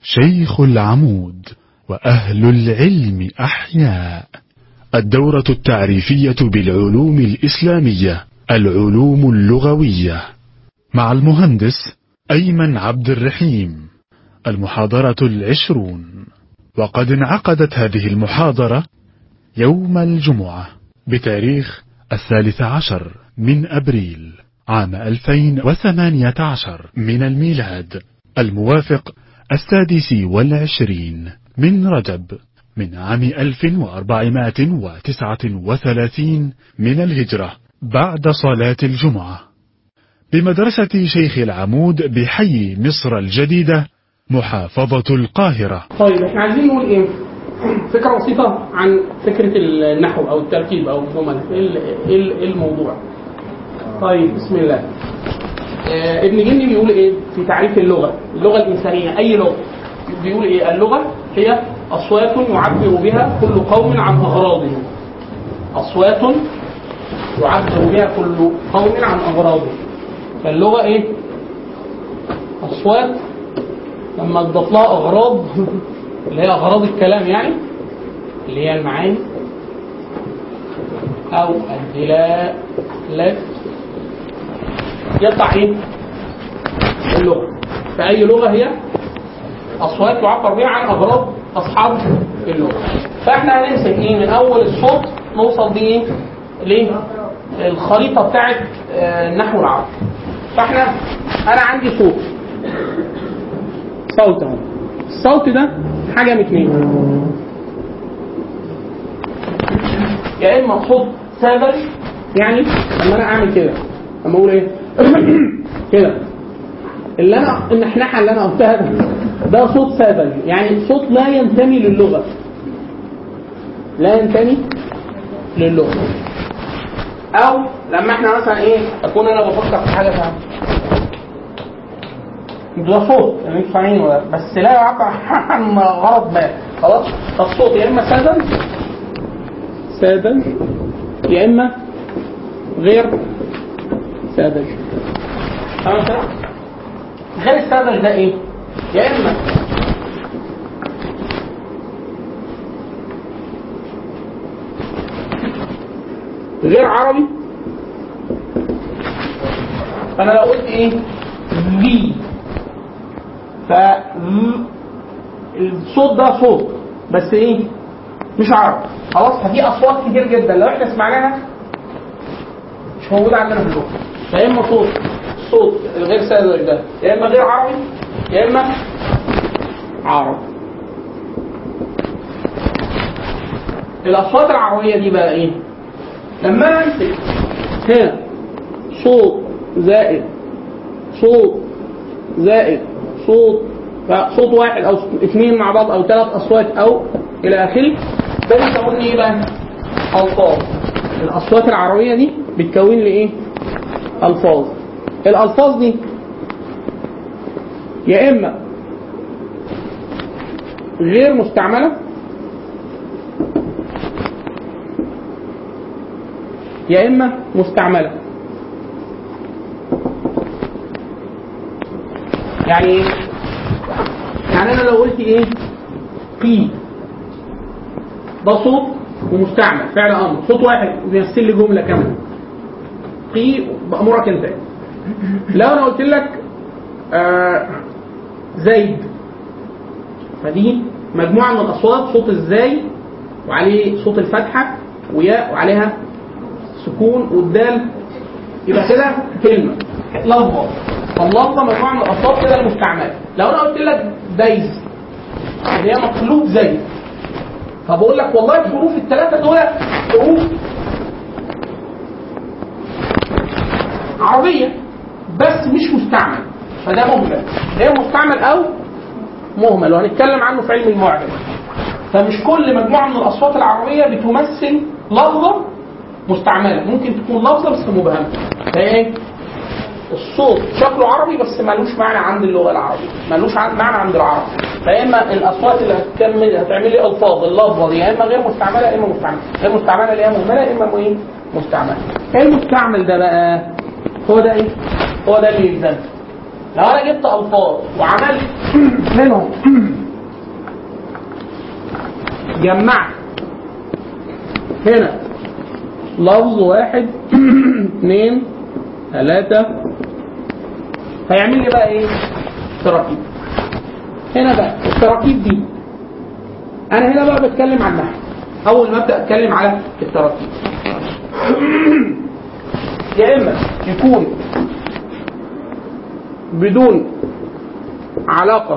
شيخ العمود وأهل العلم أحياء الدورة التعريفية بالعلوم الإسلامية العلوم اللغوية مع المهندس أيمن عبد الرحيم المحاضرة العشرون وقد انعقدت هذه المحاضرة يوم الجمعة بتاريخ الثالث عشر من أبريل عام 2018 من الميلاد الموافق السادس والعشرين من رجب من عام 1439 من الهجرة بعد صلاة الجمعة بمدرسة شيخ العمود بحي مصر الجديدة محافظة القاهرة طيب احنا عايزين نقول ايه؟ فكره بسيطه عن فكره النحو او التركيب او الجمل ايه ال- ايه ال- إيه الموضوع؟ طيب بسم الله. آه ابن جني بيقول ايه في تعريف اللغه؟ اللغه الانسانيه اي لغه بيقول ايه؟ اللغه هي اصوات يعبر بها كل قوم عن اغراضهم. اصوات يعبر بها كل قوم عن اغراضهم. فاللغه ايه؟ اصوات لما تضاف لها اغراض اللي هي اغراض الكلام يعني اللي هي المعاني او الدلالات يطلع ايه؟ اللغه فاي لغه هي اصوات يعبر بها عن اغراض اصحاب اللغه فاحنا هنمسك ايه من اول الصوت نوصل بيه ليه؟ الخريطه بتاعت آه، النحو العربي فاحنا انا عندي صوت صوت اهو الصوت ده حاجه من اتنين يا اما صوت ساذج يعني لما انا اعمل كده لما اقول ايه كده اللي انا النحنحه اللي انا قلتها ده ده صوت ساذج يعني صوت لا ينتمي للغه لا ينتمي للغه او لما احنا مثلا ايه اكون انا بفكر في حاجه ثانيه ده صوت يعني انتوا فاهمين ولا لا؟ بس لا يعبر عن غرض ما خلاص فالصوت يا اما ساذج ساذج يا اما غير ساذج تمام كده؟ غير الساذج ده ايه؟ يا اما غير عربي فانا لو قلت ايه؟ لي ف الصوت ده صوت بس ايه مش عربي خلاص ففي اصوات كتير جدا لو احنا سمعناها مش موجوده عندنا في اللغه فيا اما صوت صوت الغير ساذج ده يا اما غير عربي يا اما عربي الاصوات العربيه دي بقى ايه لما انا امسك هنا صوت زائد صوت زائد صوت صوت واحد او اثنين مع بعض او ثلاث اصوات او الى اخره ده بيكون لي ايه بقى؟ الفاظ الاصوات العربيه دي بتكون لي ايه؟ الفاظ الالفاظ دي يا اما غير مستعمله يا اما مستعمله يعني ايه؟ يعني انا لو قلت ايه؟ قي ده صوت ومستعمل فعل امر صوت واحد بيمثل لي جمله كامله قي بامرك انت لو انا قلت لك آه زيد فدي مجموعه من الاصوات صوت الزاي وعليه صوت الفتحه وياء وعليها سكون والدال يبقى كده كلمه لفظه فاللفظه مجموعه من الاصوات كده المستعمله لو انا قلت لك دايز اللي هي مقلوب زي فبقول لك والله الحروف الثلاثه دول حروف عربيه بس مش مستعمل فده مهمل ده مستعمل او مهمل وهنتكلم عنه في علم المعجم فمش كل مجموعه من الاصوات العربيه بتمثل لفظه مستعمله ممكن تكون لفظه بس مبهمه فايه الصوت شكله عربي بس ملوش معنى عند اللغه العربيه ملوش عن- معنى عند العرب فيا اما الاصوات اللي هتكمل هتعمل لي الفاظ اللفظه دي يا اما غير مستعمله يا اما مستعمله غير مستعمله اللي هي مهمله يا اما ايه مستعمله المستعمل ده بقى هو ده ايه هو ده اللي يلزم لو انا جبت الفاظ وعملت منهم جمعت هنا لفظ واحد اثنين ثلاثة هيعمل لي بقى ايه؟ تراكيب هنا بقى التراكيب دي انا هنا بقى بتكلم عن النحو اول ما ابدا اتكلم على التراكيب يا اما يكون بدون علاقة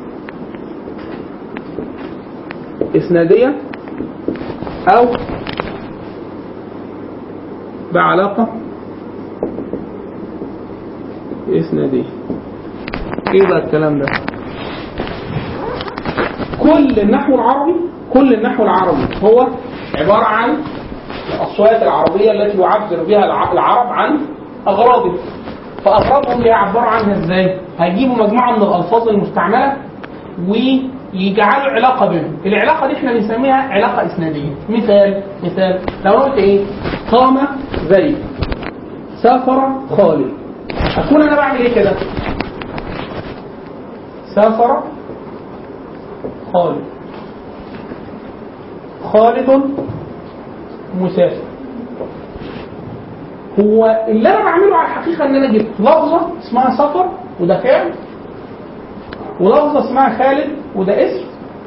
إسنادية أو بعلاقة إسنادية إيه بقى الكلام ده؟ كل النحو العربي كل النحو العربي هو عبارة عن الأصوات العربية التي يعبر بها الع- العرب عن أغراضهم فأغراضهم يعبروا عنها إزاي؟ هيجيبوا مجموعة من الألفاظ المستعملة ويجعلوا علاقة بينهم العلاقة دي احنا بنسميها علاقة إسنادية مثال مثال لو قلت إيه؟ قام زيد سافر خالد أكون أنا بعمل إيه كده؟ سافر خالد خالد مسافر هو اللي انا بعمله على الحقيقه ان انا جبت لفظه اسمها سفر وده فعل ولفظه اسمها خالد وده اسم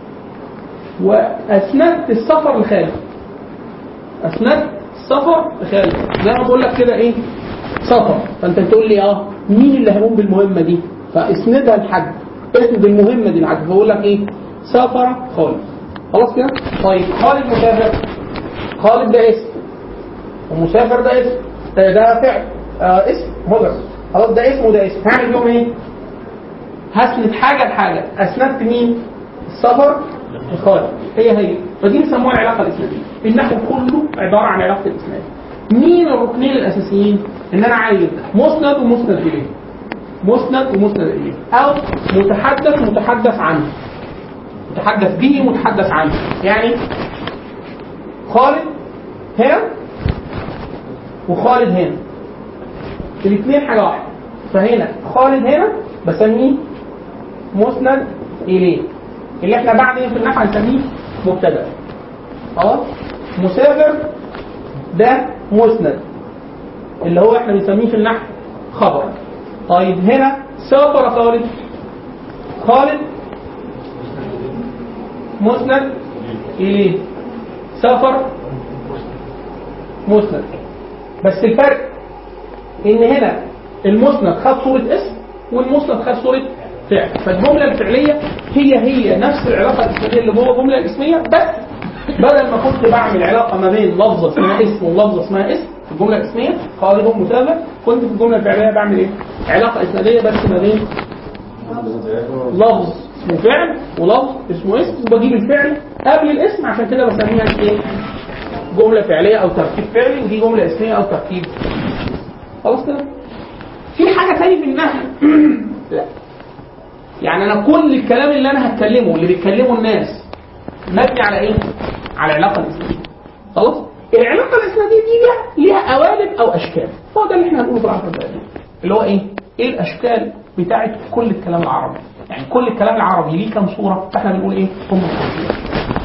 واسندت السفر لخالد اسندت السفر لخالد زي ما بقول لك كده ايه سفر فانت تقول لي اه مين اللي هيقوم بالمهمه دي فاسندها لحد اسند المهمه دي لحد فاقول لك ايه سافر خالد خلاص كده طيب خالد مسافر خالد ده اسم ومسافر ده اسم ده, ده فعل آه اسم هو خلاص ده اسم وده اسم هعمل بيهم ايه؟ هسند حاجه لحاجه اسندت مين؟ السفر لخالد هي هي فدي بيسموها العلاقه الاسناديه النحو كله عباره عن علاقه الاسناد مين الركنين الاساسيين؟ ان انا عايز مسند ومسند اليه مسند ومسند اليه او متحدث متحدث عنه متحدث به متحدث عنه يعني خالد هنا وخالد هنا الاثنين حاجه واحده فهنا خالد هنا بسميه مسند اليه اللي احنا بعد في النحو هنسميه مبتدا خلاص مسافر ده مسند اللي هو احنا بنسميه في النحو خبر طيب هنا سافر خالد خالد مسند اليه سافر مسند بس الفرق ان هنا المسند خد صورة اسم والمسند خد صورة فعل فالجملة الفعلية هي هي نفس العلاقة الاسمية اللي جوه الجملة الاسمية بس بدل ما كنت بعمل علاقة ما بين لفظة اسمها اسم ولفظة اسمها اسم في الجملة الاسمية خالد مسافر كنت في الجملة الفعلية بعمل ايه؟ علاقة اسنادية بس ما بين لفظ اسمه فعل ولفظ اسمه اسم وبجيب الفعل قبل الاسم عشان كده بسميها ايه؟ جملة فعلية أو تركيب فعلي ودي جملة اسمية أو تركيب خلاص كده؟ في حاجة تاني في النحو لا يعني أنا كل الكلام اللي أنا هتكلمه اللي بيتكلمه الناس مبني على إيه؟ على العلاقة الإسنادية خلاص؟ العلاقة الإسنادية دي ليها ليها قوالب أو أشكال هو ده اللي إحنا هنقوله في العشر دقايق اللي هو إيه؟ إيه الأشكال بتاعت كل الكلام العربي؟ يعني كل الكلام العربي ليه كام صورة؟ فإحنا بنقول إيه؟ هم الصورتين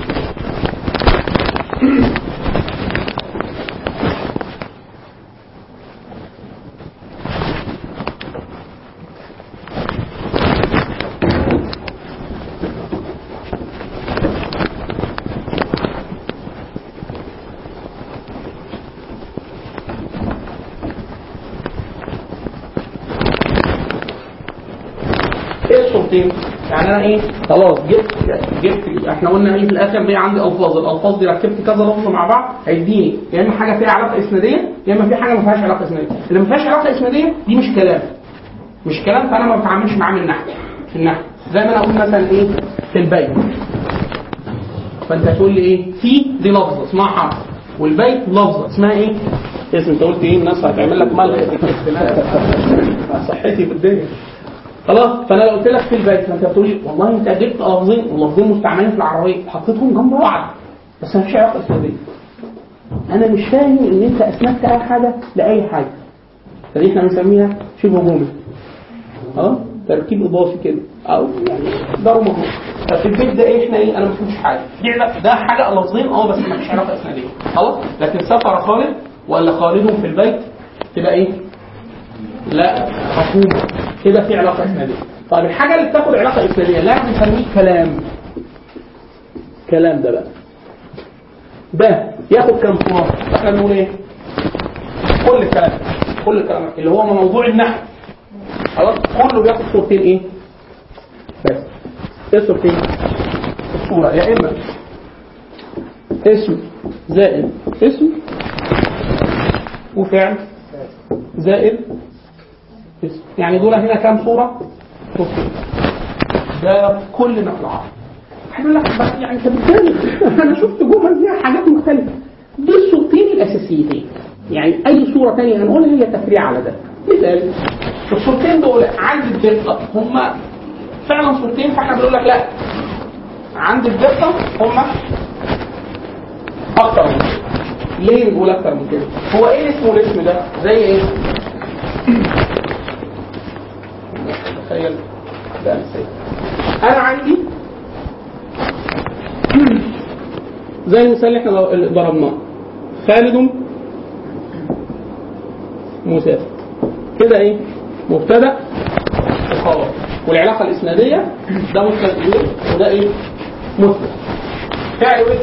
ايه الصورتين؟ يعني انا ايه؟ خلاص جبت جبت احنا قلنا ايه في الاخر ليه عندي الفاظ، الالفاظ دي ركبت كذا لفظ مع بعض هيديني يا اما حاجه فيها علاقه اسناديه يا اما في حاجه ما فيهاش علاقه اسناديه، اللي ما فيهاش علاقه اسناديه دي مش كلام. مش كلام فانا ما بتعاملش معاه من النحو في النحو زي ما انا اقول مثلا ايه؟ في البيت. فانت هتقول لي ايه؟ في دي لفظه اسمها حرف والبيت لفظه اسمها ايه؟ اسم انت قلت ايه الناس هتعمل لك ملغ صحتي في الدنيا خلاص فانا لو قلت لك في البيت فانت بتقول لي والله انت جبت لفظين ولفظين مستعملين في العربيه وحطيتهم جنب بعض بس ما فيش علاقه اسناديه انا مش فاهم ان انت اسندت اي حاجه لاي حاجه فدي احنا بنسميها شبه جمله اه تركيب اضافي كده او يعني ضرب مجهول ففي البيت ده ايه احنا ايه انا ما فهمش حاجه دي علاقة- ده حاجه لفظين اه بس ما فيش علاقه اسناديه خلاص لكن سفر خالد ولا خالد في البيت تبقى ايه لا مفهومه كده في علاقه اسناديه طيب الحاجه اللي بتاخد علاقه اسناديه لا بنسميه كلام كلام ده بقى ده ياخد كام صوره احنا بنقول ايه كل الكلام كل الكلام اللي هو موضوع النحو خلاص كله بياخد صورتين ايه بس ايه صورتين الصوره يا اما اسم زائد اسم وفعل زائد اسم يعني دول هنا كام صوره صورتين ده كل نقل عربي هيقول لك بس يعني انت بتبالغ انا شفت جمل فيها حاجات مختلفه دي الصورتين الاساسيتين يعني اي صوره ثانيه هنقولها هي تفريع على ده مثال الصورتين دول عند الدقه هم فعلا صورتين فاحنا بنقول لك لا عند الدقه هم اكتر من كده ليه بنقول اكتر من كده هو ايه اسمه الاسم ده زي ايه تخيل ده مثال انا عندي زي المثال اللي احنا اللي ضربناه خالد مسافر كده ايه مبتدا وخبر والعلاقه الاسناديه ده مبتدا ايه وده ايه مثبت فعل ايه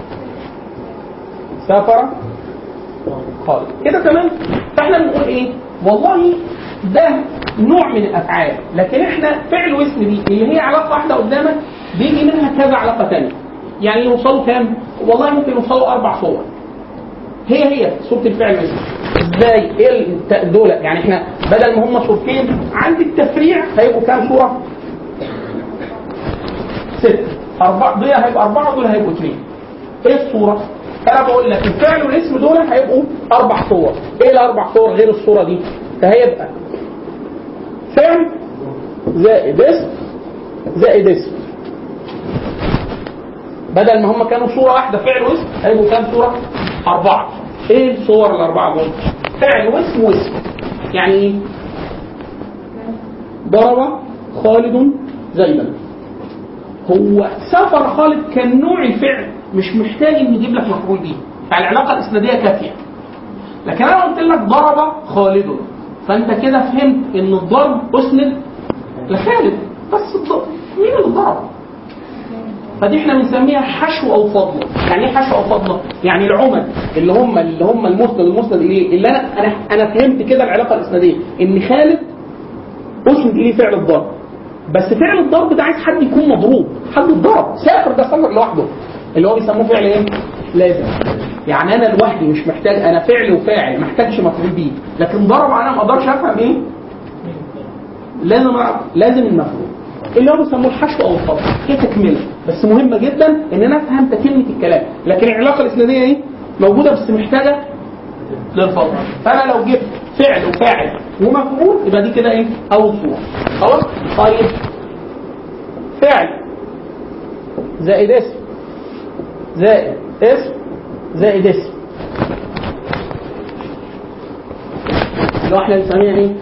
سافر خالد كده تمام فاحنا بنقول ايه والله ده نوع من الافعال لكن احنا فعل واسم دي اللي هي علاقه واحده قدامك بيجي منها كذا علاقه ثانيه يعني يوصلوا كام والله ممكن يوصلوا اربع صور هي هي صوره الفعل والاسم ازاي ايه الت- دول يعني احنا بدل ما هم صورتين عند التفريع هيبقوا كام صوره ست أربعة دول هيبقوا أربعة دول هيبقوا اثنين إيه الصورة؟ أنا بقول لك الفعل والاسم دول هيبقوا أربع صور إيه الأربع صور غير الصورة دي؟ ده هيبقى فعل زائد اسم زائد اسم بدل ما هم كانوا صورة واحدة فعل واسم هيبقوا كام صورة؟ أربعة إيه الصور الأربعة دول؟ فعل واسم واسم يعني إيه؟ ضرب خالد زيدا هو سفر خالد كان نوع الفعل مش محتاج ان يجيب لك مفعول به فالعلاقه الاسناديه كافيه لكن انا قلت لك ضرب خالد فانت كده فهمت ان الضرب اسند لخالد بس الضرب مين اللي ضرب فدي احنا بنسميها حشو او فضله يعني ايه حشو او فضله يعني العمد اللي هم اللي هم المسند المسند اليه اللي انا انا انا فهمت كده العلاقه الاسناديه ان خالد اسند اليه فعل الضرب بس فعل الضرب ده عايز حد يكون مضروب حد اتضرب سافر ده سافر لوحده اللي هو بيسموه فعل ايه لازم يعني انا لوحدي مش محتاج انا فعل وفاعل ما احتاجش مفعول بيه لكن ضرب انا ما اقدرش افهم ايه لازم أعرف لازم المفعول اللي هو بيسموه الحشو او الفضل هي تكمله بس مهمه جدا ان انا افهم تكمله الكلام لكن العلاقه الاسناديه ايه موجوده بس محتاجه للفضل فانا لو جبت فعل وفاعل ومفعول يبقى دي كده ايه اول صوره خلاص طيب فعل زائد اسم زائد اسم زائد اسم اللي هو احنا بنسميها ايه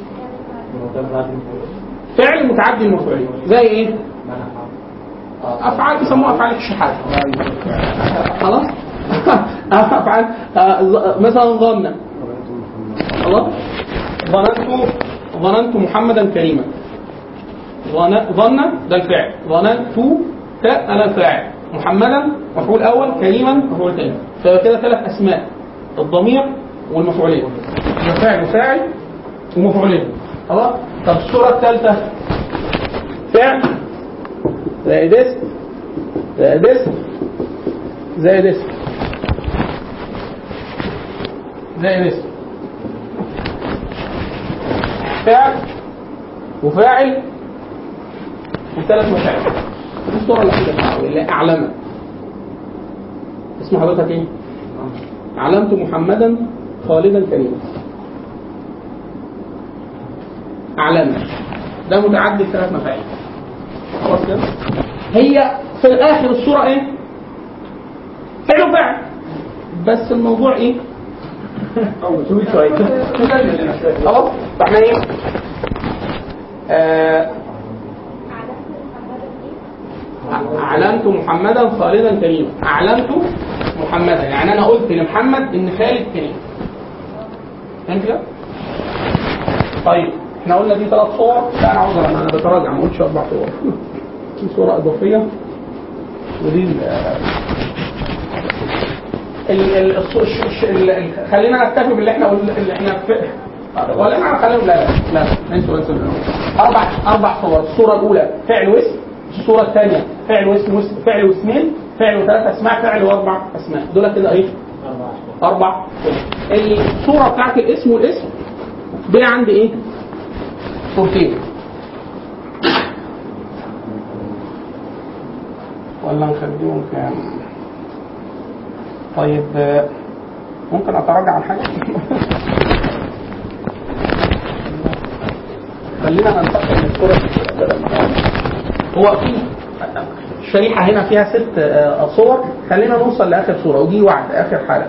فعل متعدي المفعولين زي ايه افعال بيسموها افعال الشحات خلاص افعال آه، ظ- مثلا ظن خلاص ظننت ظننت محمدا كريما ظن ظن ده الفعل ظننت تاء انا الفاعل محمدا مفعول اول كريما مفعول ثاني فيبقى كده ثلاث اسماء الضمير والمفعولين يبقى فاعل وفاعل ومفعولين خلاص طب الصوره الثالثه فعل زائد اسم زائد اسم زائد اسم زائد اسم فعل وفاعل وثلاث مفاعل دي الصورة الوحيدة بتاعته اللي أعلمها اسم حضرتك ايه؟ علمت محمدا خالدا كريما أعلمها ده متعدد ثلاث مفاعيل خلاص كده؟ هي في الآخر الصورة ايه؟ فعل وفعل بس الموضوع ايه؟ طويل شوية خلاص فاحنا ايه آه أعلنت محمدا خالدا كريما أعلنت محمدا يعني أنا قلت لمحمد إن خالد كريم فهمت كده؟ طيب احنا قلنا دي ثلاث صور لا انا عاوز انا بتراجع ما قلتش اربع صور في صوره اضافيه ودي ال ال ال الص- الش- الش- ال- ال- خلينا نكتفي باللي احنا قلنا اللي احنا في ولا انا خلينا لا لا لا انسوا انسوا اربع اربع صور الصوره الاولى فعل واسم الصوره الثانيه فعل واسم واسم فعل واسمين فعل وثلاث اسماء فعل واربع اسماء دول كده ايه؟ اربع صور الصوره بتاعت الاسم والاسم دي عندي ايه؟ صورتين ولا نخليهم كام؟ طيب آه، ممكن اتراجع عن حاجه؟ خلينا ننتقل من الصوره دي بدل ما هو في الشريحه هنا فيها ست آه، صور خلينا نوصل لاخر صوره ودي وعد اخر حاله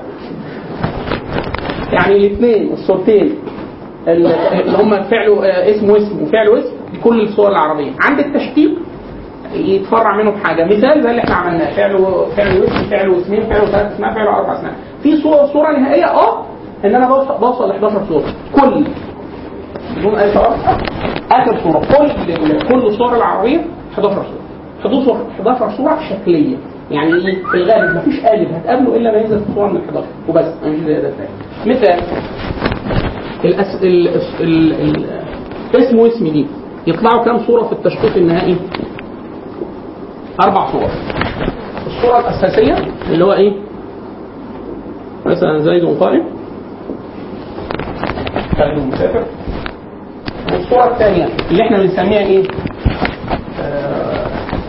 يعني الاثنين الصورتين اللي هم فعل آه، اسم واسم وفعل واسم كل الصور العربيه عند التشتيت يتفرع منه بحاجه مثال زي اللي احنا عملناه فعل و- فعل واسم فعل واسمين فعل وثلاث اسماء فعل واربع اسماء في صوره صوره نهائيه اه ان انا بوصل بوصل ل 11 صوره كل بدون اي شرط اخر صوره كل كل الصور العربيه 11 صوره 11 11 صوره شكليه يعني ايه في الغالب مفيش قالب هتقابله الا ما ينزل في صوره من ال 11 وبس مفيش زيادات تاني مثال الأس... ال... ال... ال... اسم واسم دي يطلعوا كام صوره في التشخيص النهائي؟ اربع صور الصوره الاساسيه اللي هو ايه؟ مثلا زيد قائم خالد مسافر والصوره الثانيه اللي احنا بنسميها ايه؟ آه،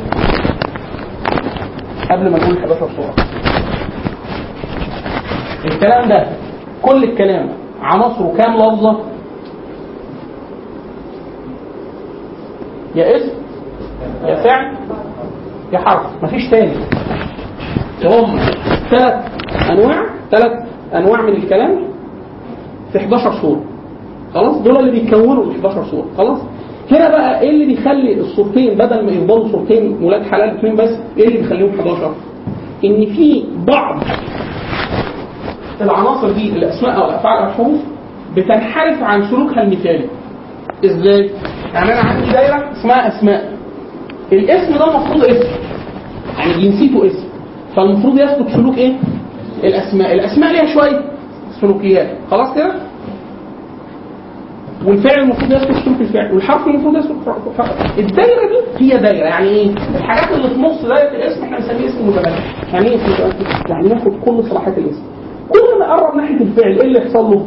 قبل ما نقول 11 صوره الكلام ده كل الكلام عناصره كام لفظه؟ يا اسم يا فعل يا حرف مفيش تاني هم ثلاث انواع ثلاث انواع من الكلام في 11 صوره خلاص دول اللي بيكونوا ال 11 صوره خلاص هنا بقى ايه اللي بيخلي الصورتين بدل ما يفضلوا صورتين ولاد حلال اثنين بس ايه اللي بيخليهم 11 ان في بعض العناصر دي الاسماء او الافعال او الحروف بتنحرف عن سلوكها المثالي ازاي يعني انا عندي دايره اسمها اسماء الاسم ده المفروض اسم يعني جنسيته اسم فالمفروض يسلك سلوك ايه الاسماء الاسماء ليها شويه سلوكيات خلاص كده والفعل المفروض يسلك سلوك الفعل والحرف المفروض يسلك حرف الدايره دي هي دايره يعني ايه الحاجات اللي في نص دايره الاسم احنا بنسميه اسم متبادل يعني ايه اسم متبادل يعني ياخد كل صلاحيات الاسم كل ما قرب ناحيه الفعل ايه اللي يحصل له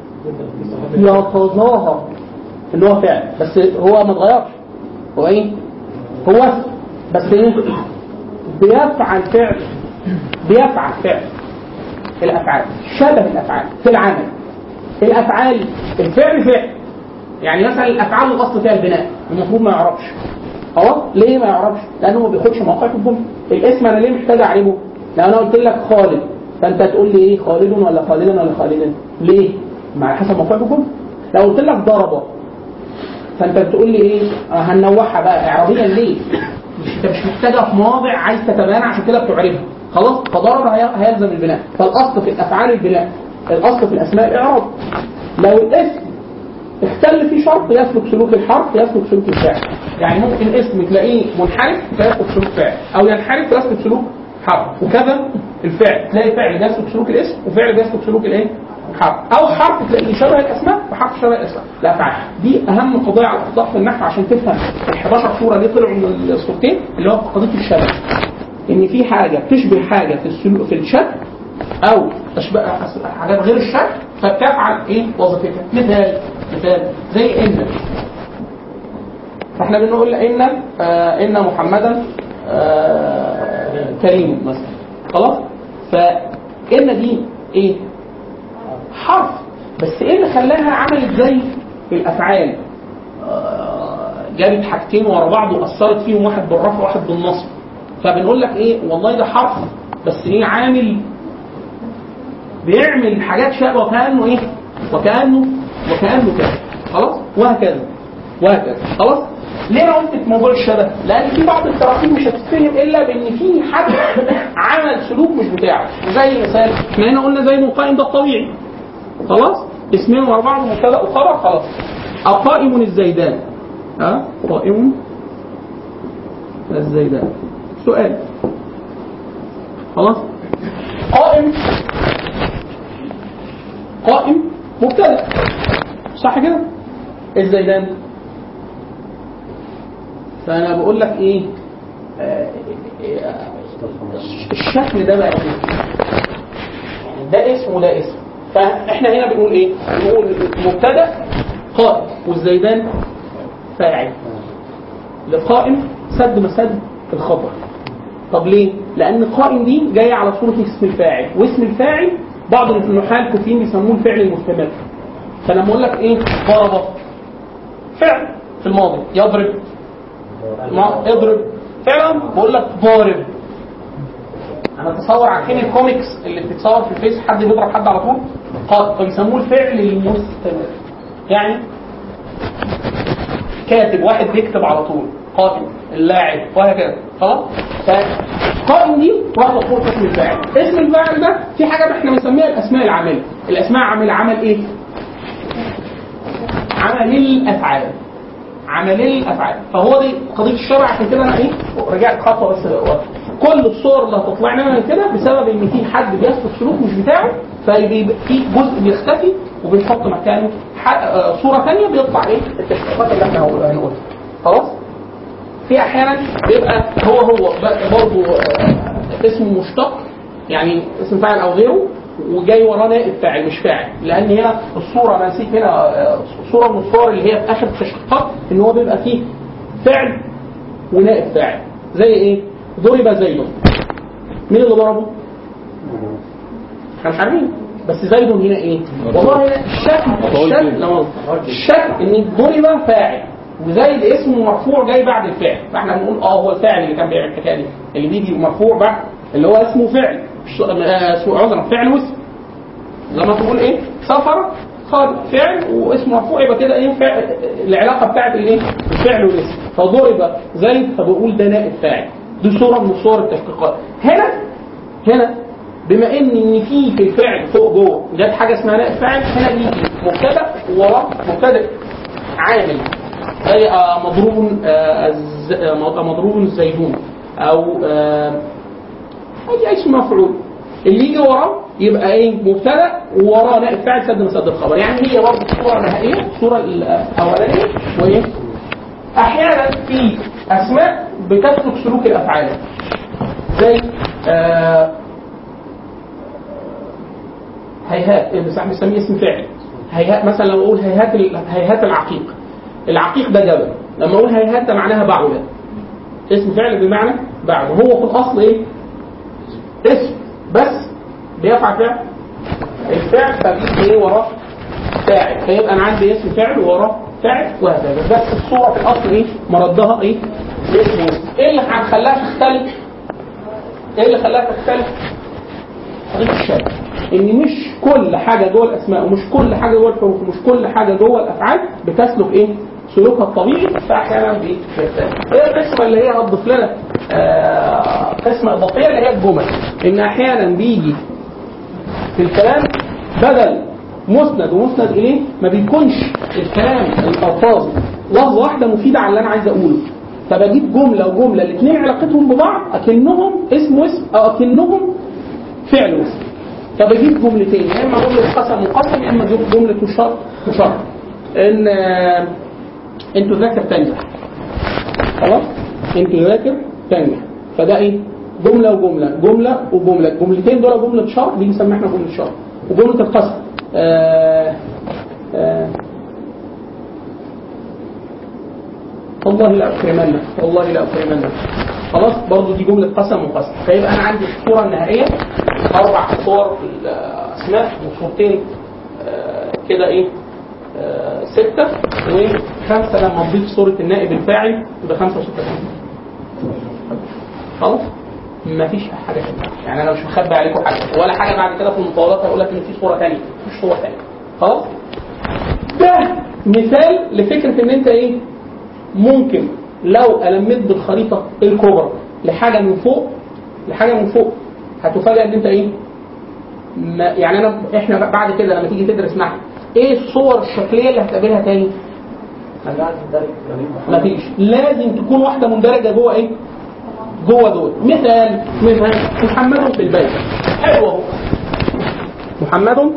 يتظاهر ان هو فعل بس هو ما اتغيرش هو ايه هو اسم بس ايه بيفعل فعل بيفعل فعل الافعال شبه الافعال في العمل الافعال الفعل فعل يعني مثلا الافعال الاصل فيها البناء المفروض ما يعرفش خلاص ليه ما يعرفش لانه ما بياخدش موقع في الجمله الاسم انا ليه محتاج اعرفه لو انا قلت لك خالد فانت تقول لي ايه خالد ولا خالدا ولا خالدا ليه مع حسب موقع في الجمله لو قلت لك ضرب فانت بتقول لي ايه آه هنوعها بقى اعرابيا ليه مش انت مش محتاجها في مواضع عايز تتبانى عشان كده بتعربها خلاص فضرب هي- هيلزم البناء فالاصل في الافعال البناء الاصل في الاسماء الاعراب لو الاسم اختل فيه شرط يسلك سلوك الحرف يسلك سلوك الفعل يعني ممكن اسم تلاقيه منحرف فيسلك سلوك فعل او ينحرف فيسلك سلوك حرف وكذا الفعل تلاقي فعل بيسلك سلوك الاسم وفعل بيسلك سلوك الايه حرف او حرف تلاقيه شبه الاسماء وحرف شبه الاسماء الافعال دي اهم قضيه على الاطلاق في النحو عشان تفهم ال 11 صوره اللي طلعوا من الصورتين اللي هو قضيه الشبه ان في حاجه بتشبه حاجه في السلوك في الشكل او اشبه حاجات غير الشكل فبتفعل ايه وظيفتها مثال مثال زي ان فاحنا بنقول ان آه ان محمدا آه كريم مثلا خلاص فان دي ايه حرف بس ايه اللي خلاها عملت زي الافعال آه، جابت حاجتين ورا بعض واثرت فيهم واحد بالرفع وواحد بالنصب فبنقول لك ايه والله ده حرف بس ايه عامل بيعمل حاجات شبه وكانه ايه وكانه وكانه كده خلاص وهكذا وهكذا خلاص ليه انا قلت موضوع الشبه؟ لان في بعض التراكيب مش هتتفهم الا بان في حد عمل سلوك مش بتاعه زي مثال احنا هنا قلنا زي القائم ده الطبيعي خلاص اسمين ورا بعض مبتدا وخبر خلاص أقائم الزيدان ها قائم الزيدان سؤال خلاص قائم قائم مبتدا صح كده الزيدان فانا بقول لك ايه آه، آه، الشكل ده بقى ايه يعني ده اسم وده اسم فاحنا هنا بنقول ايه بنقول مبتدا قائم والزيدان فاعل لقائم سد مسد الخبر طب ليه؟ لأن قائم دي جاية على صورة اسم الفاعل، واسم الفاعل بعض النحاة الكوفيين بيسموه الفعل المستمر. فلما أقول لك إيه؟ ضرب فعل في الماضي يضرب ما يضرب فعلا بقول لك ضارب انا اتصور عارفين الكوميكس اللي بتتصور في الفيس حد بيضرب حد على طول قائم فبيسموه الفعل المستمر يعني كاتب واحد بيكتب على طول قائم اللاعب وهكذا خلاص فقائم دي واخده صوره اسم الفاعل اسم الفاعل ده في حاجه احنا بنسميها الاسماء العامله الاسماء عامله عمل ايه عمل الافعال عمل الافعال فهو دي قضيه الشرع عشان كده انا ايه رجعت خطوه بس كل الصور اللي هتطلع لنا من كده بسبب ان في حد بيسلك سلوك مش بتاعه فبيبقى في جزء بيختفي وبنحط مكانه ح- آه، صوره ثانيه بيطلع ايه التشخيصات اللي احنا هنقولها خلاص في احيانا بيبقى هو هو برضه اسم مشتق يعني اسم فاعل او غيره وجاي وراه نائب فاعل مش فاعل لان هنا الصوره انا نسيت هنا آه، صوره من الصور اللي هي في اخر التشخيصات ان هو بيبقى فيه فعل ونائب فاعل زي ايه؟ ضرب زيد مين اللي ضربه؟ احنا مش عارفين بس زيد هنا ايه؟ والله هنا الشكل الشكل لا مؤاخذة. الشكل ان ضرب فاعل وزيد اسمه مرفوع جاي بعد الفعل فاحنا بنقول اه هو الفاعل اللي كان بيعمل الحكايه دي اللي بيجي مرفوع بعد اللي هو اسمه فعل مش- آه، اسمه عذرا فعل واسم زي ما تقول ايه سفر خالد فعل واسم مرفوع يبقى كده ايه فعل العلاقه بتاعت الايه الفعل والاسم فضرب زيد فبقول ده نائب فاعل دي صوره من صور التشقيقات هنا هنا بما ان ان في في الفعل فوق جوه جت حاجه اسمها نائب فاعل هنا بيجي مبتدا وراه مبتدا عامل زي آه، مضروب آه، الز- آه، مضروب الزيتون او آه، اي اسم مفعول اللي يجي وراه يبقى ايه مبتدا ووراه نائب فاعل سد مسد الخبر يعني هي برضه الصوره النهائيه الصوره الاولانيه وايه احيانا في اسماء بتسلك سلوك الافعال زي آه هيهات اللي صاحب بيسميه اسم فاعل هيهات مثلا لو اقول هيهات ال- هيهات العقيق العقيق ده جبل لما اقول هيهات ده معناها بعوده اسم فعل بمعنى بعد هو في الاصل ايه اسم بس بيفعل فعل الفعل فبيجي ايه وراه فاعل فيبقى انا عندي اسم فعل ووراه فاعل وهكذا بس الصوره في الاصل ايه مردها ايه اسم واسم ايه اللي هنخليها تختلف ايه اللي خلاها تختلف قضيه الشبه ان مش كل حاجه جوه الاسماء ومش كل حاجه جوه الحروف ومش كل حاجه جوه الافعال بتسلك ايه سلوكها الطبيعي فاحيانا بيختلف هي القسمه اللي هي هتضيف لنا آه، قسمه اضافيه اللي هي الجمل ان احيانا بيجي في الكلام بدل مسند ومسند اليه ما بيكونش الكلام الالفاظ لفظه واحده مفيده على اللي انا عايز اقوله فبجيب جمله وجمله الاثنين علاقتهم ببعض اكنهم اسم واسم او اكنهم فعل واسم فبجيب جملتين يا اما جمله قسم وقسم يا اما جمله مشار مشار ان آه، انتوا ذاكر تنجح خلاص انتوا ذاكر تنجح فده ايه جمله وجمله جمله وجمله الجملتين دول جمله شرط دي بنسميها احنا جمله شرط وجمله القسم آه آه والله لا اكرمنك والله لا اكرمنك خلاص برضو دي جمله قسم وقسم فيبقى انا عندي الصوره النهائيه اربع صور في الاسماء وصورتين آه كده ايه آه ستة وخمسة لما نضيف صورة النائب الفاعل يبقى خمسة وستة خلاص مفيش حاجة تانية يعني أنا مش مخبي عليكم حاجة ولا حاجة بعد كده في المطولات هقول لك إن في صورة تانية مفيش صورة تانية خلاص ده مثال لفكرة إن أنت إيه ممكن لو المت بالخريطه الكبرى لحاجه من فوق لحاجه من فوق هتفاجئ ان انت ايه ما يعني انا احنا بعد كده لما تيجي تدرس نحو ايه الصور الشكليه اللي هتقابلها تاني؟ مفيش لازم تكون واحده مندرجه جوه ايه؟ جوه دول مثال مثال محمد في البيت حلو اهو محمد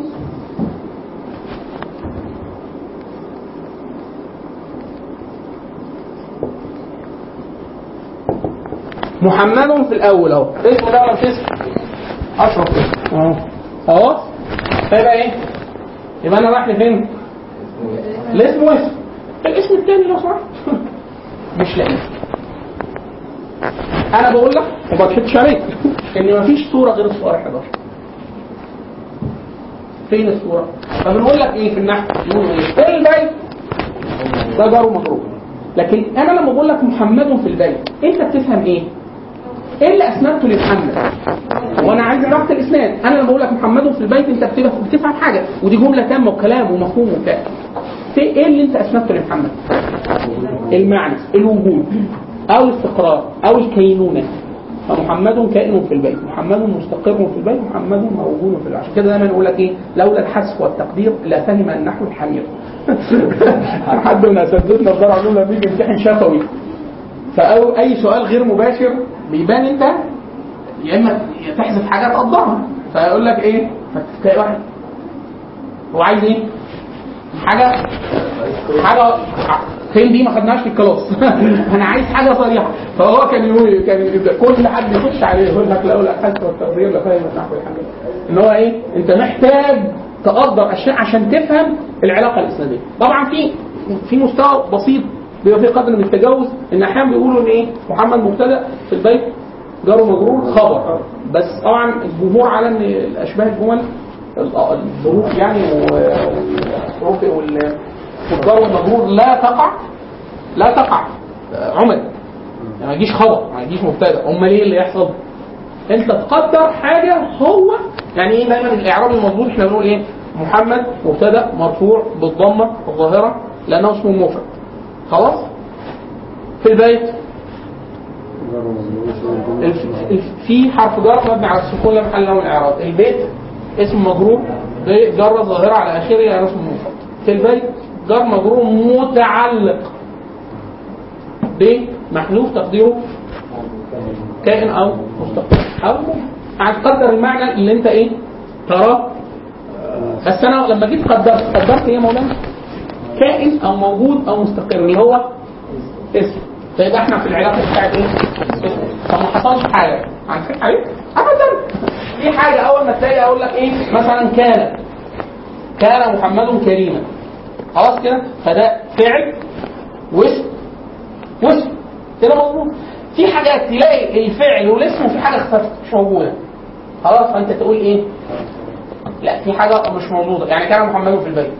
محمد في الاول اهو اسمه ده ولا مش اسم؟ اشرف اسم اهو اهو فيبقى ايه؟ يبقى انا رايح لفين؟ الاسم واسم الاسم الثاني لو سمحت مش لاقي انا بقول لك وما تضحكش عليك ان مفيش صوره غير الصوره 11 فين الصوره؟ فبنقول لك ايه في النحو؟ بنقول ايه؟ ايه البيت؟ ده جار ومجرور لكن انا لما بقول لك محمد في البيت انت بتفهم ايه؟ ايه اللي اسندته لمحمد؟ وانا عايز علاقه الاسناد انا لما بقول لك محمد في البيت انت بتفهم بتفهم حاجه ودي جمله تامه وكلام ومفهوم وبتاع في ايه اللي انت اسندته لمحمد؟ المعنى الوجود او الاستقرار او الكينونه فمحمد كائن في البيت محمد مستقر في البيت محمد موجود في البيت عشان كده دايما نقول لك ايه لولا الحذف والتقدير لفهم النحو الحمير حد من اساتذتنا في دار علوم لما بيجي يمتحن شفوي فأو اي سؤال غير مباشر بيبان انت يا اما تحذف حاجه تقدرها فيقول لك ايه فتلاقي واحد هو عايز ايه حاجه حاجه فين دي ما خدناهاش في الكلاس انا عايز حاجه صريحه فهو كان يقول كان يبدأ كل حد يخش عليه يقول لك لولا الحث والتقدير لفهم النحو الحمد ان هو ايه انت محتاج تقدر اشياء عشان تفهم العلاقه الاسلاميه طبعا في في مستوى بسيط بيبقى في قدر من التجاوز ان احيانا بيقولوا ان ايه محمد مبتدا في البيت جار ومجرور خبر بس طبعا الجمهور على ان الاشباه الجمل الظروف يعني والحروف وال- والجار والمجرور لا تقع لا تقع عمد يعني ما يجيش خبر ما يجيش مبتدا امال ايه اللي يحصل؟ انت تقدر حاجه هو يعني ايه دايما الاعراب المظبوط احنا بنقول ايه؟ محمد مبتدا مرفوع بالضمه الظاهره لانه اسمه مفرد خلاص؟ في البيت الف- الف- في حرف جر مبني على السكون لا محل له من الاعراب البيت اسم مجرور جر ظاهره على اخره يعني اسم مفرد في البيت جر مجرور متعلق بمحذوف تقديره كائن او مستقبل او هتقدر المعنى اللي انت ايه تراه بس انا لما جيت قدرت قدرت ايه يا مولانا كائن او موجود او مستقر اللي هو اسم فيبقى احنا في العلاقه بتاعت ايه؟ اسم فما حصلش حاجه عارفين حاجه؟ ابدا في حاجه اول ما تلاقي اقول لك ايه مثلا كان كان محمد كريما خلاص كده فده فعل واسم واسم كده مظبوط في حاجات تلاقي الفعل والاسم وفي حاجه اختفت مش موجوده خلاص فانت تقول ايه؟ لا في حاجه مش موجوده يعني كان محمد في البيت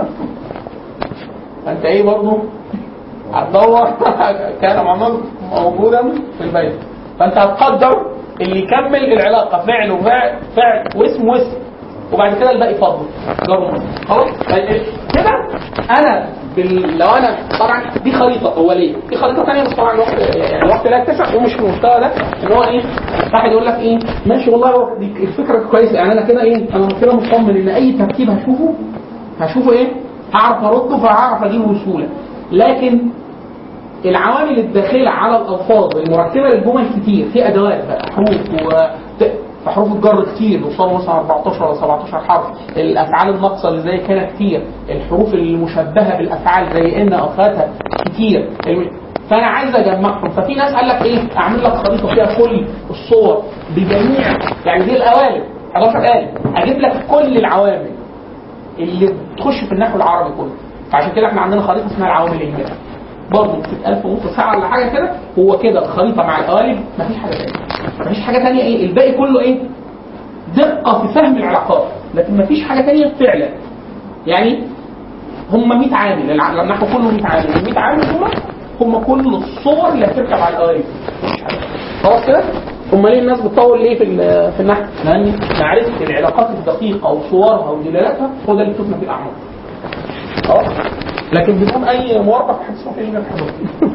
فانت ايه برضه هتدور كان محمد موجودا في البيت فانت هتقدر اللي يكمل العلاقه فعل وفعل فعل واسم واسم وبعد كده الباقي فضل جر ومجرور. خلاص طيب كده انا بال... لو انا طبعا دي خريطه اوليه في خريطه ثانيه بس طبعا الوقت يعني الوقت لا يتسع ومش في المستوى ده ان هو ايه واحد يقول لك ايه ماشي والله هو دي الفكره كويسه يعني انا كده ايه انا كده مطمن ان اي ترتيب هشوفه هشوفه ايه هعرف ارده فهعرف اجيبه بسهوله لكن العوامل الداخله على الالفاظ المركبه للجمل كتير في ادوات بقى حروف و فحروف الجر كتير وصلوا مثلا 14 ولا 17 حرف الافعال الناقصه اللي زي كده كتير الحروف المشبهه بالافعال زي ان اخواتها كتير الم- فانا عايز اجمعهم ففي ناس قال لك ايه اعمل لك خريطه فيها كل الصور بجميع يعني دي القوالب 11 قالب اجيب لك كل العوامل اللي بتخش في النحو العربي كله فعشان كده احنا عندنا خريطه اسمها العوامل المئة برضه 6000 ونص ساعه ولا حاجه كده هو كده الخريطه مع القوالب مفيش حاجه ثانيه مفيش حاجه ثانيه ايه الباقي كله ايه دقه في فهم العلاقات لكن مفيش حاجه ثانيه فعلا يعني هم 100 عامل الع- النحو كله 100 عامل ال 100 عامل هم هم كل الصور اللي هتركب على القوالب مفيش حاجة. خلاص كده هم ليه الناس بتطول ليه في ال- في النحو؟ لان معرفه العلاقات الدقيقه وصورها ودلالاتها هو ده اللي بتبنى فيه الاعمال خلاص لكن بدون اي مواربه في حديث مفيش غير حضور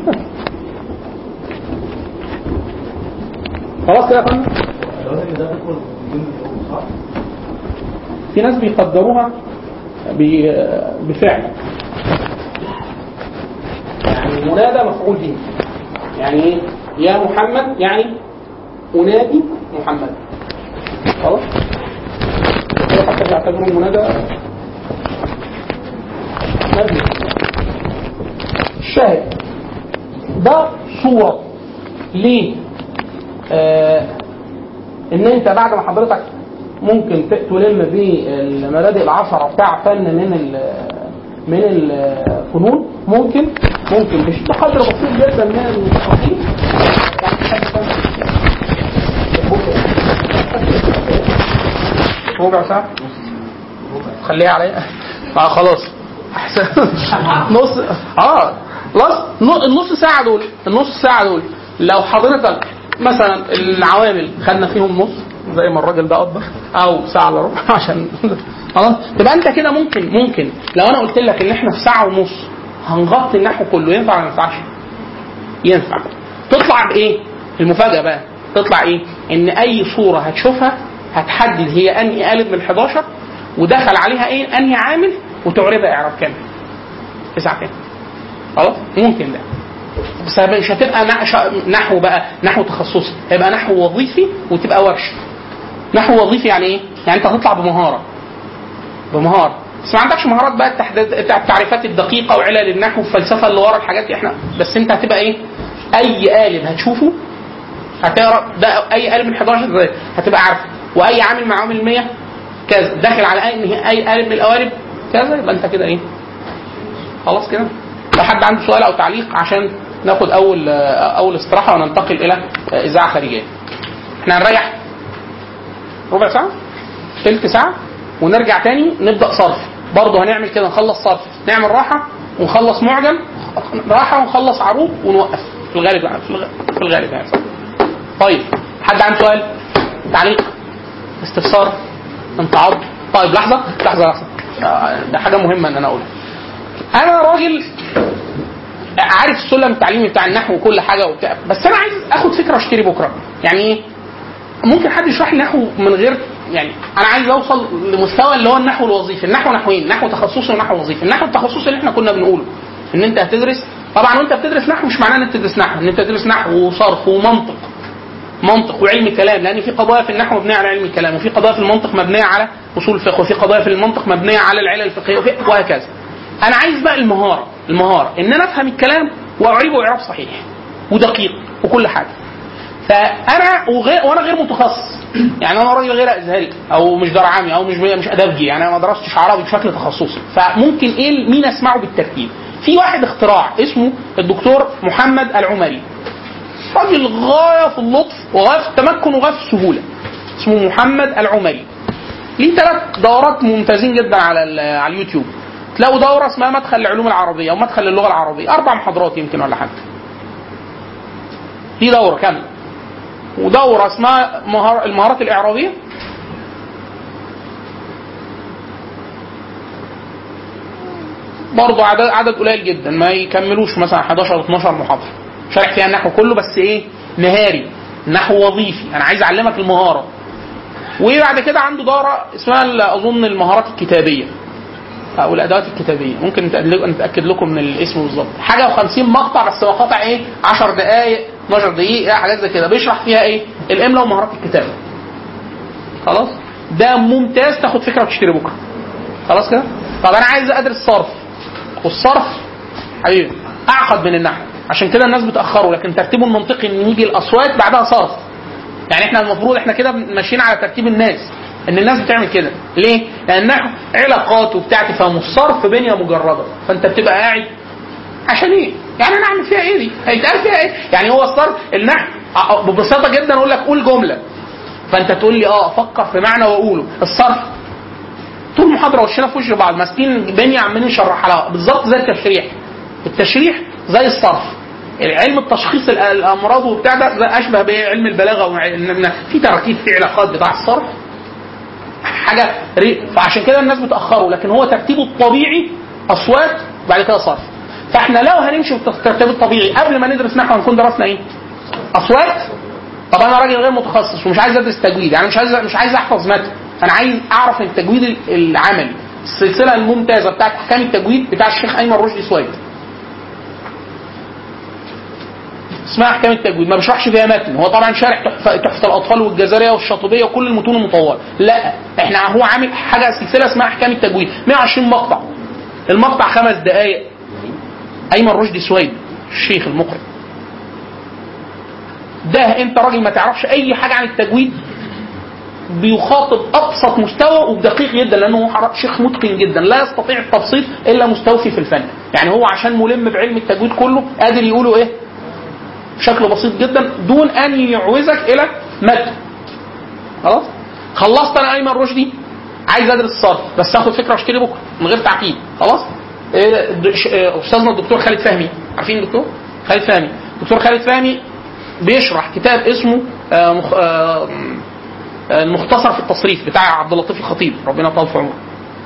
خلاص كده يا فندم الراجل ده بيدخل ضمن الحقوق صح؟ في ناس بيقدروها ب- بفعل يعني منادى مفعول به يعني ايه يا محمد يعني انادي محمد خلاص كده حتى بيعتبروا المنادى مبني الشاهد ده صورة ليه آه ان انت بعد ما حضرتك ممكن ت- تلم بالمبادئ العشرة بتاع فن من ال من الفنون ممكن ممكن مش بقدر بسيط جدا من المتخصصين ربع ساعة خليها عليا اه خلاص احسن نص اه خلاص نص- النص ساعة دول النص ساعة دول لو حضرتك مثلا العوامل خدنا فيهم نص زي ما الراجل ده قدر او ساعة الا ربع عشان خلاص تبقى انت كده ممكن ممكن لو انا قلت لك ان احنا في ساعة ونص هنغطي النحو كله ينفع ولا ما ينفعش؟ ينفع تطلع بايه؟ المفاجأة بقى تطلع ايه؟ ان اي صورة هتشوفها هتحدد هي انهي قالب من ال 11 ودخل عليها ايه انهي عامل وتعربها اعراب كامل في ساعتين خلاص ممكن ده بس مش هتبقى نح- نحو بقى نحو تخصصي هيبقى نحو وظيفي وتبقى ورش نحو وظيفي يعني ايه؟ يعني انت هتطلع بمهاره بمهاره بس ما عندكش مهارات بقى التحديد التعريفات الدقيقه وعلل النحو والفلسفه اللي ورا الحاجات دي احنا بس انت هتبقى ايه؟ اي قالب هتشوفه هتقرا ده اي قالب من 11 زي هتبقى عارفه واي عامل مع عامل 100 كذا داخل على اي اي قالب من القوالب كذا يبقى انت كده ايه؟ خلاص كده لو حد عنده سؤال او تعليق عشان ناخد اول اول استراحه وننتقل الى اذاعه خارجيه احنا هنريح ربع ساعه تلت ساعه ونرجع تاني نبدا صرف برضه هنعمل كده نخلص صرف نعمل راحه ونخلص معجم راحه ونخلص عروض ونوقف في الغالب في الغالب, في الغالب يعني طيب حد عنده سؤال تعليق استفسار انتعاض طيب لحظه لحظه لحظه آه، ده حاجه مهمه ان انا اقولها انا راجل عارف السلم التعليمي بتاع النحو وكل حاجه وبتاع بس انا عايز اخد فكره واشتري بكره يعني ايه ممكن حد يشرح لي نحو من غير يعني انا عايز اوصل لمستوى اللي هو النحو الوظيفي النحو نحوين نحو تخصصي ونحو وظيفي النحو التخصصي اللي احنا كنا بنقوله ان انت هتدرس طبعا وانت بتدرس نحو مش معناه ان انت تدرس نحو ان انت تدرس نحو وصرف ومنطق منطق وعلم كلام لان في قضايا في النحو مبنيه على علم الكلام وفي قضايا في المنطق مبنيه على اصول الفقه وفي قضايا في المنطق مبنيه على العلل الفقهيه وفي- وهكذا انا عايز بقى المهاره المهاره ان انا افهم الكلام واعربه اعراب صحيح ودقيق وكل حاجه فانا وغير وانا غير متخصص يعني انا راجل غير ازهري او مش درعامي او مش مش ادبجي يعني انا ما درستش عربي بشكل تخصصي فممكن ايه مين اسمعه بالترتيب في واحد اختراع اسمه الدكتور محمد العمري راجل غايه في اللطف وغايه في التمكن وغايه في السهوله اسمه محمد العمري ليه ثلاث دورات ممتازين جدا على ال- على اليوتيوب تلاقوا دوره اسمها مدخل العلوم العربيه او مدخل اللغه العربيه اربع محاضرات يمكن ولا حاجه دي دوره كامله ودوره اسمها مهار المهارات الاعرابيه برضه عدد عدد قليل جدا ما يكملوش مثلا 11 او 12 محاضره شارح فيها النحو كله بس ايه نهاري نحو وظيفي انا عايز اعلمك المهاره وبعد كده عنده دوره اسمها ال- اظن المهارات الكتابيه او الادوات الكتابيه ممكن نتأكد- نتاكد لكم من الاسم بالظبط حاجه و50 مقطع بس مقاطع ايه 10 دقائق 12 دقيقه حاجات زي كده بيشرح فيها ايه الاملاء ومهارات الكتابه خلاص ده ممتاز تاخد فكره وتشتري بكره خلاص كده طب انا عايز ادرس صرف والصرف حبيبي اعقد من النحو عشان كده الناس بتاخره لكن ترتيبه المنطقي ان يجي الاصوات بعدها صرف يعني احنا المفروض احنا كده ماشيين على ترتيب الناس ان الناس بتعمل كده ليه؟ لان النحو علاقات وبتاع تفهم الصرف بنيه مجرده فانت بتبقى قاعد عشان ايه؟ يعني انا اعمل فيها ايه دي؟ هيتقال فيها ايه؟ يعني هو الصرف النحو ع- ببساطه جدا اقول لك قول جمله فانت تقول لي اه افكر في معنى واقوله الصرف طول المحاضره وشنا في وش بعض ماسكين بنيه عمالين نشرحها لها بالظبط زي التشريح التشريح زي الصرف علم التشخيص ال- الامراض وبتاع ده ده اشبه بعلم البلاغه وع- إن- إن في تراكيب في علاقات بتاع الصرف حاجه ري... فعشان كده الناس بتاخره لكن هو ترتيبه الطبيعي اصوات وبعد كده صرف فاحنا لو هنمشي بالترتيب الطبيعي قبل ما ندرس نحو هنكون درسنا ايه؟ اصوات طب انا راجل غير متخصص ومش عايز ادرس تجويد يعني مش عايز مش عايز احفظ متن انا عايز اعرف التجويد العملي السلسله الممتازه بتاعت احكام التجويد بتاع الشيخ ايمن رشدي سويد اسمها احكام التجويد ما بيشرحش فيها متن هو طبعا شارح تحفه تحفة الاطفال والجزريه والشاطبيه وكل المتون المطوله لا احنا هو عامل حاجه سلسله اسمها احكام التجويد 120 مقطع المقطع خمس دقائق ايمن رشدي سويد الشيخ المقرئ ده انت راجل ما تعرفش اي حاجه عن التجويد بيخاطب ابسط مستوى وبدقيق جدا لانه هو شيخ متقن جدا لا يستطيع التبسيط الا مستوفي في الفن يعني هو عشان ملم بعلم التجويد كله قادر يقوله ايه بشكل بسيط جدا دون ان يعوزك الى متن خلاص خلصت انا ايمن رشدي عايز ادرس صرف بس اخد فكره واشتري بكره من غير تعقيد خلاص إيه، د- ش- إيه، استاذنا الدكتور خالد فهمي عارفين الدكتور خالد فهمي الدكتور خالد فهمي بيشرح كتاب اسمه آه، مخ- آه، آه، المختصر في التصريف بتاع عبد اللطيف الخطيب ربنا يطول في عمره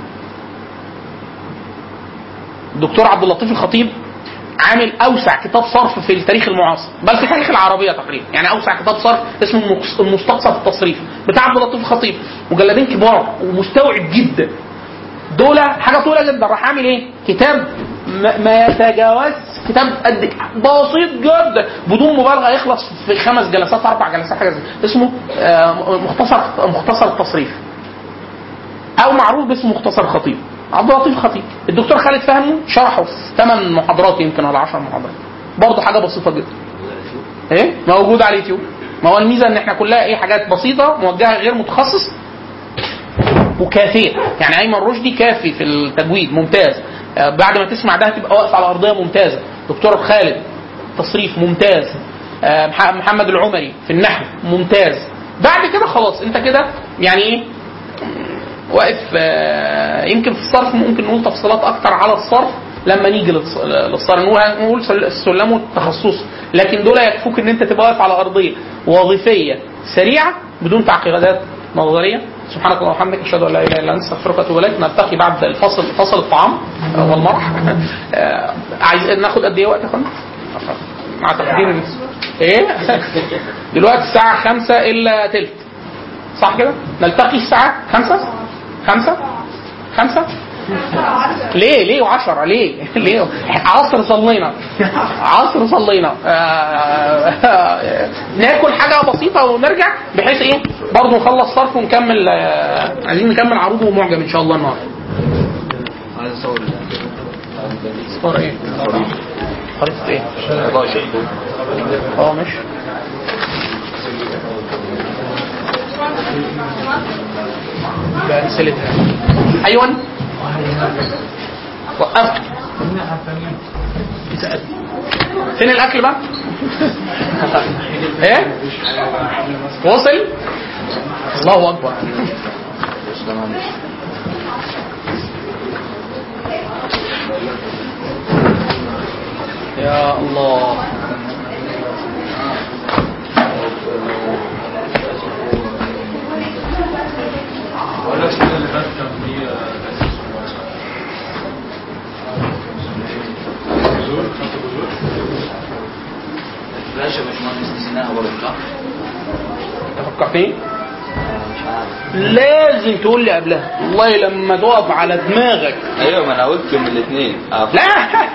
الدكتور عبد اللطيف الخطيب عامل اوسع كتاب صرف في التاريخ المعاصر بل في تاريخ العربيه تقريبا يعني اوسع كتاب صرف اسمه المقص- المستقصى في التصريف بتاع عبد اللطيف الخطيب مجلدين كبار ومستوعب جدا دول حاجه طويله جدا راح عامل ايه؟ كتاب ما ما يتجاوز كتاب قد بسيط جدا بدون مبالغه يخلص في خمس جلسات اربع جلسات حاجه زي اسمه آه، مختصر مختصر التصريف او معروف باسم مختصر خطيب عبد اللطيف خطيب الدكتور خالد فهمي شرحه في ثمان محاضرات يمكن ولا 10 محاضرات برضه حاجه بسيطه جدا ايه موجود على اليوتيوب ما هو الميزه ان احنا كلها ايه حاجات بسيطه موجهه غير متخصص وكافيه يعني ايمن رشدي كافي في التجويد ممتاز آه، بعد ما تسمع ده هتبقى واقف على ارضيه ممتازه دكتور خالد تصريف ممتاز آه، مح- محمد العمري في النحو ممتاز بعد كده خلاص انت كده يعني ايه واقف آه، يمكن في الصرف ممكن نقول تفصيلات اكتر على الصرف لما نيجي للص- للصرف نقول نقول سل- السلم التخصصي لكن دول يكفوك ان انت تبقى واقف على ارضيه وظيفيه سريعه بدون تعقيدات نظريه سبحانك اللهم وبحمدك اشهد ان لا اله الا انت استغفرك واتوب اليك نلتقي بعد الفصل فصل الطعام آه، والمرح آه، عايز ناخد قد ايه وقت يا اخوانا؟ مع تقدير الناس ايه دلوقتي الساعه 5 الا تلت صح كده نلتقي الساعه 5 5 5 ليه ليه وعشرة ليه ليه عصر صلينا عصر صلينا آه، ناكل حاجة بسيطة ونرجع بحيث ايه برضه نخلص صرف ونكمل آه، عايزين نكمل عروض ومعجم ان شاء الله النهارده عايز اصور صور ايه خريطة ايه اه ماشي بأمثلتها ايوه وقفت فين الاكل بقى؟ ايه؟ وصل؟ الله اكبر يا الله ولا السنه اللي فاتت كان في تاسيس بذور خدت بذور الفلاشه يا باشمهندس نسيناها برضه صح؟ فكرتني؟ مش عارف لازم تقول لي قبلها والله لما تقف على دماغك ايوه ما انا قلت يوم الاثنين لا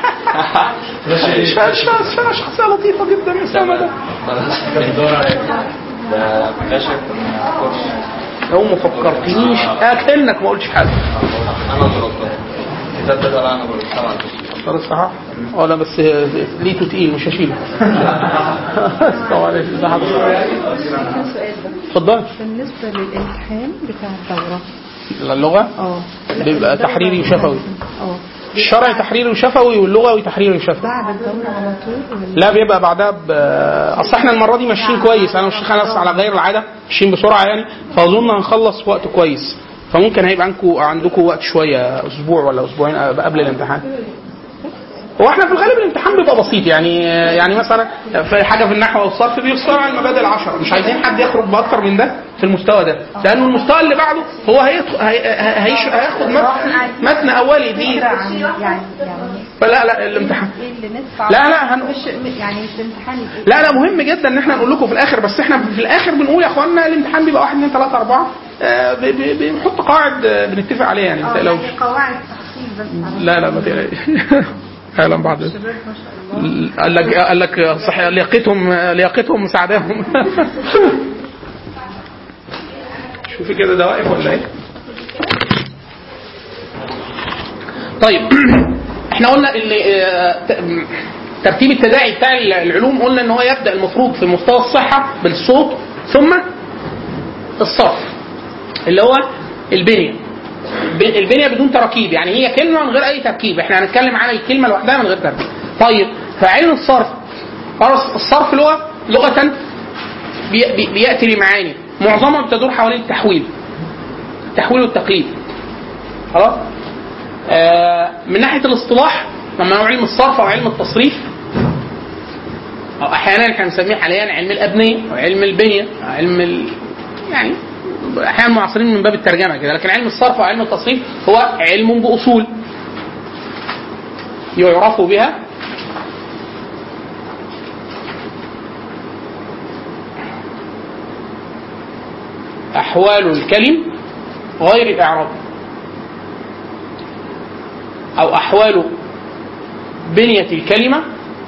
انا شخصيه لطيفه جدا يا اسامه ده خلاص بتدور على ايه؟ ده فلاشه من كورس لو ما فكرتنيش اكنك ما قلتش حاجه انا غلطان الكتاب ده طلع انا برضه طبعا طب الصحة اه لا بس ليته تقيل مش هشيله السلام عليكم ازي حضرتك سؤال بس اتفضل بالنسبة للامتحان بتاع الدورة اللغة اه بيبقى تحريري وشفوي اه الشرعي تحريري وشفوي واللغوي تحريري وشفوي بعد الدورة على طول ولا لا بيبقى بعدها ب اصل احنا المره دي ماشيين كويس انا والشيخ انس على غير العاده ماشيين بسرعه يعني فاظن هنخلص في وقت كويس فممكن هيبقى عندكم عندكم وقت شويه اسبوع ولا اسبوعين قبل الامتحان هو احنا في الغالب الامتحان بيبقى بسيط يعني يعني مثلا في حاجه في النحو والصرف بيفصل عن المبادئ العشره مش عايزين حد يخرج باكتر من ده في المستوى ده لانه المستوى اللي بعده هو هيدخل هي هيش- هياخد متن متن اولي دي فكرة عن يعني يعني فلا لا الامتحان ايه اللي ندفع لا، لا، هن- مش يعني مش الامتحان يبقى لا لا مهم جدا ان احنا نقول لكم في الاخر بس احنا في الاخر بنقول يا اخوانا الامتحان بيبقى 1 2 3 4 آه، ب- ب- بنحط قواعد آه، بنتفق عليها يعني ما اه تقلقوش يعني قواعد تحصيل بس على لا لا ما تقلقش اهلا بعض الشباب ما شاء الله قال لك قال لك صح لياقتهم لياقتهم مساعداهم شوفي كده ده واقف ولا ايه طيب احنا قلنا ان آه، ت- ترتيب التداعي بتاع العلوم قلنا ان هو يبدا المفروض في مستوى الصحه بالصوت ثم الصرف اللي هو البنيه ب- البنيه بدون تراكيب يعني هي كلمه من غير اي تركيب احنا هنتكلم عن الكلمه لوحدها من غير تركيب طيب فعلم الصرف خلاص الصرف لغه لغه بي- بي- بياتي لمعاني معظمها بتدور حوالين التحويل التحويل والتقليد خلاص آه من ناحيه الاصطلاح لما نقول علم الصرف او علم التصريف او احيانا احنا بنسميه حاليا علم الابنيه او علم البنيه أو علم ال... يعني احيانا معاصرين من باب الترجمه كده لكن علم الصرف او علم التصريف هو علم باصول يعرف بها احوال الكلم غير الاعراب او احوال بنيه الكلمه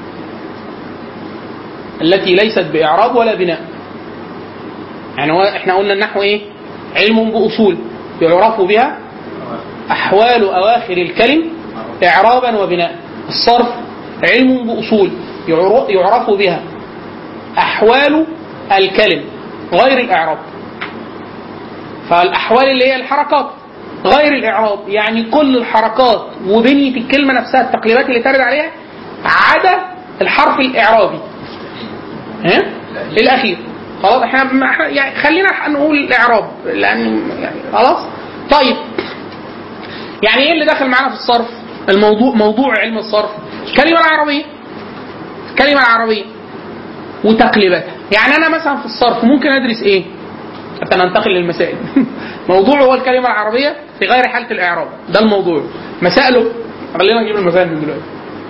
التي ليست باعراب ولا بناء يعني هو احنا قلنا النحو ايه علم باصول يعرف بها احوال اواخر الكلم اعرابا وبناء الصرف علم باصول يعر- يعرف بها احوال الكلم غير الاعراب فالاحوال اللي هي الحركات غير الاعراب يعني كل الحركات وبنيه الكلمه نفسها التقليبات اللي ترد عليها عدا الحرف الاعرابي ها الاخير خلاص احنا ما- إحنا- يعني خلينا نقول الاعراب لان يعني خلاص طيب يعني ايه اللي داخل معانا في الصرف الموضوع موضوع علم الصرف الكلمه العربيه الكلمه العربيه وتقليباتها يعني انا مثلا في الصرف ممكن ادرس ايه حتى ننتقل للمسائل موضوع هو الكلمه العربيه في غير حاله الاعراب ده الموضوع مسائله خلينا نجيب المسائل من دلوقتي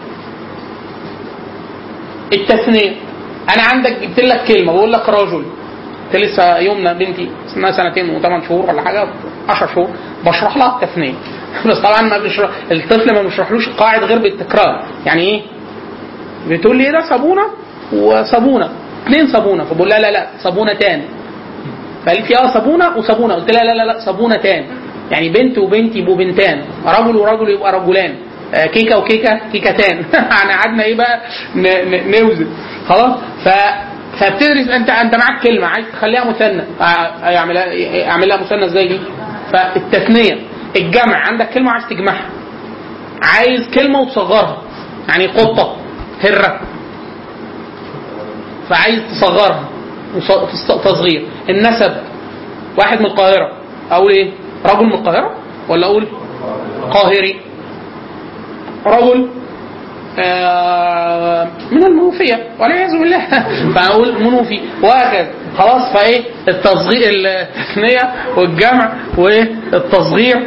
التثنيه انا عندك جبت لك كلمه بقول لك رجل كنت لسه يومنا بنتي اسمها سنتين وثمان شهور ولا حاجه 10 شهور بشرح لها التثنيه بس طبعا ما بشرح الطفل ما بشرحلوش القواعد غير بالتكرار يعني ايه بتقول لي ايه ده صابونه وصابونه اثنين صابونه فبقول لها لا لا صابونتان فقالت لي اه صابونه وصابونه قلت لها لا لا لا صابونتان يعني بنت وبنت يبقوا بنتان رجل ورجل يبقى رجلان آه، كيكه وكيكه كيكتان يعني قعدنا ايه بقى ن- ن- نوزن خلاص ف فبتدرس انت انت معاك كلمه عايز تخليها مثنى آه، اعملها اعمل لها مثنى ازاي دي فالتثنيه الجمع عندك كلمه عايز تجمعها عايز كلمه وتصغرها يعني قطه هره فعايز تصغرها وص- تص- تصغير النسب واحد من القاهره اقول ايه رجل من القاهره ولا اقول قاهري رجل آه، من المنوفية والعياذ بالله فأقول منوفي وهكذا خلاص فإيه التصغير التثنية والجمع والتصغير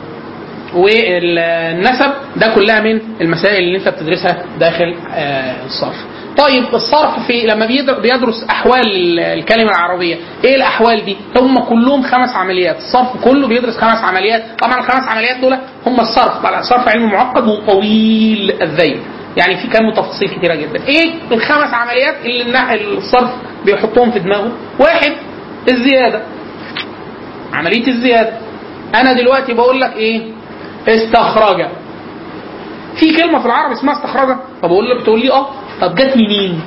والنسب ده كلها من المسائل اللي انت بتدرسها داخل آه، الصرف طيب الصرف في لما بيدر- بيدرس احوال ال- الكلمه العربيه ايه الاحوال دي هم كلهم خمس عمليات الصرف كله بيدرس خمس عمليات طبعا الخمس عمليات دول هم الصرف طبعا الصرف علم معقد وطويل الذيل يعني في كم تفاصيل كتيره جدا ايه الخمس عمليات اللي النح- الصرف بيحطهم في دماغه واحد الزياده عمليه الزياده انا دلوقتي بقول لك ايه استخرج في كلمه في العربي اسمها استخرج فبقول لك تقول لي اه طب جت منين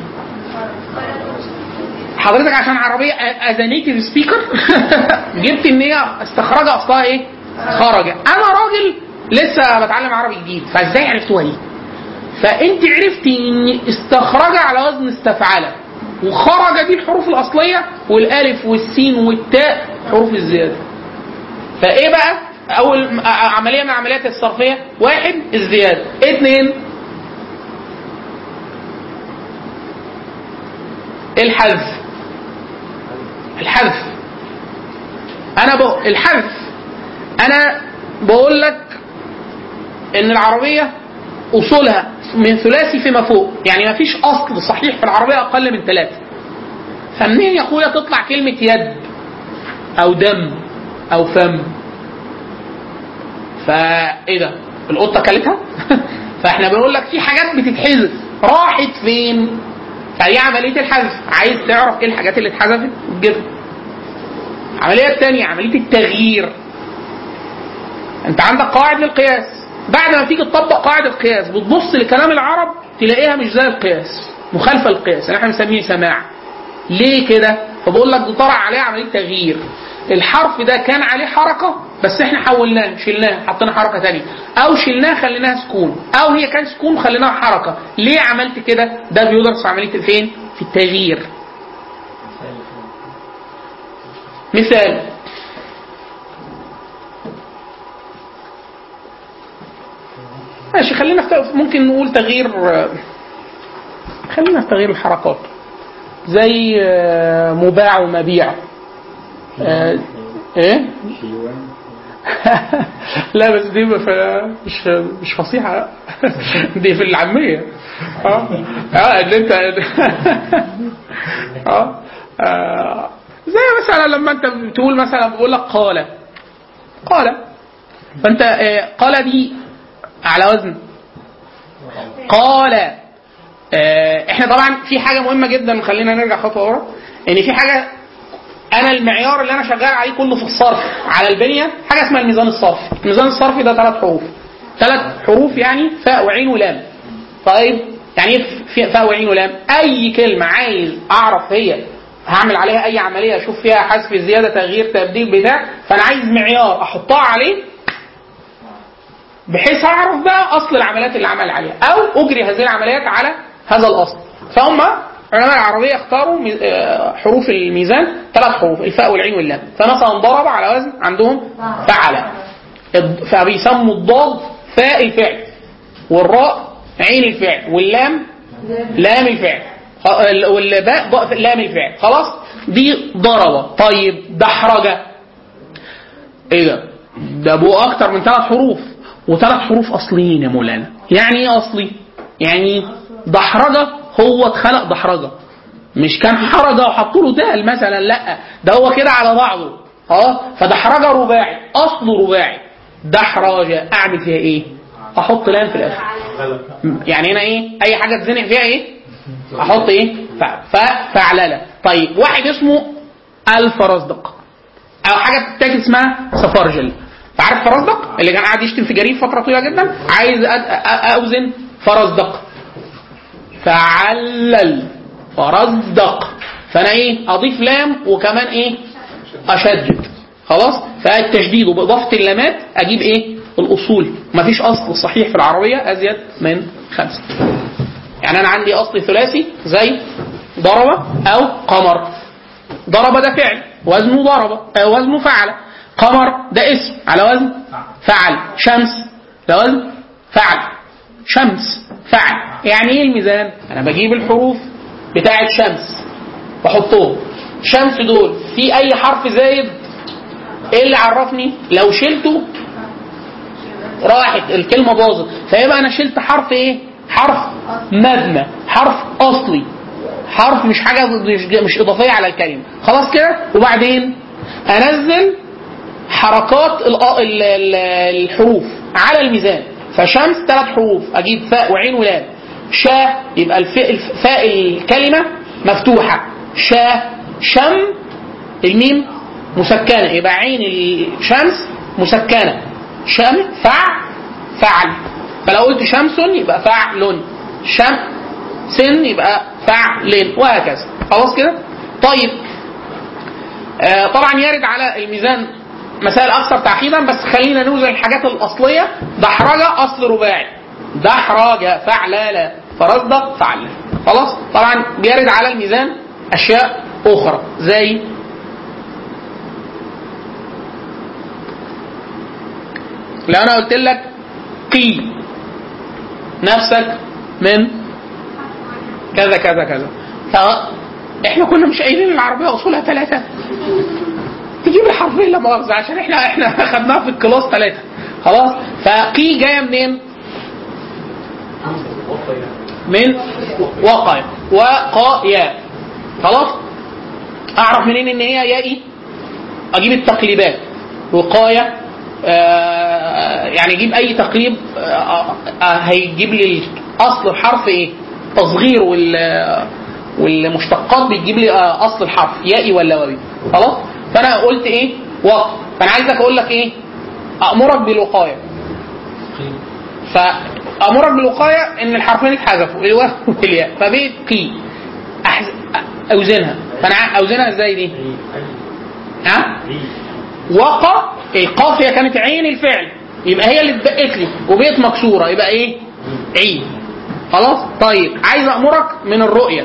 حضرتك عشان عربيه از نيتيف سبيكر جبت ان هي استخرج اصلها ايه خرج انا راجل لسه بتعلم عربي جديد فازاي عرفتوها دي فانت عرفتي ان استخرج على وزن استفعل وخرج دي الحروف الاصليه والالف والسين والتاء حروف الزياده فايه بقى اول ع- عمليه من العمليات الصرفيه واحد الزياده اثنين الحذف الحذف انا بق... الحذف انا بقول لك ان العربيه اصولها من ثلاثي فيما فوق يعني ما فيش اصل صحيح في العربيه اقل من ثلاثه فمنين يا اخويا تطلع كلمه يد او دم او فم فايه ده القطه كلتها فاحنا بنقول لك في حاجات بتتحذف راحت فين فهي عمليه الحذف عايز تعرف ايه الحاجات اللي اتحذفت تجيبها العمليه الثانيه عمليه التغيير انت عندك قواعد للقياس بعد ما تيجي تطبق قاعده القياس بتبص لكلام العرب تلاقيها مش زي القياس مخالفه للقياس اللي احنا بنسميه سماع ليه كده فبقول لك ده طرأ عليه عمليه تغيير الحرف ده كان عليه حركه بس احنا حولناه شلناه حطينا حركه ثانيه او شلناه خليناها سكون او هي كان سكون خليناها حركه ليه عملت كده ده بيدرس في عمليه فين في التغيير مثال ماشي خلينا في ممكن نقول تغيير خلينا في تغيير الحركات زي آه، مباع ومبيع آه، ايه لا بس دي ما ف- مش مش فصيحه دي في العاميه اه اه اللي انت اه آه، زي مثلا لما انت بتقول مثلا بقول لك قال قال فانت آه، قال دي على وزن قال آه، احنا طبعا في حاجه مهمه جدا خلينا نرجع خطوه ورا ان في حاجه انا المعيار اللي انا شغال عليه كله في الصرف على البنيه حاجه اسمها الميزان الصرفي الميزان الصرفي ده ثلاث حروف ثلاث حروف يعني فاء وعين ولام طيب يعني ايه في- فاء وعين ولام اي كلمه عايز اعرف هي هعمل عليها اي عمليه اشوف فيها حذف زياده تغيير تبديل بتاع فانا عايز معيار احطها عليه بحيث اعرف بقى اصل العمليات اللي عمل عليها او اجري هذه العمليات على هذا الاصل فهم علماء العربيه اختاروا مي- آه، حروف الميزان ثلاث حروف الفاء والعين واللام فمثلا ضرب على وزن عندهم فعل الض- فبيسموا الضاد فاء الفعل والراء عين الفعل واللام لام الفعل خ- ال- والباء ضاء لام الفعل خلاص دي ضربه طيب دحرجه ايه ده؟ ده ابو اكتر من ثلاث حروف وثلاث حروف اصليين يا مولانا يعني ايه اصلي؟ يعني دحرجه هو اتخلق دحرجه مش كان حرجه وحطوا له دال مثلا لا ده هو كده على بعضه اه فدحرجه رباعي اصله رباعي دحرجه اعمل فيها ايه؟ احط لام في الاخر يعني هنا ايه؟ اي حاجه تزنق فيها ايه؟ احط ايه؟ ف- ف- فعلله طيب واحد اسمه الفرزدق او حاجه بتتاكل اسمها سفارجل فعارف فرزدق اللي كان قاعد يشتم في جرير فتره طويله جدا عايز أد- أ- اوزن فرزدق فعلل فرزدق فانا ايه اضيف لام وكمان ايه اشدد خلاص فالتشديد وباضافه اللامات اجيب ايه الاصول مفيش اصل صحيح في العربيه ازيد من خمسه يعني انا عندي اصل ثلاثي زي ضرب او قمر ضرب ده فعل وزنه ضرب آه، وزنه فعل قمر ده اسم على وزن فعل شمس ده وزن فعل شمس فعل يعني ايه الميزان انا بجيب الحروف بتاعه شمس واحطهم شمس دول في اي حرف زايد ايه اللي عرفني لو شلته راحت الكلمه باظت فيبقى انا شلت حرف ايه حرف مبنى حرف اصلي حرف مش حاجه مش, مش اضافيه على الكلمه خلاص كده وبعدين انزل حركات ال- ال- ال- الحروف على الميزان فشمس ثلاث حروف اجيب فاء وعين ولام شا يبقى الف- الف- فاء الكلمه مفتوحه شا شم الميم مسكنه يبقى عين الشمس مسكنه شم فع فعل فلو قلت شمس يبقى فعل شم سن يبقى فعل وهكذا خلاص كده طيب آه طبعا يرد على الميزان مسائل اكثر تعقيدا بس خلينا نوزن الحاجات الاصليه دحرجه اصل رباعي دحرجه فعلاله فرصدق فعل خلاص طبعا بيرد على الميزان اشياء اخرى زي لو انا قلت لك قي نفسك من كذا كذا كذا فاحنا كنا مش قايلين العربيه اصولها ثلاثه تجيب الحرفين لا مؤاخذه عشان احنا احنا خدناها في الكلاس ثلاثه خلاص فقي جايه منين؟ من وقاية وقايا خلاص اعرف منين ان هي يائي اجيب التقليبات وقايه آه يعني اجيب اي تقليب آه آه هيجيب لي اصل الحرف ايه تصغير وال والمشتقات بتجيب لي آه اصل الحرف يائي ولا واوي خلاص فانا قلت ايه وقت فانا عايزك اقول لك ايه امرك بالوقايه فامرك بالوقايه ان الحرفين اتحذفوا الواو والياء فبقت قي أحز... اوزنها فانا ع- اوزنها ازاي دي؟ ها؟ وقى القاف هي كانت عين الفعل يبقى هي اللي اتبقت لي وبقت مكسوره يبقى ايه؟ عين خلاص؟ طيب عايز امرك من الرؤيه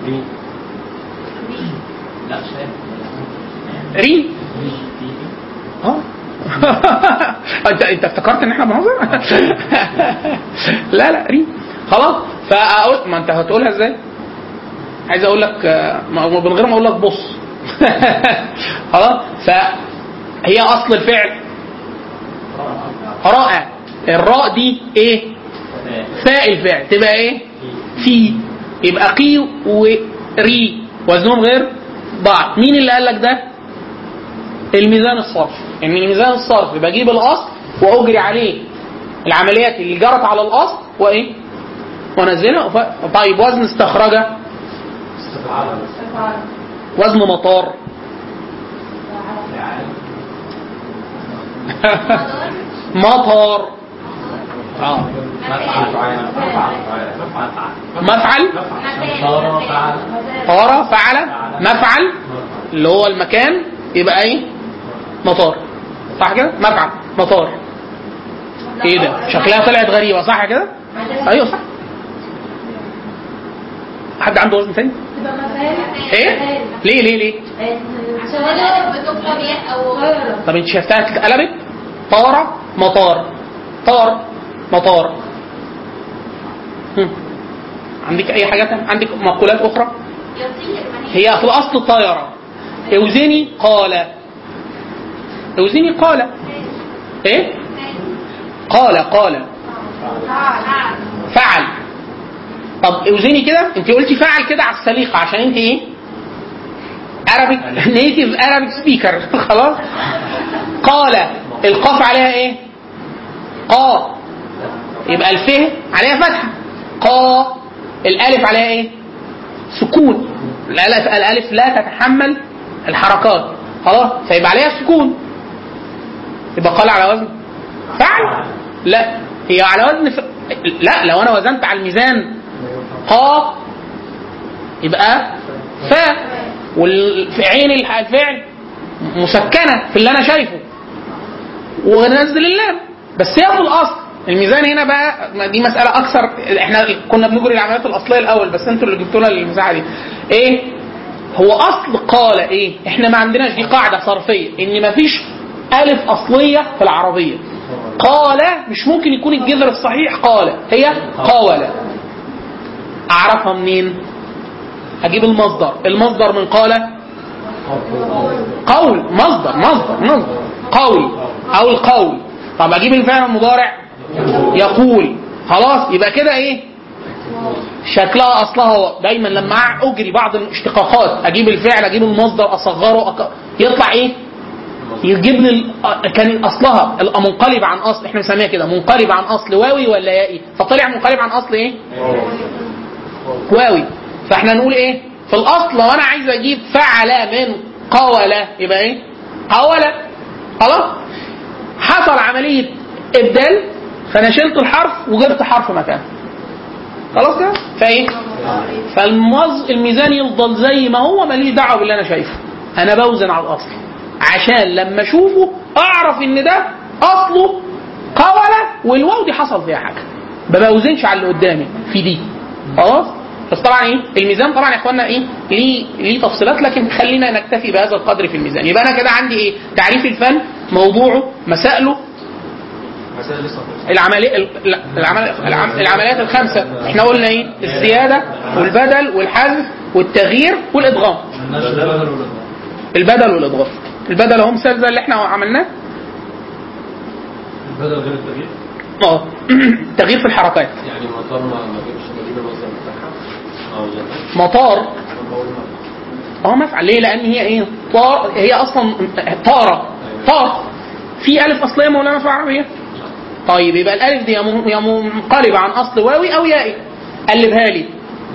ري اه انت انت افتكرت ان احنا بنهزر؟ لا لا ري خلاص فاقول ما انت هتقولها ازاي؟ عايز اقول لك آه، ما- من غير ما اقول لك بص خلاص فهي اصل الفعل راء الراء دي ايه فاء الفعل تبقى ايه في يبقى قي وري وزنهم غير بعض مين اللي قال لك ده الميزان الصرف ان الميزان الصرف بجيب الاصل واجري عليه العمليات اللي جرت على الاصل وايه وانزلها وف- طيب وزن استخرجه وزن مطار مطر اه مفعل طار فعل مفعل اللي هو المكان يبقى ايه مطار صح كده مفعل مطار ايه ده شكلها طلعت غريبه صح كده ايوه صح حد عنده وزن تاني ايه ليه ليه ليه عشان انا بتبقى بياء او غيره طب انت شفتها اتقلبت طار مطار طار مطار هم. عندك اي حاجه تانية؟ عندك مقولات اخرى يطير ما هي في الاصل الطيره اوزني قال اوزني قال ايه قال قال فعل طب اوزني كده انت قلتي فعل كده على السليقه عشان انت ايه Arabic نيتيف Arabic سبيكر خلاص قال القاف عليها ايه قا يبقى الف عليها فتحه قا الالف عليها ايه سكون الالف الالف لا تتحمل الحركات خلاص فيبقى عليها سكون يبقى قال على وزن فعل لا هي على وزن ف... لا لو انا وزنت على الميزان قا يبقى فا والعين الفعل مسكنه في اللي انا شايفه ونزل اللام بس هي في الاصل الميزان هنا بقى ما دي مساله اكثر احنا كنا بنجري العمليات الاصليه الاول بس انتوا اللي جبتوا لنا المساحه دي ايه هو اصل قال ايه احنا ما عندناش دي قاعده صرفيه ان ما فيش الف اصليه في العربيه قال مش ممكن يكون الجذر الصحيح قال هي قاول اعرفها منين هجيب المصدر المصدر من قال قول مصدر مصدر مصدر قول او القول طب اجيب الفعل المضارع يقول خلاص يبقى كده ايه شكلها اصلها هو دايما لما اجري بعض الاشتقاقات اجيب الفعل اجيب المصدر اصغره أك... يطلع ايه يجيب لي ال- كان اصلها المنقلب عن اصل احنا بنسميها كده منقلب عن اصل واوي ولا يائي فطلع منقلب عن اصل ايه واوي فاحنا نقول ايه في الاصل لو انا عايز اجيب فعل من قول يبقى ايه قول خلاص حصل عمليه ابدال فانا شلت الحرف وجبت حرف مكانه خلاص كده فايه فالموز الميزان يفضل زي ما هو ماليش دعوه باللي انا شايفه انا بوزن على الاصل عشان لما اشوفه اعرف ان ده اصله قول والواو دي حصل فيها حاجه ما بوزنش على اللي قدامي في دي خلاص بس طبعا ايه الميزان طبعا يا اخوانا ايه ليه ليه تفصيلات لكن خلينا نكتفي بهذا القدر في الميزان يبقى انا كده عندي ايه تعريف الفن موضوعه مسائله مسائل لسه العملية ال- العمل العم- العمليات الخمسة احنا قلنا ايه الزيادة والبدل والحذف والتغيير والادغام الناس البدل والإضافة البدل والادغام البدل اهو مثال زي اللي احنا عملناه البدل غير التغيير اه تغيير في الحركات يعني المطار ما ما جابش مدينه المصدر بتاعها اه يعني مطار اه مفعل ليه؟ لان هي ايه؟ طار هي اصلا طاره طار في الف اصليه مولانا في العربيه طيب يبقى الالف دي يا م- يا منقلبه عن اصل واوي او يائي قلبها لي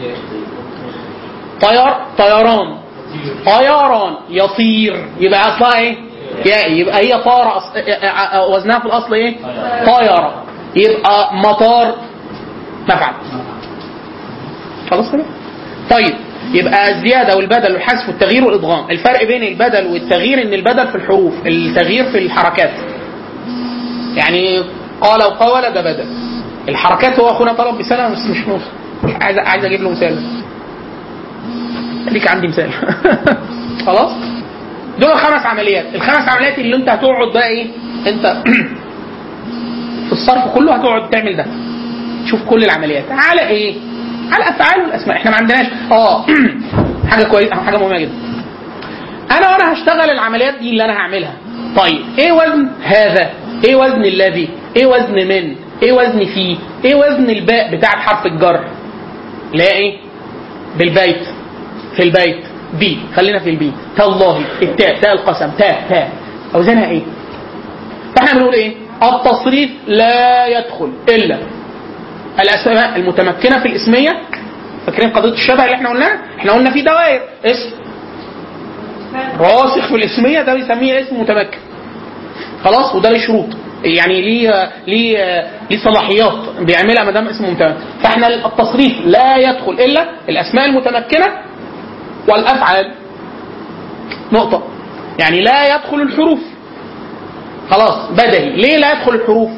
طيار طيران طيران يطير يبقى اصلها ايه؟ يائي يبقى هي طاره أص... وزنها في الاصل ايه؟ طياره يبقى مطار مفعل خلاص كده؟ طيب يبقى الزياده والبدل والحذف والتغيير والادغام الفرق بين البدل والتغيير ان البدل في الحروف التغيير في الحركات يعني قال وقول ده بدل الحركات هو اخونا طلب مثال بس مش موصل مش عايز عايز اجيب له مثال ليك عندي مثال خلاص دول خمس عمليات الخمس عمليات اللي انت هتقعد بقى ايه انت في الصرف كله هتقعد تعمل ده شوف كل العمليات على ايه على الافعال والاسماء احنا ما عندناش اه حاجه كويسه حاجه مهمه جدا انا وانا هشتغل العمليات دي اللي انا هعملها طيب ايه وزن هذا ايه وزن الذي ايه وزن من ايه وزن فيه ايه وزن الباء بتاعت حرف الجر لا ايه بالبيت في البيت بي خلينا في البي تالله التاء تاء القسم تاء تاء اوزانها ايه فاحنا بنقول ايه التصريف لا يدخل الا الاسماء المتمكنه في الاسميه فاكرين قضيه الشبه اللي احنا قلناها احنا قلنا في دوائر اسم راسخ في الاسميه ده بيسميه اسم متمكن خلاص وده ليه شروط يعني ليه ليه ليه صلاحيات بيعملها ما دام اسمه متمكن فاحنا التصريف لا يدخل الا الاسماء المتمكنه والافعال نقطه يعني لا يدخل الحروف خلاص بدهي ليه لا يدخل الحروف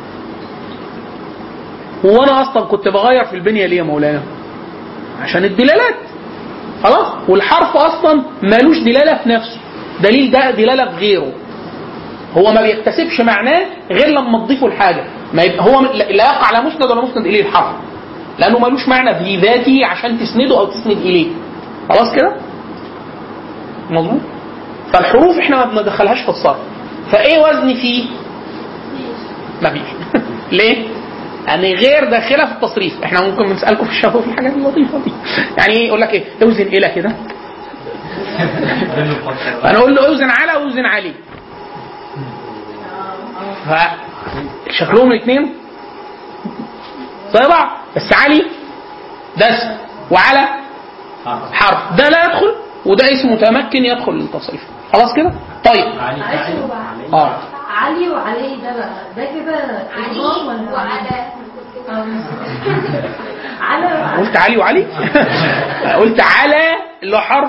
هو انا اصلا كنت بغير في البنيه ليه يا مولانا عشان الدلالات خلاص والحرف اصلا مالوش دلاله في نفسه دليل ده دلاله في غيره هو ما بيكتسبش معناه غير لما تضيفه لحاجه ما يبقى هو لا يقع على مسند ولا مسند اليه الحرف لانه مالوش معنى في ذاته عشان تسنده او تسند اليه خلاص كده مظبوط فالحروف احنا ما بندخلهاش في الصرف فايه وزن فيه مفيش ليه يعني غير داخله في التصريف احنا ممكن نسالكم في الشفوي في الحاجات اللطيفه دي يعني ايه يقول لك ايه اوزن الى كده فانا اقول له اوزن على اوزن علي شكلهم الاثنين زي بعض بس علي ده اسم وعلى حرف ده لا يدخل وده اسم متمكن يدخل للتصريف خلاص كده طيب معلش هو اه علي وعلي ده بقى ده كده إضغام علي ولا وعلى آه. على وعلى قلت علي وعلي قلت على اللي هو حرف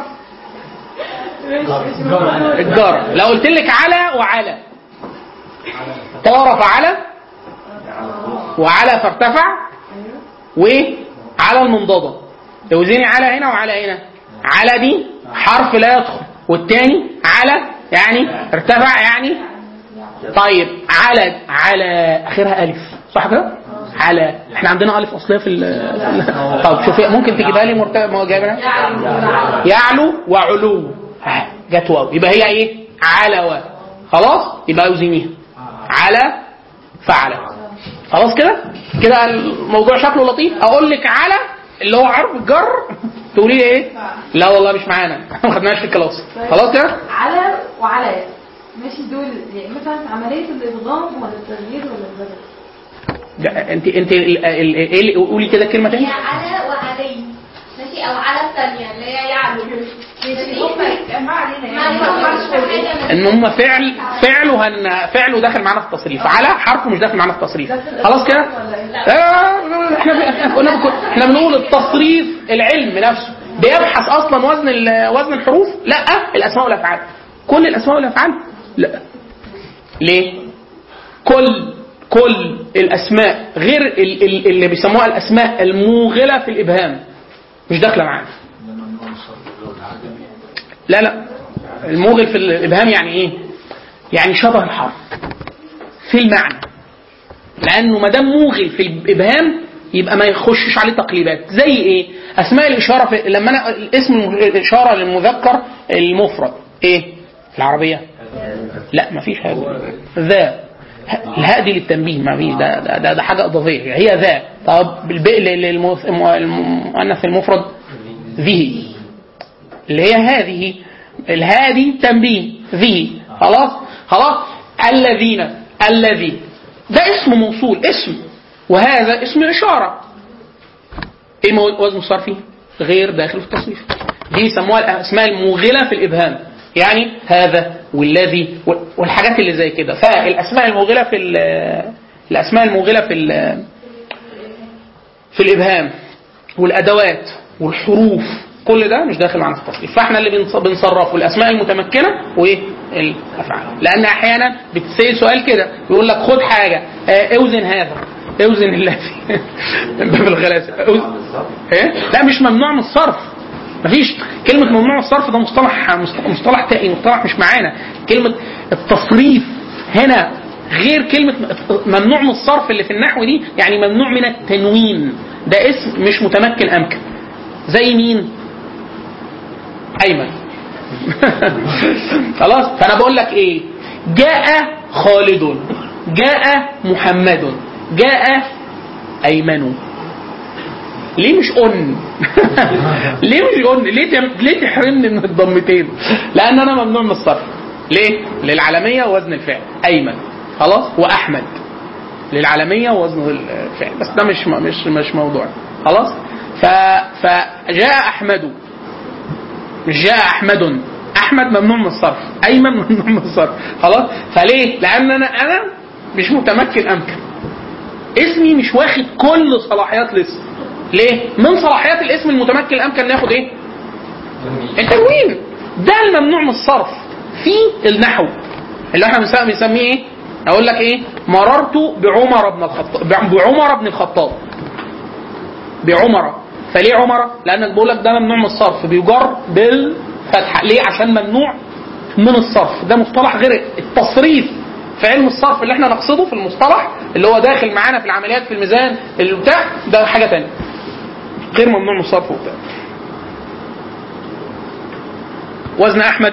الجار لو قلت لك على وعلى طار فعلى وعلى فارتفع وعلى المنضدة توزيني على هنا وعلى هنا على دي حرف لا يدخل والتاني على يعني ارتفع يعني طيب على على اخرها الف صح كده؟ على احنا عندنا الف اصليه في ال طب شوفي ممكن تجيبها لي مرتبه جايبها يعلو وعلو ها، جت واو يبقى هي ايه؟ على خلاص يبقى اوزنيها على فعل خلاص كده كده الموضوع شكله لطيف اقول لك على اللي هو حرف الجر تقولي لي ايه لا والله مش معانا ما خدناش في الكلاس خلاصس كده على وعلى ماشي دول يعني مثلا عملية الإضغام ولا التغيير ولا البدل ده انت انت ال- ال- ايه اللي- قولي كده الكلمه هي تاني على وعلي ماشي او على الثانية اللي هي يعلو ما علينا ما ينفعش في حاجة ان هم فعل فعله هن فعله داخل معانا في التصريف على حرفه مش داخل معانا في التصريف خلاص كده آه، احنا احنا كنا احنا بنقول التصريف العلم نفسه بيبحث اصلا وزن ال- وزن الحروف لا الاسماء والافعال كل الاسماء والافعال لا ليه كل كل الاسماء غير ال- ال- اللي بيسموها الاسماء الموغله في الابهام مش داخله معانا لا لا الموغل في الابهام يعني ايه يعني شبه الحرف في المعنى لانه ما دام موغل في الابهام يبقى ما يخشش عليه تقليبات زي ايه اسماء الاشاره في لما انا اسم الاشاره للمذكر المفرد ايه في العربيه لا ما فيش حاجه ذا ه- الهاء دي للتنبيه ما فيش ده, ده, ده, ده حاجه اضافيه هي ذا طب الباء للمؤنث المفرد ذه اللي هي هذه الهادي تنبيه ذي خلاص خلاص الذين الذي ده اسم موصول اسم وهذا اسم اشاره ايه مو- وزن الصرفي غير داخل في التصريف دي يسموها الاسماء الموغله في الابهام يعني هذا والذي وال- والحاجات اللي زي كده فالاسماء الموغله في ال- الاسماء الموغله في ال- في الابهام والادوات والحروف كل ده مش داخل معانا في التصريف فاحنا اللي بنص- بنصرفه الاسماء المتمكنه وايه الافعال لان احيانا بتسال سؤال كده يقول لك خد حاجه آه، اوزن هذا اوزن الذي من باب الغلاسه أوزن- ايه لا مش ممنوع من الصرف مفيش كلمة ممنوع من الصرف ده مصطلح مصطلح تاني مصطلح مش معانا كلمة التصريف هنا غير كلمة ممنوع من الصرف اللي في النحو دي يعني ممنوع من التنوين ده اسم مش متمكن أمكن زي مين؟ أيمن خلاص فأنا بقول لك إيه جاء خالد جاء محمد جاء أيمن ليه مش أن؟ ليه مش أن؟ ليه تم- ليه تحرمني من الضمتين؟ لأن أنا ممنوع من الصرف. ليه؟ للعالمية ووزن الفعل، أيمن خلاص؟ وأحمد للعالمية ووزن الفعل، بس ده مش مش مش موضوع خلاص؟ ف فجاء أحمد مش جاء أحمد أحمد ممنوع من الصرف، أيمن ممنوع من الصرف، خلاص؟ فليه؟ لأن أنا أنا مش متمكن أمكن. اسمي مش واخد كل صلاحيات الاسم ليه؟ من صلاحيات الاسم المتمكن الامكن ناخد ايه؟ التنوين ده الممنوع من الصرف في النحو اللي احنا بنسميه بنسميه ايه؟ اقول لك ايه؟ مررت بعمر بن الخطاب بعمر بن الخطاب بعمر فليه عمر؟ لانك بقول لك ده ممنوع من الصرف بيجر بالفتحه ليه؟ عشان ممنوع من الصرف ده مصطلح غير التصريف في علم الصرف اللي احنا نقصده في المصطلح اللي هو داخل معانا في العمليات في الميزان اللي بتاع ده حاجه ثانيه غير ممنوع من الصرف وبتاع وزن احمد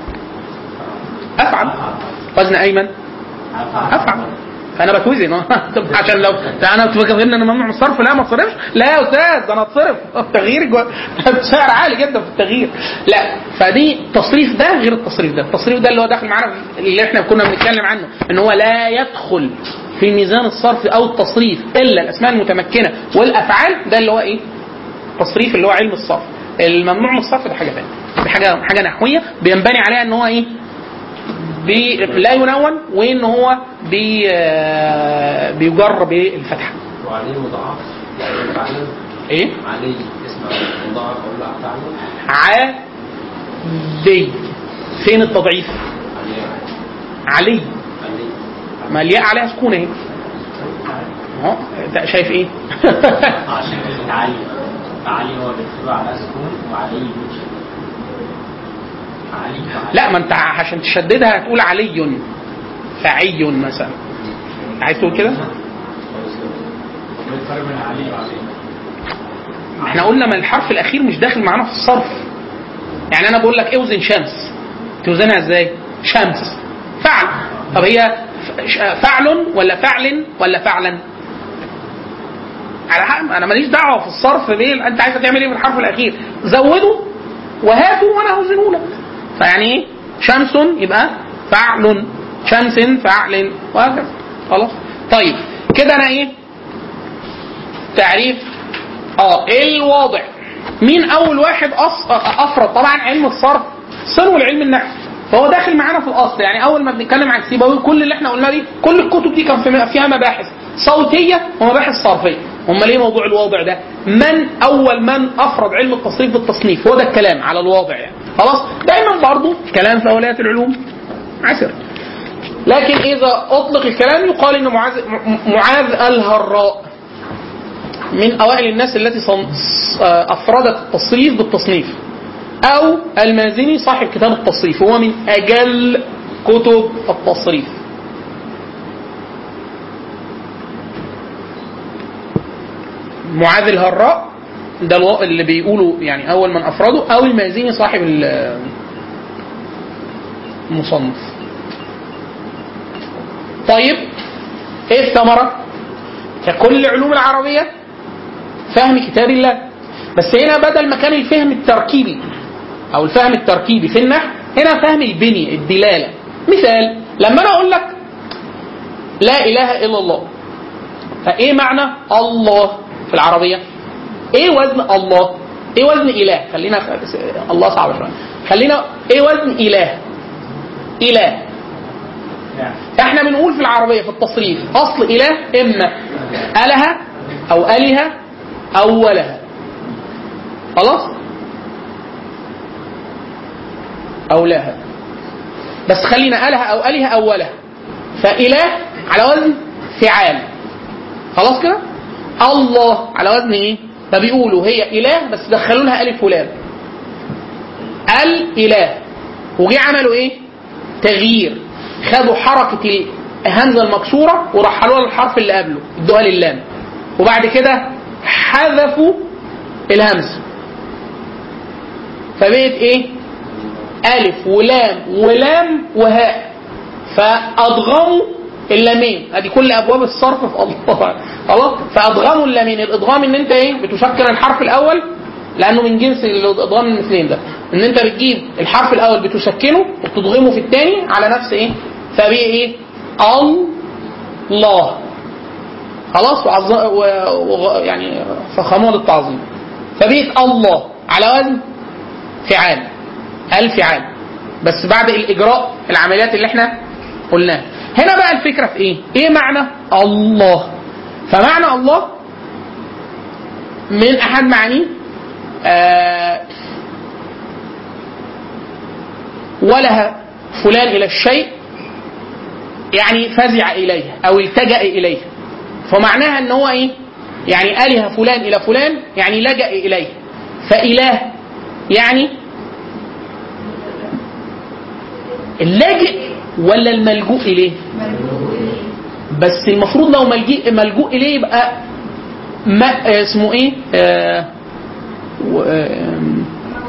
افعل وزن ايمن افعل فانا بتوزن اه طب عشان لو ده انا كنت فاكر ان انا ممنوع من الصرف لا ما اتصرفش لا يا استاذ ده انا اتصرف التغيير جو... سعر عالي جدا في التغيير لا فدي التصريف ده غير التصريف ده التصريف ده اللي هو داخل معانا في- اللي احنا كنا بنتكلم عنه ان هو لا يدخل في ميزان الصرف او التصريف الا الاسماء المتمكنه والافعال ده اللي هو ايه التصريف اللي هو علم الصرف الممنوع من الصرف ده حاجه ثانيه دي حاجه حاجه نحويه بينبني عليها ان هو ايه بي لا ينون وان هو بي آه، بيجر بالفتحه وعليه مضاعف يعني فعلا ايه عليه اسم مضاعف اقول له فعلا علي فين التضعيف عليه علي عليه ما الياء عليها سكون اهي اهو انت شايف ايه عشان كلمة علي فعلي هو بيكتبه على سكون وعلي يوجد علي فعلي. لا ما انت عشان تشددها هتقول علي فعي مثلا عايز تقول كده طب ايه الفرق بين علي وعلي؟ احنا قلنا ما الحرف الاخير مش داخل معانا في الصرف يعني انا بقول لك اوزن شمس توزنها ازاي شمس فعل طب هي ف- فعل ولا فعل ولا فعلا على حق انا ماليش دعوه في الصرف بين انت عايز تعمل ايه بالحرف الاخير زوده وهاته وانا هوزنه لك فيعني ايه شمس يبقى فعل شمس فعل وهكذا خلاص طيب كده انا ايه تعريف اه ايه الواضح مين اول واحد أص... افرض طبعا علم الصرف صنو العلم النحو فهو داخل معانا في الاصل يعني اول ما بنتكلم عن سيبوي كل اللي احنا قلناه دي كل الكتب دي كان في- فيها مباحث صوتيه ومباحث صرفيه هم ليه موضوع الواضع ده من اول من افرض علم التصريف بالتصنيف هو ده الكلام على الواضع يعني خلاص دايما برضو كلام في اوليات العلوم عسر لكن اذا اطلق الكلام يقال ان معاذ م- معاذ الهراء من اوائل الناس التي صن- آه، افردت التصريف بالتصنيف او المازني صاحب كتاب التصريف هو من اجل كتب التصريف معاذ الهراء ده الو- اللي بيقولوا يعني اول من افرده او المازني صاحب ال- المصنف طيب ايه الثمره؟ ككل علوم العربيه فهم كتاب الله بس هنا بدل ما كان الفهم التركيبي او الفهم التركيبي في النحو هنا فهم البنية الدلاله مثال لما انا اقول لك لا اله الا الله فايه معنى الله في العربيه؟ ايه وزن الله؟ ايه وزن اله؟ خلينا الله صعب شويه خلينا ايه وزن اله؟ اله احنا بنقول في العربيه في التصريف اصل اله اما اله او اله او وله خلاص او لها بس خلينا اله او اله او وله فاله على وزن فعال خلاص كده الله على وزن ايه فبيقولوا هي اله بس دخلوا لها الف ولام الاله وجي عملوا ايه تغيير خدوا حركه الهمزه المكسوره ورحلوها للحرف اللي قبله ادوها للام وبعد كده حذفوا الهمزه فبقت ايه الف ولام ولام وهاء فادغموا اللامين ادي كل ابواب الصرف في الله خلاص فادغموا اللامين الادغام ان انت ايه بتشكل الحرف الاول لانه من جنس الادغام المثلين ده ان انت بتجيب الحرف الاول بتسكنه وتضغمه في الثاني على نفس ايه فبقى ايه الله خلاص وعظ... و... و... يعني فخمود التعظيم فبقت الله على وزن فعال الفعال بس بعد الاجراء العمليات اللي احنا قلناها هنا بقى الفكره في ايه ايه معنى الله فمعنى الله من احد معانيه آه وله فلان الى الشيء يعني فزع اليه او التجا اليه فمعناها ان هو ايه يعني اله فلان الى فلان يعني لجا اليه فاله يعني اللاجئ ولا الملجوء اليه بس المفروض لو ملجئ ملجوء اليه يبقى ما اسمه ايه آه و آم،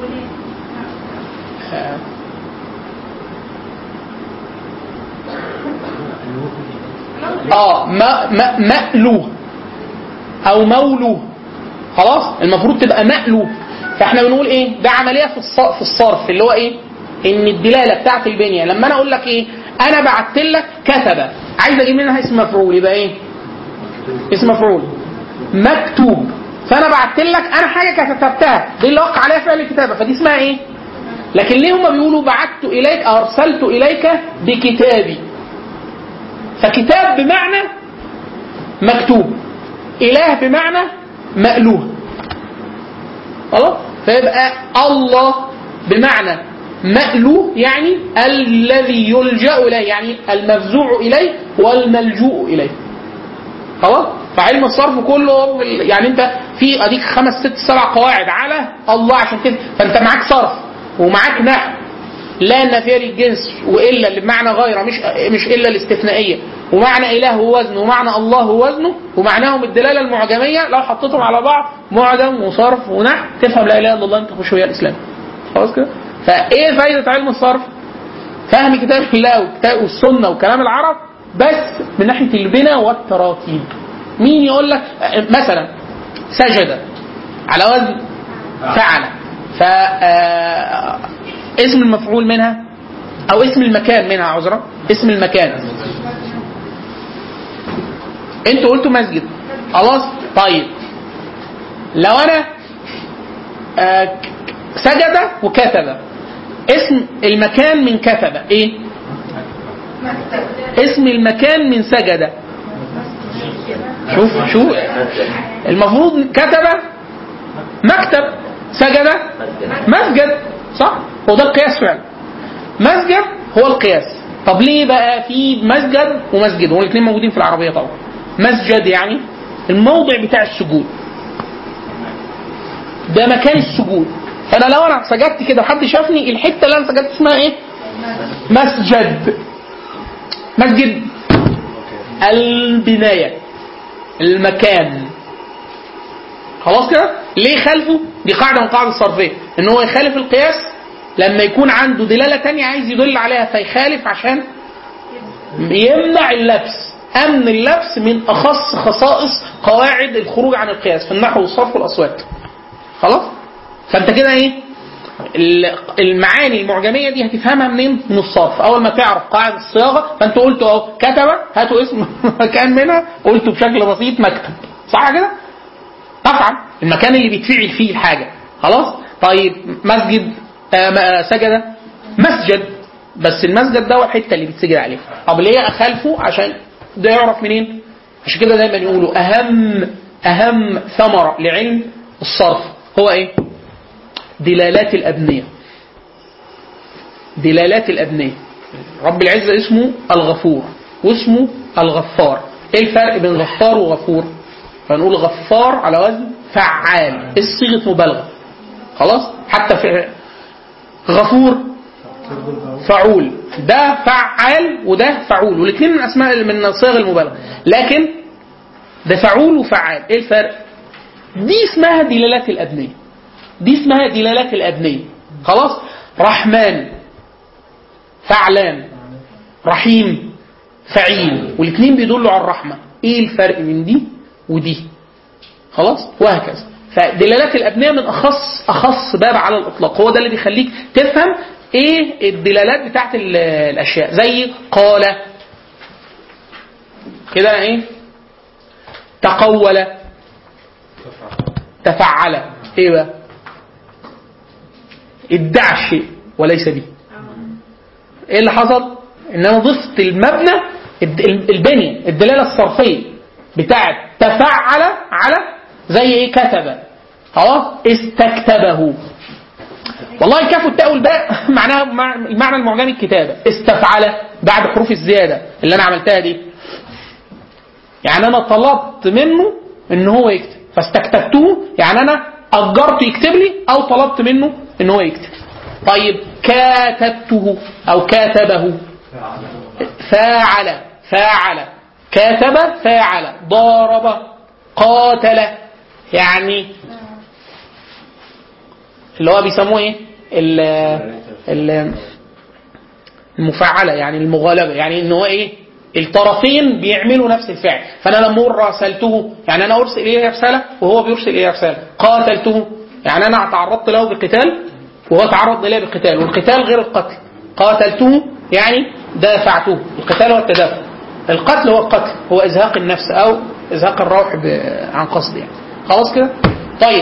آه اه ما ما مألوه او مولوه خلاص المفروض تبقى مألوه فاحنا بنقول ايه ده عمليه في الص- في الصرف اللي هو ايه ان الدلاله بتاعت البنيه لما انا اقول لك ايه انا بعت لك كتب عايز اجيب منها اسم مفعول يبقى ايه اسم مفعول مكتوب فانا بعت لك انا حاجه كتبتها دي اللي وقع عليها فعل الكتابه فدي اسمها ايه لكن ليه هم بيقولوا بعت اليك او ارسلت اليك بكتابي فكتاب بمعنى مكتوب اله بمعنى مألوه خلاص فيبقى الله بمعنى مألوه يعني الذي يلجأ إليه يعني المفزوع إليه والملجوء إليه خلاص فعلم الصرف كله يعني انت في اديك خمس ست سبع قواعد على الله عشان كده فانت معاك صرف ومعاك نحو لا النافيه للجنس والا اللي بمعنى غير مش مش الا الاستثنائيه ومعنى اله هو وزنه ومعنى الله هو وزنه ومعناهم الدلاله المعجميه لو حطيتهم على بعض معجم وصرف ونحو تفهم لا اله الا الله انت تخش ويا الاسلام خلاص كده فايه فايده علم الصرف فهم كتاب الله وكتاب والسنه وكلام العرب بس من ناحيه البنى والتراكيب مين يقول لك مثلا سجد على وزن فعل ف آه، اسم المفعول منها او اسم المكان منها عذرا اسم المكان انتوا قلتوا مسجد خلاص طيب لو انا آه، ك- سجد وكتب اسم المكان من كتب ايه اسم المكان من سجد شوف شوف المفروض كتب مكتب سجد مسجد صح هو ده القياس فعلا مسجد هو القياس طب ليه بقى في مسجد ومسجد هو الاثنين موجودين في العربيه طبعا مسجد يعني الموضع بتاع السجود ده مكان السجود فانا لو انا سجدت كده وحد شافني الحته اللي انا سجدت اسمها ايه مسجد مسجد البنايه المكان خلاص كده ليه خالفه دي قاعده من قواعد الصرفيه ان هو يخالف القياس لما يكون عنده دلاله تانية عايز يدل عليها فيخالف عشان يمنع اللبس امن اللبس من اخص خصائص قواعد الخروج عن القياس في النحو والصرف والاصوات خلاص فانت كده ايه ال- المعاني المعجميه دي هتفهمها منين؟ من الصرف، اول ما تعرف قاعده الصياغه فانت قلت اهو كتب هاتوا اسم مكان منها قلته بشكل بسيط مكتب، صح كده؟ تفعل المكان اللي بيتفعل فيه الحاجه، خلاص؟ طيب مسجد آه، م- آه، سجد مسجد بس المسجد ده هو الحته اللي بيتسجد عليها، طب ليه اخالفه؟ عشان ده يعرف منين؟ عشان كده دايما يقولوا اهم اهم ثمره لعلم الصرف هو ايه؟ دلالات الأبنية دلالات الأبنية رب العزة اسمه الغفور واسمه الغفار ايه الفرق بين غفار وغفور فنقول غفار على وزن فعال ايه صيغة مبالغة خلاص حتى في غفور فعول ده فعال وده فعول والاثنين من اسماء من صيغ المبالغه لكن ده فعول وفعال ايه الفرق دي اسمها دلالات الابنيه دي اسمها دلالات الأبنية خلاص رحمن فعلان رحيم فعيل والاثنين بيدلوا على الرحمة ايه الفرق بين دي ودي خلاص وهكذا فدلالات الأبنية من أخص أخص باب على الإطلاق هو ده اللي بيخليك تفهم ايه الدلالات بتاعت ال- الأشياء زي قال كده ايه تقول تفعل ايه بقى ادعى الشيء وليس به ايه اللي حصل ان انا ضفت المبنى الد- البنية الدلالة الصرفية بتاعت تفعل على زي ايه كتب خلاص استكتبه والله الكاف والتاء والباء معناها مع- المعنى المعجمي الكتابة استفعل بعد حروف الزيادة اللي انا عملتها دي يعني انا طلبت منه ان هو يكتب فاستكتبته يعني انا اجرته يكتب لي او طلبت منه ان هو يكتب طيب كاتبته او كاتبه فاعل فاعل كاتب فاعل ضارب قاتل يعني اللي هو بيسموه ايه ال ال المفاعله يعني المغالبه يعني ان هو ايه الطرفين بيعملوا نفس الفعل فانا لما اقول راسلته يعني انا ارسل اليه رساله وهو بيرسل اليه رساله قاتلته يعني انا تعرضت له بقتال وهو تعرض اليه بقتال والقتال غير القتل قاتلته يعني دافعته القتال هو التدافع القتل هو القتل هو ازهاق النفس او ازهاق الروح ب- عن قصد يعني خلاص كده طيب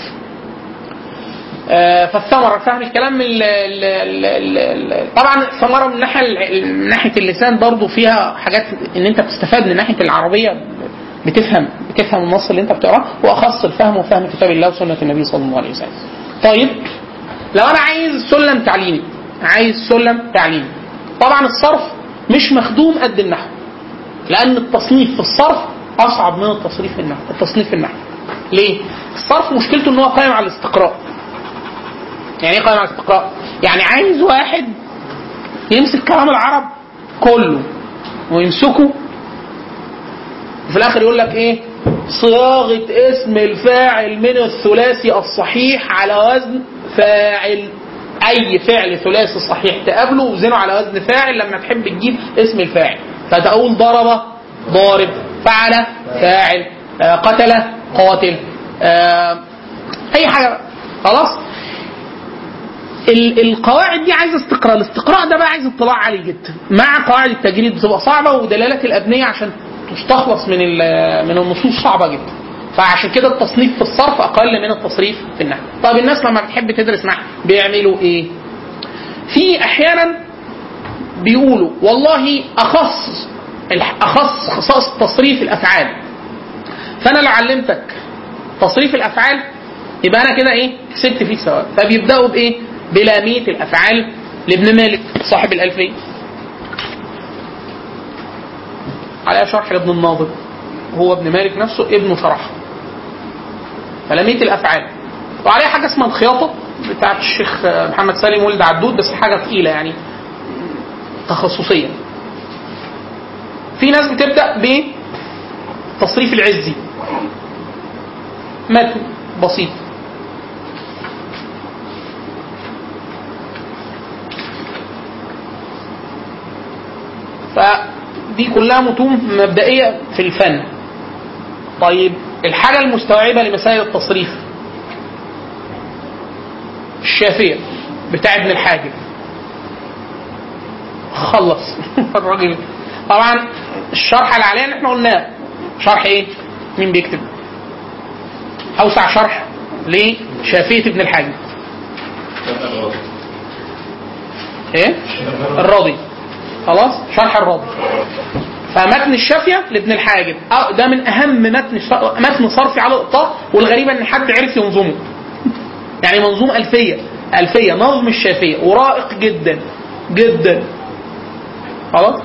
آه، فالثمرة فاهم الكلام من ال ال ال ال ال طبعا الثمرة من ناحية ال- من ناحية اللسان برضو فيها حاجات ان انت بتستفاد من ناحية العربية بتفهم بتفهم النص اللي انت بتقراه واخص الفهم وفهم كتاب الله وسنة النبي صلى الله عليه وسلم. طيب لو انا عايز سلم تعليمي عايز سلم تعليمي طبعا الصرف مش مخدوم قد النحو لان التصنيف في الصرف اصعب من التصريف في النحو التصنيف في النحو ليه الصرف مشكلته ان هو قائم على الاستقراء يعني ايه قائم على الاستقراء يعني عايز واحد يمسك كلام العرب كله ويمسكه وفي الاخر يقول لك ايه صياغه اسم الفاعل من الثلاثي الصحيح على وزن فاعل اي فعل ثلاثي صحيح تقابله وزنه على وزن فاعل لما تحب تجيب اسم الفاعل فتقول ضرب ضارب فعل فاعل آه، قتل قاتل آه، اي حاجه بقى. خلاص ال- القواعد دي عايزه استقراء الاستقراء ده بقى عايز اطلاع عالي جدا مع قواعد التجريد بتبقى صعبه ودلالات الابنيه عشان تستخلص من ال- من النصوص صعبه جدا فعشان كده التصنيف في الصرف اقل من التصريف في النحو طب الناس لما بتحب تدرس نحو بيعملوا ايه في احيانا بيقولوا والله اخص الح- اخص خصائص تصريف الافعال فانا لو علمتك تصريف الافعال يبقى انا كده ايه كسبت فيك ثواب فبيبداوا بايه بلاميه الافعال لابن مالك صاحب الالفيه عليها شرح لابن الناظر هو ابن مالك نفسه ابنه شرحها فلاميه الافعال وعليها حاجه اسمها الخياطه بتاعت الشيخ محمد سالم ولد عدود بس حاجه تقيله يعني تخصصيه في ناس بتبدا بتصريف العزي متن بسيط فدي كلها متون مبدئيه في الفن طيب الحاجه المستوعبه لمسائل التصريف الشافيه بتاع ابن الحاجب خلص الراجل طبعا الشرح اللي علينا احنا قلناه شرح ايه؟ مين بيكتب؟ اوسع شرح لشافيه ابن الحاجب ايه؟ الراضي خلاص شرح الراضي فمتن الشافيه لابن الحاجب اه ده من اهم متن متن صرفي على الاطلاق والغريب ان حد عرف ينظمه يعني منظوم الفيه الفيه نظم الشافيه ورائق جدا جدا خلاص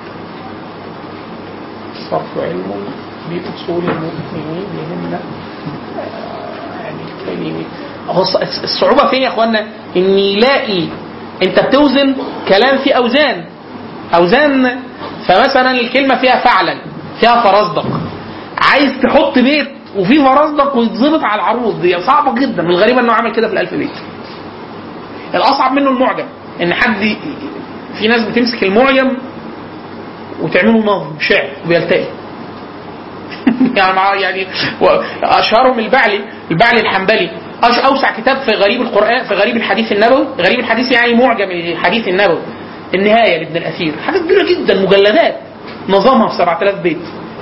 صرف علم بأصول المؤمنين بهن يعني كلمة هو الص- الصعوبة فين يا اخوانا؟ ان يلاقي انت بتوزن كلام في اوزان اوزان فمثلا الكلمة فيها فعلا فيها فرزدق عايز تحط بيت وفيه فرزدق ويتظبط على العروض دي صعبة جدا من الغريب انه عمل كده في الالف بيت الاصعب منه المعجم ان حد ي- في ناس بتمسك المعجم وتعمله نظم شعر وبيلتقي يعني مع يعني و- اشهرهم البعلي البعلي الحنبلي أش اوسع كتاب في غريب القران في غريب الحديث النبوي غريب الحديث يعني معجم الحديث النبوي النهايه لابن الاثير حاجه كبيره جدا مجلدات نظامها في 7000 بيت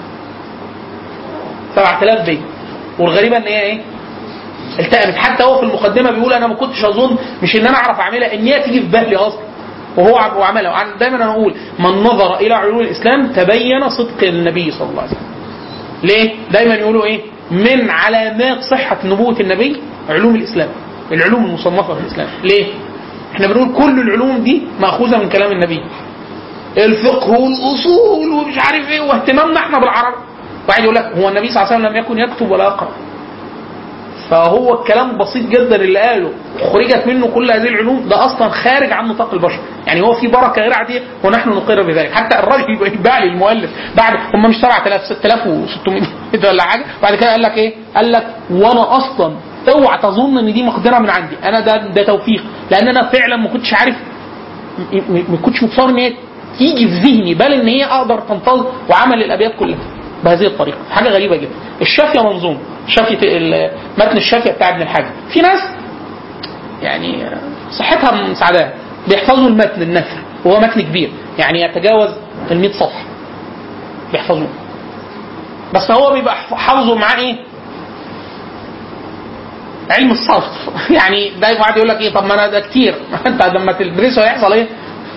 7000 بيت والغريبه ان هي ايه التأمت حتى هو في المقدمه بيقول انا ما كنتش اظن مش ان انا اعرف اعملها ان هي تيجي في بالي اصلا وهو عم- وعملها وعن- دايما انا اقول من نظر الى علوم الاسلام تبين صدق النبي صلى الله عليه وسلم ليه؟ دايما يقولوا ايه؟ من علامات صحة نبوة النبي علوم الإسلام العلوم المصنفة في الإسلام ليه؟ احنا بنقول كل العلوم دي مأخوذة من كلام النبي الفقه والأصول ومش عارف ايه واهتمامنا احنا بالعرب واحد يقول لك هو النبي صلى الله عليه وسلم لم يكن يكتب ولا يقرأ فهو الكلام بسيط جدا اللي قاله خرجت منه كل هذه العلوم ده اصلا خارج عن نطاق البشر يعني هو في بركه غير عاديه ونحن نقر بذلك حتى الراجل البالي المؤلف بعد هم مش 7000 6600 ولا حاجه بعد كده قال لك ايه قال لك وانا اصلا اوعى تظن ان دي مقدره من عندي انا ده ده توفيق لان انا فعلا ما كنتش عارف م- م- ما كنتش متصور ان هي تيجي في ذهني بل ان هي اقدر تنطلق وعمل الابيات كلها بهذه الطريقه حاجه غريبه جدا الشافيه منظوم شافيه ال- متن الشافيه بتاع ابن الحاجب في ناس يعني صحتها مساعداه بيحفظوا المتن النثر وهو متن كبير يعني يتجاوز ال 100 صفحه بيحفظوه بس هو بيبقى حافظه معاه ايه؟ علم الصرف يعني ده قاعد يقول لك ايه طب ما انا ده كتير انت لما تدرسه هيحصل ايه؟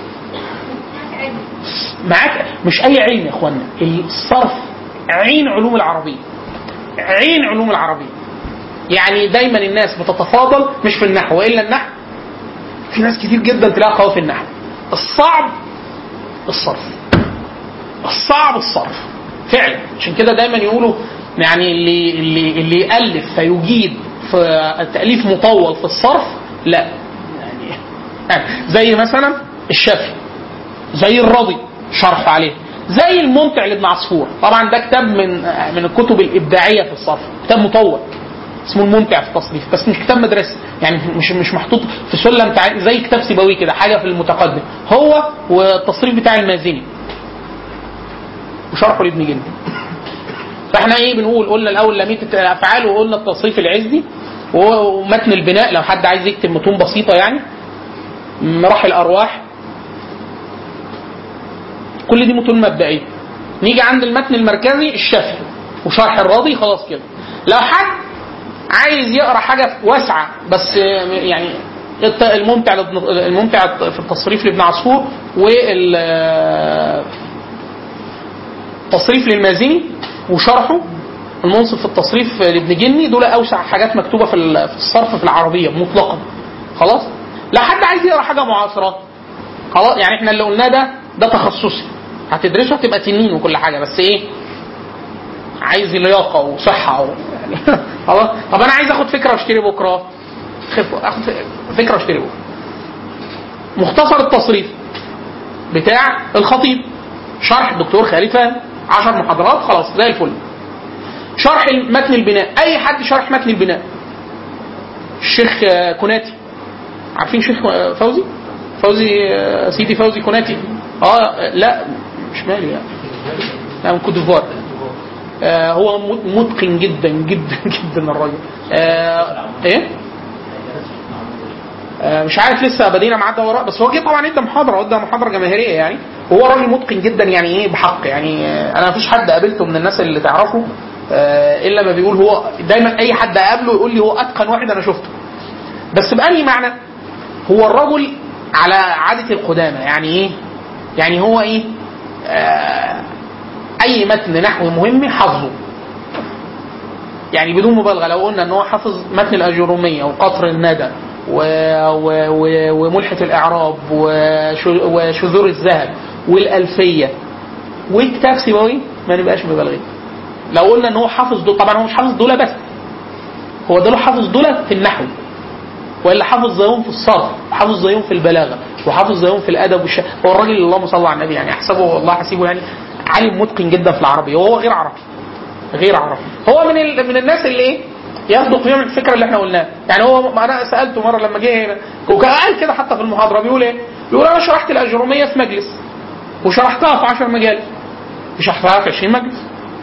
معاك مش اي علم يا اخوانا الصرف عين علوم العربيه عين علوم العربيه يعني دايما الناس بتتفاضل مش في النحو والا النحو في ناس كتير جدا تلاقيها قوي في النحو الصعب الصرف الصعب الصرف فعلا عشان كده دايما يقولوا يعني اللي اللي اللي يالف فيجيد في التاليف مطول في الصرف لا يعني, يعني زي مثلا الشافعي زي الرضي شرح عليه زي الممتع لابن عصفور طبعا ده كتاب من من الكتب الابداعيه في الصرف كتاب مطول اسمه الممتع في التصنيف بس مش كتاب مدرسي يعني مش مش محطوط في سلم تع... زي كتاب سيبوي كده حاجه في المتقدم هو والتصريف بتاع المازني وشرحه لابن جندي فاحنا ايه بنقول قلنا الاول لميت الافعال وقلنا التصريف العزي ومتن البناء لو حد عايز يكتب متون بسيطه يعني مراحل الارواح كل دي متون مبدئيه نيجي عند المتن المركزي الشافعي وشرح الراضي خلاص كده لو حد عايز يقرا حاجه واسعه بس يعني الممتع الممتع في التصريف لابن عصفور وال تصريف للمازني وشرحه المنصف في التصريف لابن جني دول اوسع حاجات مكتوبه في في الصرف في العربيه مطلقا خلاص لو حد عايز يقرا حاجه معاصره خلاص يعني احنا اللي قلناه ده ده تخصصي هتدرسه هتبقى تنين وكل حاجه بس ايه عايز لياقه وصحه و... يعني خلاص طب انا عايز اخد فكره واشتري بكره خف اخد فكره واشتري بكره مختصر التصريف بتاع الخطيب شرح الدكتور خالد فهمي 10 محاضرات خلاص زي الفل شرح متن البناء اي حد شرح متن البناء الشيخ كوناتي عارفين شيخ فوزي فوزي سيدي فوزي كوناتي اه لا شمالي يعني لا من كوت ديفوار آه هو مت- متقن جدا جدا جدا الراجل آه ايه آه مش عارف لسه بدينا معاه ده وراء بس هو جه طبعا ادى محاضره ادى محاضره جماهيريه يعني وهو راجل متقن جدا يعني ايه بحق يعني آه انا مفيش حد قابلته من الناس اللي تعرفه آه الا ما بيقول هو دايما اي حد اقابله يقول لي هو اتقن واحد انا شفته بس بأنهي معنى هو الرجل على عادة القدامى يعني ايه يعني هو ايه آه اي متن نحوي مهم حفظه يعني بدون مبالغه لو قلنا ان هو حافظ متن الاجروميه وقطر الندى و... و... و... وملحه الاعراب وش... وشذور الذهب والالفيه وكتاب سيبوي ما نبقاش مبالغين لو قلنا ان هو حافظ دول طبعا هو مش حافظ دول بس هو دول حافظ دول في النحو والا حافظ زيهم في الصرف وحافظ زيهم في البلاغه وحافظ زيهم في الادب والش... هو الراجل اللهم صل على النبي يعني احسبه والله حسيبه يعني عالم متقن جدا في العربيه وهو غير عربي غير عربي هو من ال... من الناس اللي ايه يصدق فيهم الفكره اللي احنا قلناها يعني هو ما انا سالته مره لما جه هنا وكان قال كده حتى في المحاضره بيقول ايه بيقول انا شرحت الاجروميه في مجلس وشرحتها في 10 مجالس وشرحتها في 20 مجلس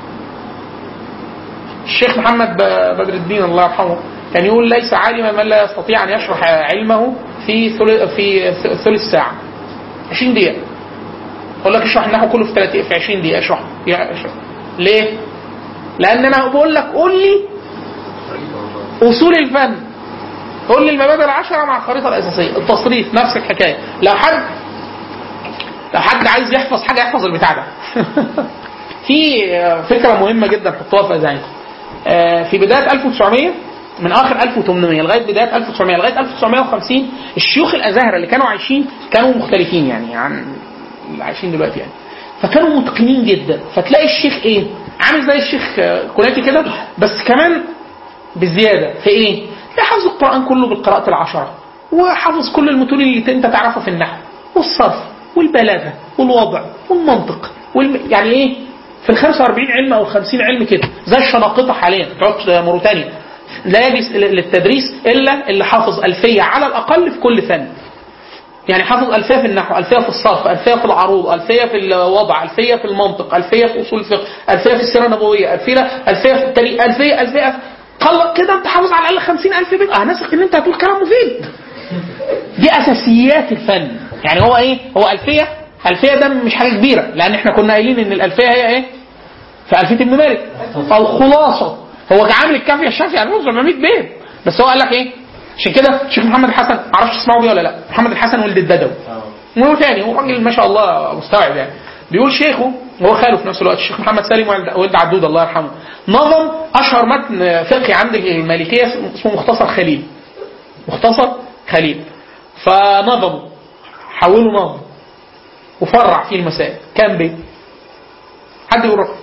الشيخ محمد ب- بدر الدين الله يرحمه كان يقول ليس عالما من لا يستطيع ان يشرح علمه في ثل- في ث- ثلث ساعه 20 دقيقه اقول لك اشرح النحو كله في 30 في 20 دقيقه اشرح يا- اشرح ليه؟ لان انا بقول لك قول لي اصول الفن قول لي المبادئ العشره مع الخريطه الاساسيه التصريف نفس الحكايه لو حد لو حد عايز يحفظ حاجه يحفظ البتاع ده في فكره مهمه جدا حطوها في اذهانكم آه، في بدايه 1900 من اخر 1800 لغايه بدايه 1900 لغايه 1950 الشيوخ الازاهره اللي كانوا عايشين كانوا مختلفين يعني عن اللي عايشين دلوقتي يعني فكانوا متقنين جدا فتلاقي الشيخ ايه عامل زي الشيخ آه، كناتي كده بس كمان بزياده في ايه؟ تلاقي حافظ القران كله بالقراءه العشره وحافظ كل المتون اللي انت تعرفها في النحو والصرف والبلاغه والوضع والمنطق والم... يعني ايه؟ في ال 45 علم او ال 50 علم كده زي الشناقطه حاليا بتوع موريتانيا لا يجلس للتدريس الا اللي حافظ الفيه على الاقل في كل فن يعني حافظ ألفية في النحو ألفية في الصرف ألفية في العروض ألفية في الوضع ألفية في المنطق ألفية في أصول الفقه ألفية في السيرة النبوية ألفية ألفية في التاريخ ألفية ألفية في- قال كده أنت حافظ على الأقل 50000 بيت هنثق إن أنت هتقول كلام مفيد دي أساسيات الفن يعني هو إيه هو ألفية ألفية ده مش حاجة كبيرة لأن إحنا كنا قايلين إن الألفية هي إيه في ألفية ابن مالك الخلاصة هو عامل الكافية الشافية يعني 700 بيت بس هو قال لك إيه عشان كده الشيخ محمد الحسن معرفش تسمعوا بيه ولا لا محمد الحسن ولد الددوي وهو تاني هو راجل ما شاء الله مستوعب يعني بيقول شيخه هو خاله في نفس الوقت الشيخ محمد سالم ولد ولد عدود الله يرحمه نظم اشهر متن فقهي عند المالكيه اسمه مختصر خليل مختصر خليل فنظمه حوله نظم وفرع فيه المسائل كام بيت حد يقول رقم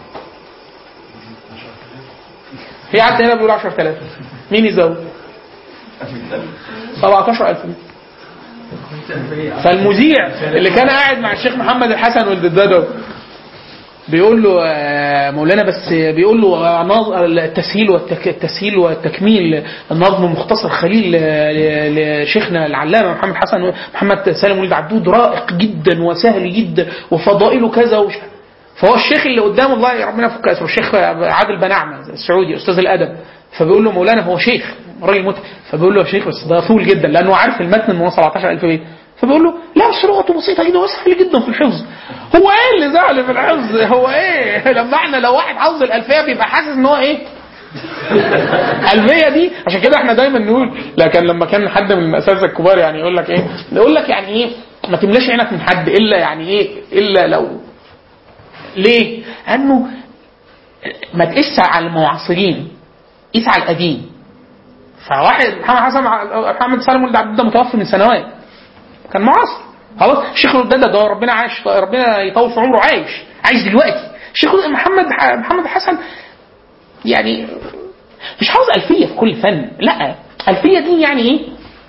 في حد هنا بيقول 10000 مين يزود 17000 فالمذيع اللي كان قاعد مع الشيخ محمد الحسن ولد الددو بيقول له آه، مولانا بس بيقول له آه، نظ- التسهيل والتك... التسهيل والتكميل النظم مختصر خليل آه، ل- لشيخنا العلامه محمد حسن محمد سالم ولد عبدود رائق جدا وسهل جدا وفضائله كذا وش... فهو الشيخ اللي قدامه الله ربنا يفك اسره الشيخ عادل بنعمه السعودي استاذ الادب فبيقول له مولانا هو شيخ راجل مت فبيقول له يا شيخ بس ده طول جدا لانه عارف المتن ان هو 17000 بيت فبيقول له لا بس لغته بسيطه جدا وسهل جدا في الحفظ هو ايه اللي زعل في الحفظ هو ايه لما احنا لو واحد حافظ الالفيه بيبقى حاسس ان هو ايه الألفية دي عشان كده احنا دايما نقول لكن لما كان حد من الاساتذه الكبار يعني يقول لك ايه يقول لك يعني ايه ما تملاش عينك من حد الا يعني ايه الا لو ليه؟ لانه ما تقيسش على المعاصرين قيس على القديم فواحد محمد حسن محمد سالم ولد عبد ده متوفي من سنوات كان معاصر خلاص الشيخ الداده ده ربنا عايش ربنا يطول في عمره عايش عايش دلوقتي الشيخ محمد محمد حسن يعني مش عاوز ألفية في كل فن لا ألفية دي يعني ايه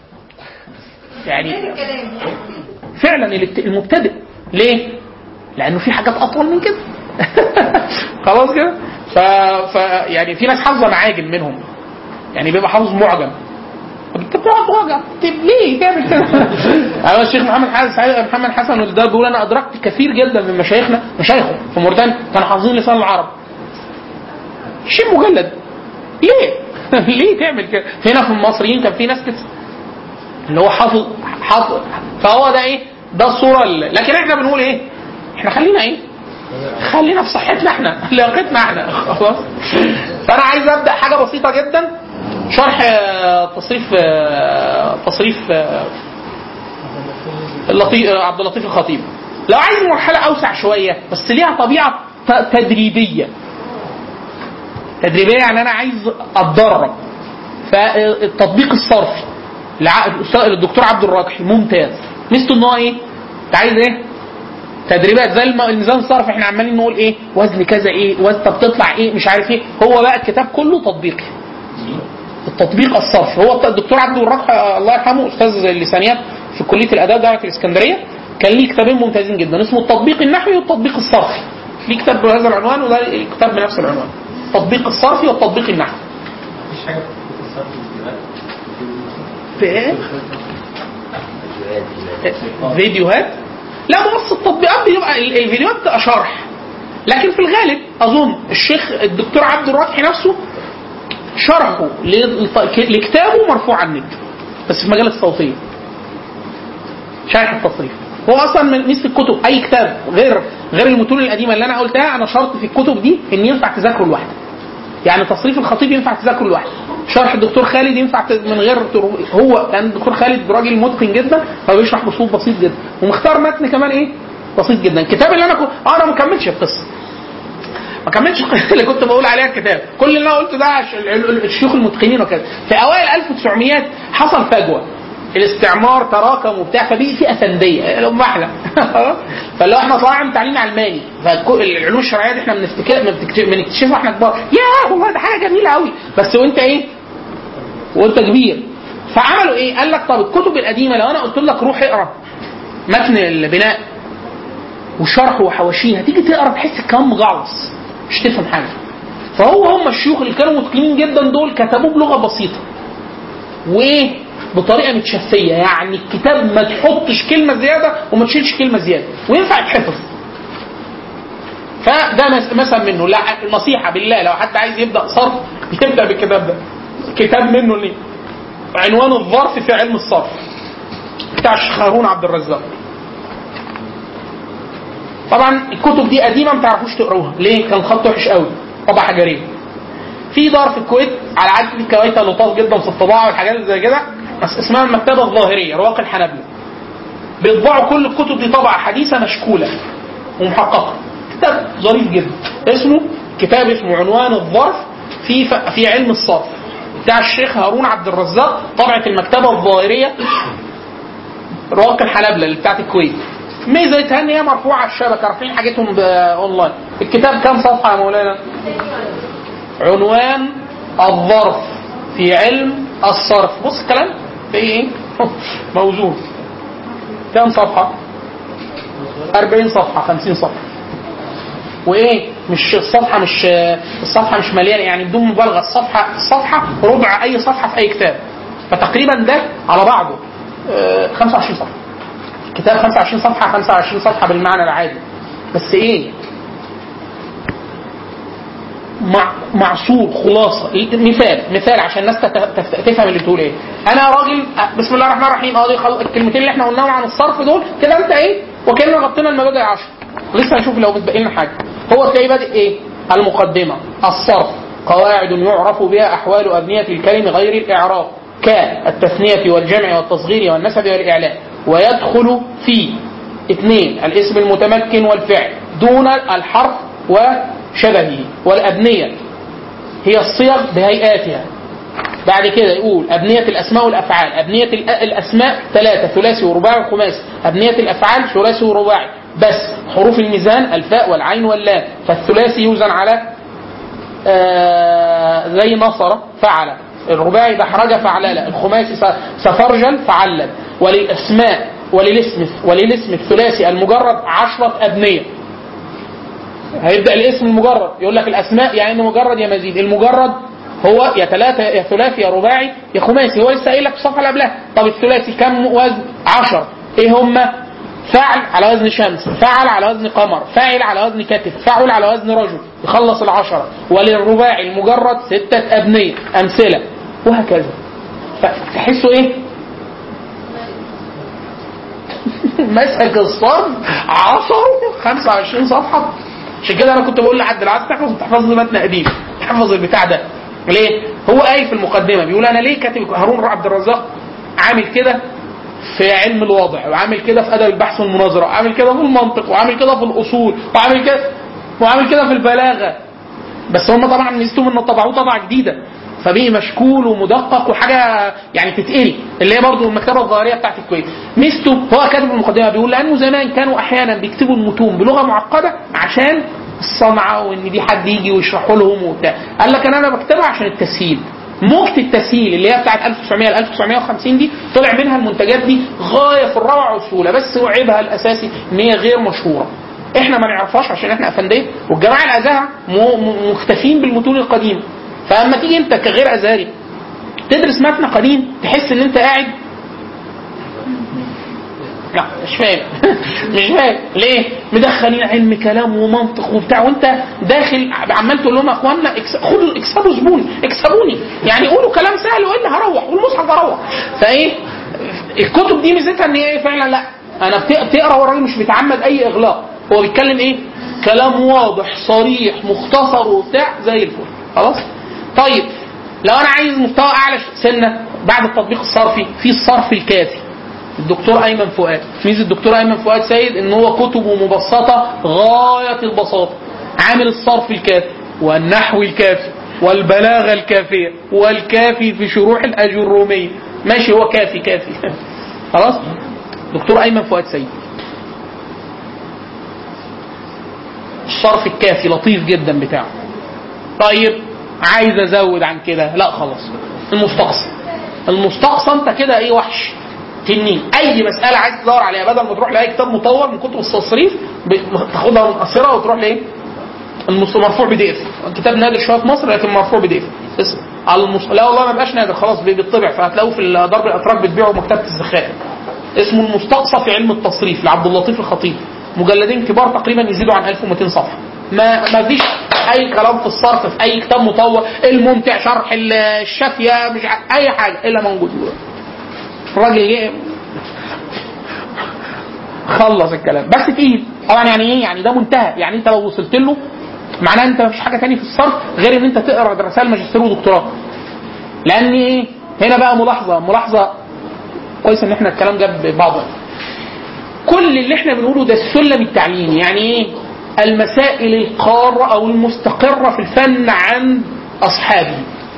يعني الكلام فعلا الت- المبتدئ ليه؟ لانه في حاجات اطول من كده خلاص كده ف... ف يعني في ناس حافظه معاجم منهم يعني بيبقى حافظ معجم انت بتقعد تراجع طب ليه تعمل كده؟ انا الشيخ محمد حسن سعيد محمد حسن ده بيقول انا ادركت كثير جدا من مشايخنا مشايخه في موريتانيا كانوا حافظين لسان العرب شيء مجلد ليه؟ ليه تعمل كده؟ هنا في المصريين كان في ناس كده اللي هو حافظ حافظ فهو ده ايه؟ ده الصوره اللي لكن احنا بنقول ايه؟ احنا خلينا ايه؟ خلينا في صحتنا احنا لياقتنا احنا خلاص فانا عايز ابدا حاجه بسيطه جدا شرح آه، تصريف آه، تصريف آه، اللطيف عبد اللطيف الخطيب لو عايز مرحله اوسع شويه بس ليها طبيعه ت- تدريبيه تدريبيه يعني انا عايز اتدرب فالتطبيق الصرفي لع- الأستاذ- الدكتور عبد الراجحي ممتاز ميزته ان هو ايه؟ انت عايز ايه؟ تدريبات زي الم- الميزان الصرف احنا عمالين نقول ايه وزن كذا ايه وزن طب تطلع ايه مش عارف ايه هو بقى الكتاب كله تطبيقي التطبيق الصرفي هو الدكتور عبد الرق الله يرحمه استاذ اللسانيات في كليه الاداب جامعه الاسكندريه كان ليه كتابين ممتازين جدا اسمه التطبيق النحوي والتطبيق الصرفي ليه كتاب بهذا العنوان وده كتاب بنفس العنوان التطبيق الصرفي والتطبيق النحوي مفيش حاجه في كتب الصرف والفيديوهات في ايه؟ فيديوهات لا بص التطبيقات بيبقى ال- الفيديوهات بتبقى شرح لكن في الغالب اظن الشيخ الدكتور عبد الراجحي نفسه شرحه للط- لكتابه مرفوع على النت بس في مجال الصوتيه شرح التصريف هو اصلا من ميزه الكتب اي كتاب غير غير المتون القديمه اللي انا قلتها انا شرط في الكتب دي ان ينفع تذاكره لوحده يعني تصريف الخطيب ينفع تذاكره لوحده شرح الدكتور خالد ينفع ت- من غير تر- هو لان الدكتور خالد راجل متقن جدا فبيشرح باسلوب بسيط جدا ومختار متن كمان ايه بسيط جدا الكتاب اللي انا كنت اه انا ما كملتش القصه ما كملتش القصه اللي كنت بقول عليها الكتاب كل اللي انا قلته ده عش- ال- ال- الشيوخ المتقنين وكذا في اوائل 1900 حصل فجوه الاستعمار تراكم وبتاع فبقي في افنديه اللي هم احنا فاللي هو احنا طالعين تعليم علماني فالعلوم الشرعيه دي احنا بنفتكر بنكتشف- بنكتشفها واحنا كبار يا والله ده حاجه جميله قوي بس وانت ايه؟ وانت كبير فعملوا ايه؟ قال لك طب الكتب القديمه لو انا قلت لك روح اقرا متن البناء وشرحه وحواشيه هتيجي تقرا تحس الكلام مجعلص مش تفهم حاجه فهو هم الشيوخ اللي كانوا متقنين جدا دول كتبوه بلغه بسيطه وايه بطريقه متشفيه يعني الكتاب ما تحطش كلمه زياده وما تشيلش كلمه زياده وينفع يتحفظ فده مس- مثلا منه لا النصيحه بالله لو حد عايز يبدا صرف يبدا بالكتاب ده كتاب منه ليه عنوان الظرف في علم الصرف بتاع الشيخ هارون عبد الرزاق طبعا الكتب دي قديمه ما تعرفوش تقروها ليه كان الخط وحش قوي طبعه حجريه في دار في الكويت على عادة الكويت لطاف جدا في الطباعه والحاجات اللي زي كده بس اسمها المكتبه الظاهريه رواق الحنابله بيطبعوا كل الكتب دي طبعه حديثه مشكوله ومحققه كتاب ظريف جدا اسمه كتاب اسمه عنوان الظرف في ف... في علم الصرف بتاع الشيخ هارون عبد الرزاق طبعه المكتبه الظاهريه رواق الحنابله اللي بتاعت الكويت ميزتها ان هي مرفوعه على الشبكه رافعين حاجتهم ب- اونلاين الكتاب كام صفحه يا مولانا؟ عنوان الظرف في علم الصرف بص الكلام في ايه موزون كام صفحة 40 صفحة 50 صفحة وايه مش الصفحة مش الصفحة مش مليانة يعني بدون مبالغة الصفحة الصفحة ربع اي صفحة في اي كتاب فتقريبا ده على بعضه آه، 25 صفحة كتاب 25 صفحة 25 صفحة بالمعنى العادي بس ايه مع معصور خلاصه مثال مثال عشان الناس تت- تف- تفهم اللي بتقول ايه انا راجل أه، بسم الله الرحمن الرحيم اه دي خل- الكلمتين اللي احنا قلناهم عن الصرف دول كده انت ايه وكاننا غطينا المبادئ 10 لسه هنشوف لو بتبقى لنا حاجه هو تلاقيه بادئ ايه المقدمه الصرف قواعد يعرف بها احوال ابنيه الكلم غير الاعراب كالتثنيه والجمع والتصغير والنسب والاعلان ويدخل في اثنين الاسم المتمكن والفعل دون الحرف وشبهه والأبنية هي الصيغ بهيئاتها بعد كده يقول أبنية الأسماء والأفعال أبنية الأ- الأسماء ثلاثة ثلاثي ورباعي وخماسي أبنية الأفعال ثلاثي ورباعي بس حروف الميزان الفاء والعين واللام فالثلاثي يوزن على آه زي نصر فعل الرباعي دحرج فعلل الخماسي س- سفرجل فعلل وللأسماء وللاسم وللاسم الثلاثي المجرد عشرة أبنية هيبدا الاسم المجرد يقول لك الاسماء يعني مجرد يا مزيد المجرد هو يا ثلاثة يا ثلاثي يا رباعي يا خماسي هو لسه قايل لك في الصفحة اللي قبلها طب الثلاثي كم وزن 10 ايه هما فعل على وزن شمس فعل على وزن قمر فاعل على وزن كتف فعل على وزن رجل يخلص العشرة وللرباعي المجرد ستة أبنية أمثلة وهكذا فتحسوا ايه مسك الصرف عصره 25 صفحة عشان كده انا كنت بقول لحد لو عايز تحفظ تحفظ لي متن قديم تحفظ البتاع ده ليه؟ هو قايل في المقدمه بيقول انا ليه كاتب هارون عبد الرزاق عامل كده في علم الوضع وعامل كده في ادب البحث والمناظره وعامل كده في المنطق وعامل كده في الاصول وعامل كده وعامل كده في البلاغه بس هم طبعا ميزتهم ان طبعوه طبعه جديده فبقي مشكول ومدقق وحاجه يعني تتقري اللي هي برضه المكتبه الظاهريه بتاعت الكويت ميزته هو كاتب المقدمه بيقول لانه زمان كانوا احيانا بيكتبوا المتون بلغه معقده عشان الصنعه وان دي حد يجي ويشرحوا لهم وبتاع قال لك انا بكتبها عشان التسهيل موجة التسهيل اللي هي بتاعت 1900 ل 1950 دي طلع منها المنتجات دي غايه في الروعه والسهوله بس عيبها الاساسي ان هي غير مشهوره احنا ما نعرفهاش عشان احنا افنديه والجماعه الازهر م- م- مختفين بالمتون القديمه فاما تيجي انت كغير ازهري تدرس متن قديم تحس ان انت قاعد لا مش فاهم مش فاهم ليه مدخلين علم كلام ومنطق وبتاع وانت داخل عمال تقول لهم يا اخوانا اكس- خدوا اكسبوا زبون اكسبوني يعني قولوا كلام سهل والا هروح والمصحف هروح فايه الكتب دي ميزتها ان هي ايه فعلا لا انا بت- بتقرا والراجل مش بيتعمد اي اغلاق هو بيتكلم ايه كلام واضح صريح مختصر وبتاع زي الفل خلاص طيب لو انا عايز مستوى اعلى سنه بعد التطبيق الصرفي في الصرف الكافي الدكتور ايمن فؤاد ميزه الدكتور ايمن فؤاد سيد ان هو كتبه مبسطه غايه البساطه عامل الصرف الكافي والنحو الكافي والبلاغه الكافيه والكافي في شروح الاجروميه ماشي هو كافي كافي خلاص دكتور ايمن فؤاد سيد الصرف الكافي لطيف جدا بتاعه طيب عايز ازود عن كده لا خلاص المستقصى المستقصى انت كده ايه وحش تنين اي مساله عايز تدور عليها بدل ما تروح لاي كتاب مطور من كتب التصريف ب- تاخدها من قصيره وتروح لايه المس- مرفوع بي دي اف كتاب نادر شويه في مصر لكن مرفوع بي دي اف بس على المص... لا والله ما بقاش نادر خلاص بي- بيطبع فهتلاقوه في درب الاتراك بتبيعه مكتبه الزخارف اسمه المستقصى في علم التصريف لعبد اللطيف الخطيب مجلدين كبار تقريبا يزيدوا عن 1200 صفحه ما ما فيش اي كلام في الصرف في اي كتاب مطور الممتع شرح ال- الشافيه مش ع- اي حاجه الا موجود جوه الراجل جه خلص الكلام بس تقيل طبعا يعني ايه يعني ده منتهى يعني انت لو وصلت له معناه انت مفيش حاجه تاني في الصرف غير ان انت تقرا رسائل ماجستير ودكتوراه لان ايه هنا بقى ملاحظه ملاحظه كويس ان احنا الكلام جاب بعضه كل اللي احنا بنقوله ده السلم التعليمي يعني ايه المسائل القارة او المستقرة في الفن عند اصحابه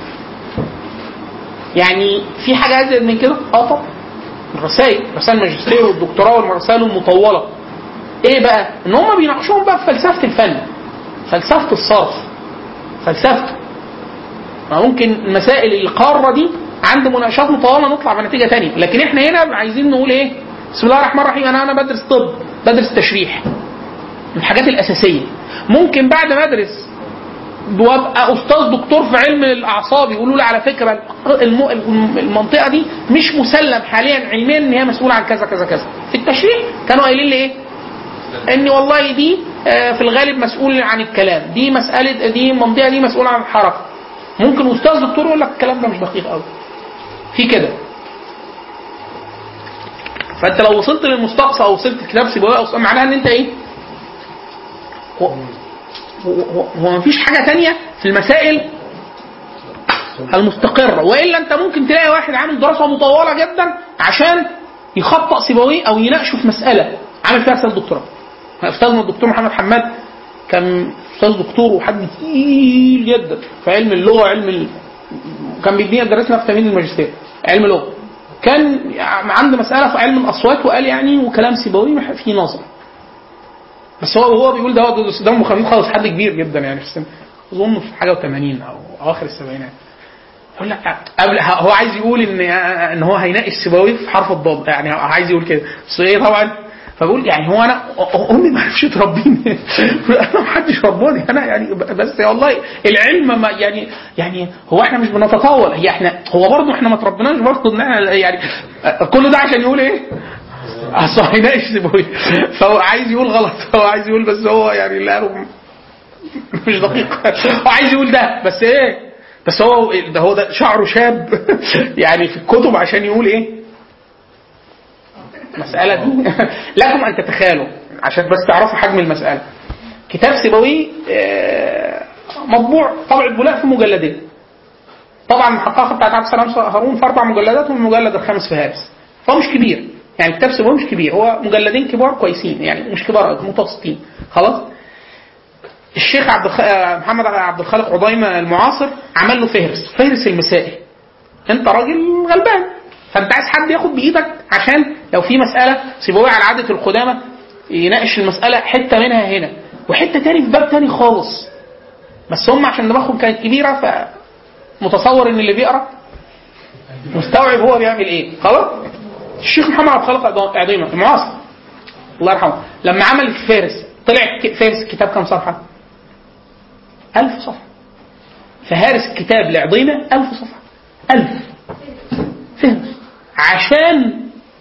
يعني في حاجة ازيد من كده اه طبعا الرسائل رسائل الماجستير والدكتوراه والرسائل المطولة ايه بقى ان هم بيناقشوهم بقى في فلسفة الفن فلسفة الصرف فلسفته ما ممكن المسائل القارة دي عند مناقشات مطولة نطلع بنتيجة تانية لكن احنا هنا عايزين نقول ايه بسم الله الرحمن الرحيم انا انا بدرس طب بدرس تشريح من الحاجات الاساسيه ممكن بعد ما ادرس وابقى استاذ دكتور في علم الاعصاب يقولوا لي على فكره الم- الم- المنطقه دي مش مسلم حاليا علميا ان هي مسؤوله عن كذا كذا كذا في التشريح كانوا قايلين لي ايه ان والله دي آه، في الغالب مسؤول عن الكلام دي مساله دي المنطقه دي مسؤوله عن الحركه ممكن استاذ دكتور يقول لك الكلام ده مش دقيق قوي في كده فانت لو وصلت للمستقصى او وصلت لكتاب سيبويه او معناها ان انت ايه هو هو, هو مفيش حاجه تانية في المسائل المستقره والا انت ممكن تلاقي واحد عامل دراسه مطوله جدا عشان يخطأ سيبويه او يناقشه في مساله عامل فيها رساله دكتوراه استاذنا الدكتور محمد حماد كان استاذ دكتور وحد تقيل جدا في علم اللغه علم ال... كان بيدينا درسنا في تمهيد الماجستير علم لغه كان عنده مساله في علم الاصوات وقال يعني وكلام سيبويه في نظر بس هو هو بيقول ده ده دمه خفيف خالص حد كبير جدا يعني في السن اظن في حاجه و80 او اواخر السبعينات يقول لك قبل هو عايز يقول ان ان هو هيناقش سيبويه في حرف الضاد يعني عايز يقول كده بس ايه طبعا فبقول يعني هو انا امي ما عرفش تربيني انا ما حدش رباني انا يعني بس والله العلم ما يعني يعني هو احنا مش بنتطاول هي احنا هو برضه احنا ما تربيناش برضه ان احنا يعني كل ده عشان يقول ايه؟ صحيناش سيبوي فهو عايز يقول غلط هو عايز يقول بس هو يعني اللي قاله مش دقيق هو عايز يقول ده بس ايه بس هو ده هو ده شعره شاب يعني في الكتب عشان يقول ايه المسألة دي لكم أن تتخيلوا عشان بس تعرفوا حجم المسألة كتاب سيبوي آه، مطبوع طبعة بولاق في مجلدين طبعا المحققة بتاعت عبد السلام هارون في أربع مجلدات والمجلد الخامس في هارس فهو مش كبير يعني كتاب سيبوي مش كبير هو مجلدين كبار كويسين يعني مش كبار متوسطين خلاص الشيخ عبد الخ... آه، محمد عبد الخالق عضيمة المعاصر عمل له فهرس فهرس المسائل انت راجل غلبان فانت عايز حد ياخد بايدك عشان لو في مساله سيبويه على عاده القدامى يناقش المساله حته منها هنا وحته تاني في باب تاني خالص بس هم عشان دماغهم كانت كبيره فمتصور ان اللي بيقرا مستوعب هو بيعمل ايه خلاص الشيخ محمد عبد الخالق عضيمه المعاصر الله يرحمه لما عمل فارس طلع ك- فارس كتاب كام صفحه؟ ألف صفحه فهارس الكتاب لعضيمه ألف صفحه ألف فهم عشان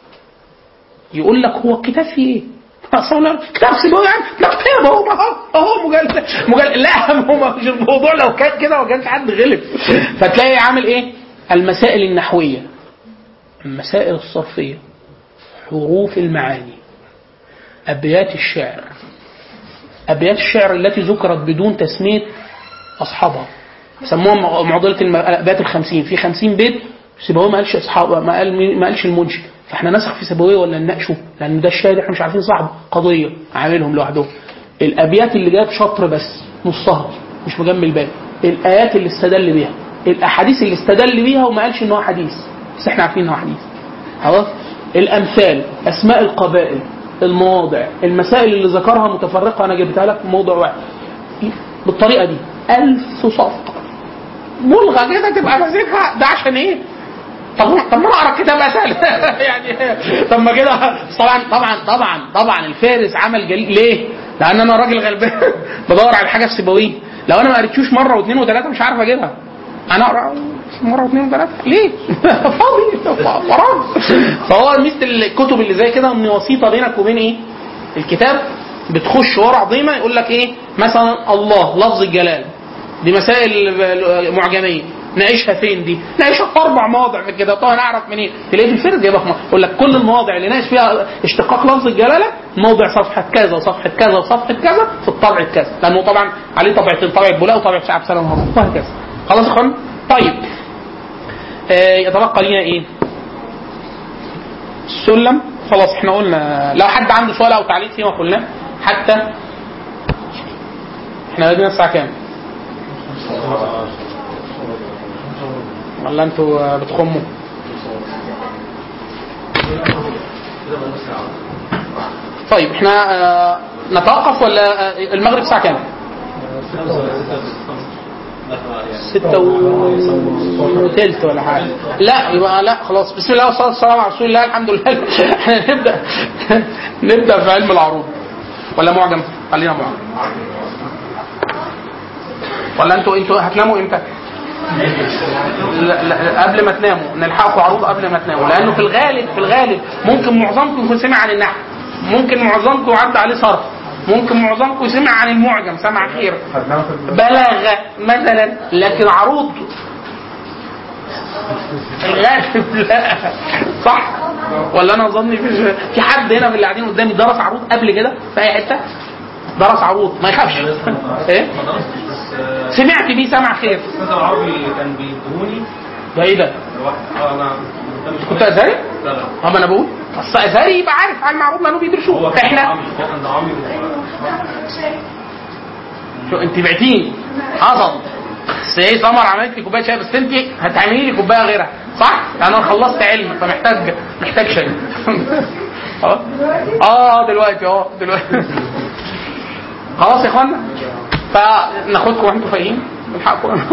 يقول لك هو الكتاب فيه ايه؟ اصلا كتاب سيبوي يعني ده كتاب اهو ما هو اهو مجلد مجلد لا ما هو مش الموضوع لو كان كده ما كانش حد غلب فتلاقي عامل ايه؟ المسائل النحويه المسائل الصرفيه حروف المعاني ابيات الشعر ابيات الشعر التي ذكرت بدون تسميه اصحابها سموها معضله الم- الابيات الخمسين في خمسين بيت سيبويه ما قالش اصحاب ما قال مين- ما قالش المنشئ فاحنا نسخ في سيبويه ولا نناقشه لان ده الشاهد احنا مش عارفين صاحبه قضيه عاملهم لوحدهم الابيات اللي جاب شطر بس نصها مش مجمل باقي الايات اللي استدل بيها الاحاديث اللي استدل بيها وما قالش ان هو حديث بس احنا عارفين ان هو حديث خلاص الامثال اسماء القبائل المواضع المسائل اللي ذكرها متفرقه انا جبتها لك في موضوع واحد بالطريقه دي ألف صفقه ملغى كده تبقى ماسكها ده عشان ايه؟ طب طب ما انا اقرا الكتاب اسهل يعني طب ما كده طبعا طبعا طبعا طبعا الفارس عمل جليل ليه؟ لان انا راجل غلبان بدور على حاجه في سيبويه لو انا ما قريتشوش مره واثنين وثلاثه مش عارف اجيبها انا اقرا مره واثنين وثلاثه ليه؟ فاضي فراغ فهو ميزه الكتب اللي زي كده ان وسيطه بينك وبين ايه؟ الكتاب بتخش ورا عظيمه يقول لك ايه؟ مثلا الله لفظ الجلال دي مسائل معجميه نعيشها فين دي؟ نعيشها في اربع مواضع في كده طبعا اعرف منين؟ تلاقي في الفرد جايبها في مواضع. يقول لك كل المواضع اللي ناقش فيها اشتقاق لفظ الجلاله موضع صفحه كذا وصفحه كذا وصفحه كذا في الطبع كذا لانه طبعا عليه طبعتين طبعه بولاء وطبعه شعب سلام هارون وهكذا خلاص يا اخوان؟ طيب آه يتبقى لنا ايه؟ السلم خلاص احنا قلنا لو حد عنده سؤال او تعليق فيما قلناه حتى احنا بدينا الساعه كام؟ ولا انتوا بتخموا؟ طيب احنا آه، نتوقف ولا آه، المغرب الساعة كام؟ ستة وثلث ولا حاجة لا يبقى لا خلاص بسم الله والصلاة والسلام على رسول الله الحمد لله احنا نبدأ نبدأ في علم العروض ولا معجم خلينا معجم ولا انتوا انتوا هتناموا امتى؟ لا لا قبل ما تناموا نلحقوا عروض قبل ما تناموا لانه في الغالب في الغالب ممكن معظمكم يكون سمع عن النحو ممكن معظمكم عدى عليه صرف ممكن معظمكم سمع عن المعجم سمع خير بلاغه مثلا لكن عروض في الغالب لا صح ولا انا ظني في في حد هنا من اللي قاعدين قدامي درس عروض قبل كده في اي حته درس عروض ما يخافش ايه سمعت بيه سمع خير الاستاذ العربي كان بيدوني ده ايه ده؟ لوحدي اه انا كنت ازهري؟ لا لا اه ما انا بقول اصل ازهري يبقى عارف على المعروض لانه هو بيدرسوه كان احنا عامل هو كان عامل شو انت بعتيني حصل بس ايه سمر عملت لي كوبايه شاي بس انت هتعملي لي كوبايه غيرها صح؟ لان انا خلصت علم فمحتاج محتاج شاي خلاص؟ اه دلوقتي اه دلوقتي خلاص يا اخوانا فناخدكم وانتم فايقين نلحقكم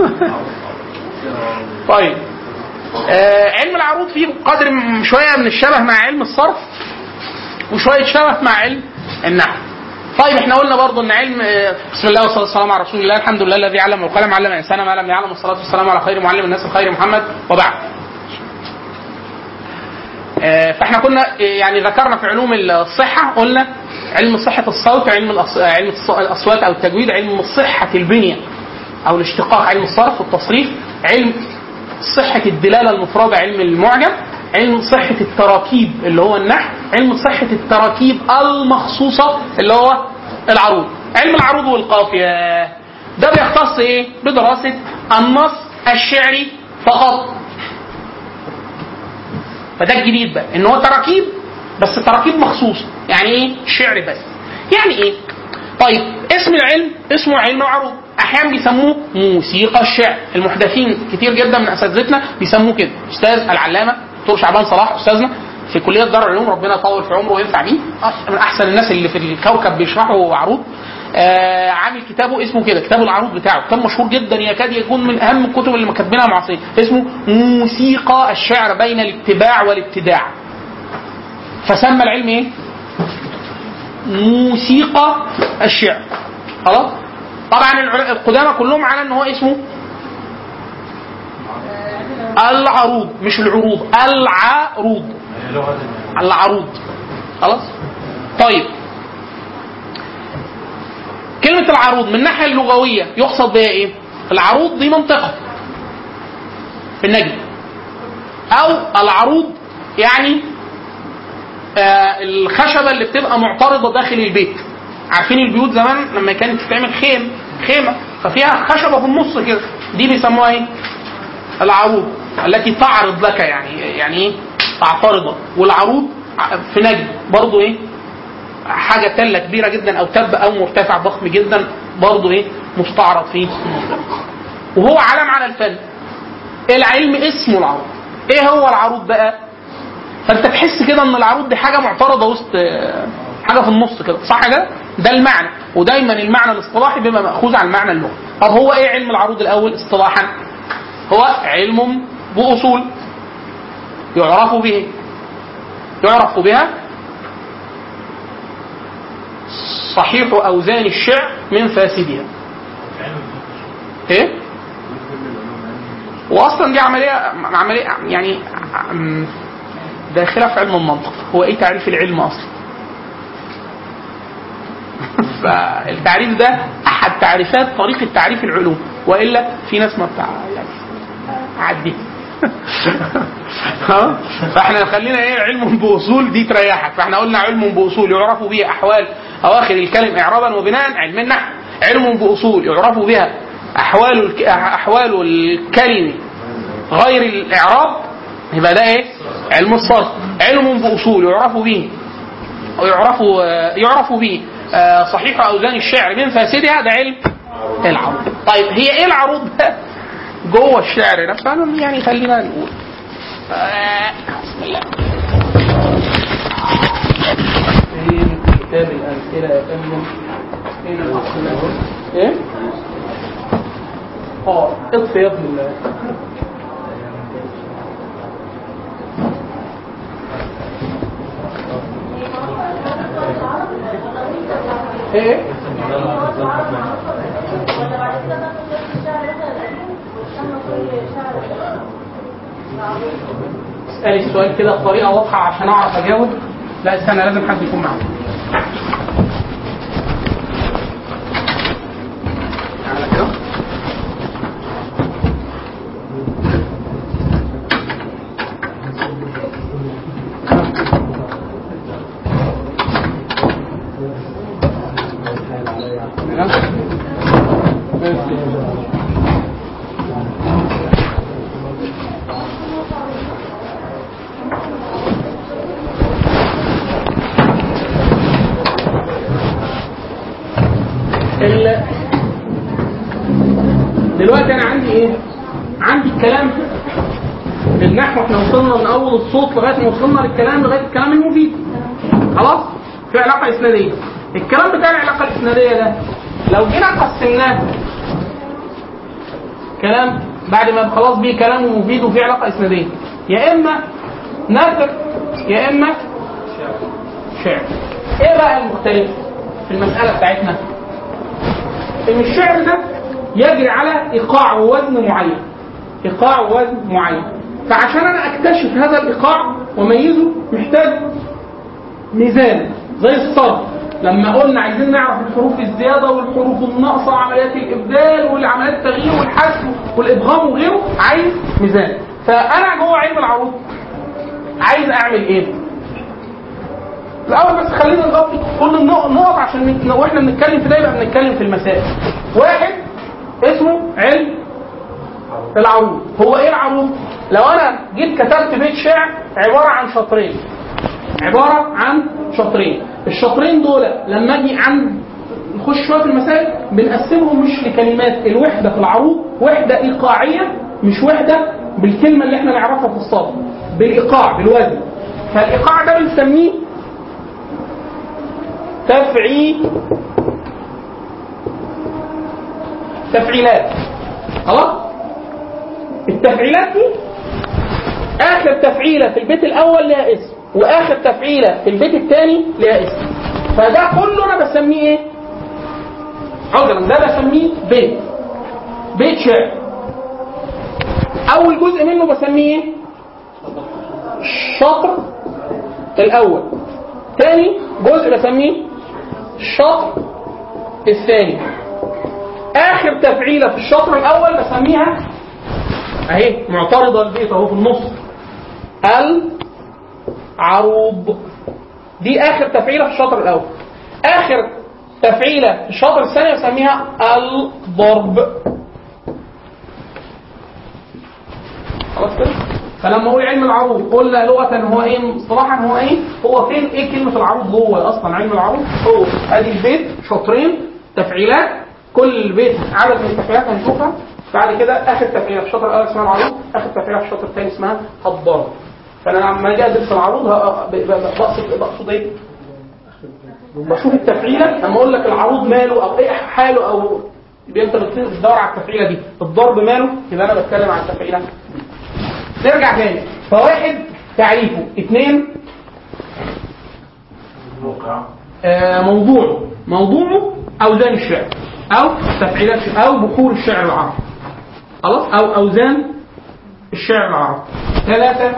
طيب آه علم العروض فيه قدر م- شويه من الشبه مع علم الصرف وشويه شبه مع علم النحو طيب احنا قلنا برضو ان علم آه، بسم الله والصلاه والسلام على رسول الله الحمد لله الذي علم القلم علم الانسان ما لم يعلم والصلاه والسلام على خير معلم الناس الخير محمد وبعد آه، فاحنا كنا آه، يعني ذكرنا في علوم الصحه قلنا علم صحه الصوت علم الأص- آه، علم الص- الاصوات او التجويد علم صحه البنيه او الاشتقاق علم الصرف والتصريف علم صحه الدلاله المفرده علم المعجم علم صحه التراكيب اللي هو النحو علم صحه التراكيب المخصوصه اللي هو العروض علم العروض والقافيه ده بيختص ايه بدراسه النص الشعري فقط فده الجديد بقى ان هو تراكيب بس تراكيب مخصوصه يعني ايه شعر بس يعني ايه طيب اسم العلم اسمه علم العروض احيانا بيسموه موسيقى الشعر المحدثين كتير جدا من اساتذتنا بيسموه كده استاذ العلامه دكتور شعبان صلاح استاذنا في كليه دار العلوم ربنا يطول في عمره وينفع بيه أح- من احسن الناس اللي في الكوكب بيشرحوا عروض آه عامل كتابه اسمه كده كتاب العروض بتاعه كتاب مشهور جدا يكاد يكون من اهم الكتب اللي كاتبينها معاصرين اسمه موسيقى الشعر بين الاتباع والابتداع فسمى العلم ايه؟ موسيقى الشعر خلاص طبعا العل- القدامى كلهم على ان هو اسمه العروض مش العروض العروض العروض خلاص طيب كلمة العروض من الناحية اللغوية يقصد بها ايه؟ العروض دي منطقة في النجم أو العروض يعني آه الخشبة اللي بتبقى معترضة داخل البيت عارفين البيوت زمان لما كانت بتعمل خيم خيمة ففيها خشبة في النص كده دي بيسموها ايه؟ العروض التي تعرض لك يعني يعني ايه؟ تعترض والعروض في نجم برضو ايه؟ حاجة تلة كبيرة جدا أو تب أو مرتفع ضخم جدا برضه إيه مستعرض في المنطقة. وهو علم على الفن العلم اسمه العروض إيه هو العروض بقى؟ فأنت تحس كده إن العروض دي حاجة معترضة وسط آه، حاجة في النص كده صح كده؟ ده المعنى ودايما المعنى الاصطلاحي بيبقى مأخوذ عن المعنى اللغوي طب هو إيه علم العروض الأول اصطلاحا؟ هو علم بأصول يعرف به يعرف بها صحيح أوزان الشعر من فاسدها ايه واصلا دي عمليه عمليه يعني عم- داخله في علم المنطق هو ايه تعريف العلم اصلا فالتعريف ده احد تعريفات طريقه تعريف العلوم والا في ناس ما بتاع يعني عدي ها فاحنا خلينا ايه علم باصول دي تريحك فاحنا قلنا علم باصول يعرف به احوال اواخر الكلم اعرابا وبناء علم النحو علم باصول يعرف بها احوال الك... احوال الكلم غير الاعراب يبقى ده ايه علم الصرف علم باصول يعرف به ويعرف يعرف به آه، صحيح اوزان الشعر من فاسدها ده علم العروض طيب هي ايه العروض بقى جوه الشعر نفسه أنا يعني خلينا نقول آه، بسم الله فين كتاب الأمثلة يا فندم فين الأمثلة ايه اه اطفي يا ابن الله ايه اسألي السؤال كده بطريقة واضحة عشان أعرف أجاوب لا استنى لازم حد يكون معايا تعالى كده ال... دلوقتي انا عندي ايه؟ عندي الكلام النحو احنا وصلنا من اول الصوت لغايه ما وصلنا للكلام لغايه الكلام المفيد خلاص؟ في علاقه اسناديه الكلام بتاع العلاقه الاسناديه ده لو جينا قسمناه كلام بعد ما خلاص بيه كلام مفيد وفي علاقه اسناديه يا اما نثر يا اما الشعر ايه بقى المختلف في المساله بتاعتنا ان الشعر ده يجري على ايقاع ووزن معين ايقاع ووزن معين فعشان انا اكتشف هذا الايقاع واميزه محتاج ميزان زي الصرف لما قلنا عايزين نعرف الحروف الزياده والحروف الناقصه وعمليات الابدال والعمليات التغيير والحذف والادغام وغيره عايز ميزان فانا جوه علم العروض عايز اعمل ايه؟ الاول بس خلينا نغطي كل النق- النقط عشان نت- واحنا بنتكلم في ده يبقى بنتكلم في المسائل. واحد اسمه علم العروض، هو ايه العروض؟ لو انا جيت كتبت بيت شعر عباره عن شطرين. عباره عن شطرين، الشطرين دول لما اجي عند نخش شويه في المسائل بنقسمهم مش لكلمات الوحده في العروض وحده ايقاعيه مش وحده بالكلمه اللي احنا نعرفها في الصرف بالايقاع بالوزن فالايقاع ده بنسميه تفعي تفعيلات خلاص التفعيلات دي اخر تفعيله في البيت الاول لها اسم واخر تفعيله في البيت الثاني لها اسم فده كله انا بسميه ايه عذرا ده بسميه بيت بيت شعر اول جزء منه بسميه ايه الشطر الاول تاني جزء بسميه الشطر الثاني اخر تفعيله في الشطر الاول بسميها اهي معترضه البيت اهو في النص العروض دي اخر تفعيله في الشطر الاول اخر تفعيله في الشطر الثاني بسميها الضرب خلاص كده فلما اقول علم العروض قلنا لغه هو ايه مصطلحا هو ايه هو فين ايه كلمه العروض جوه اصلا علم العروض هو ادي البيت شطرين تفعيلات كل بيت عدد من التفعيلات هنشوفها بعد كده اخر تفعيله في الشطر الاول اسمها العروض اخر تفعيله في الشطر الثاني اسمها الضرب فانا لما اجي ادرس العروض ه- ب- ب- بقصد بقصد ايه؟ بشوف التفعيله لما اقول لك العروض ماله او ايه حاله او يبقى انت بتدور على التفعيله دي الضرب ماله يبقى انا بتكلم عن التفعيله نرجع تاني فواحد تعريفه اثنين آه موضوعه موضوعه اوزان الشعر او تفعيلات الشعر او بحور الشعر العربي خلاص او اوزان الشعر العربي ثلاثة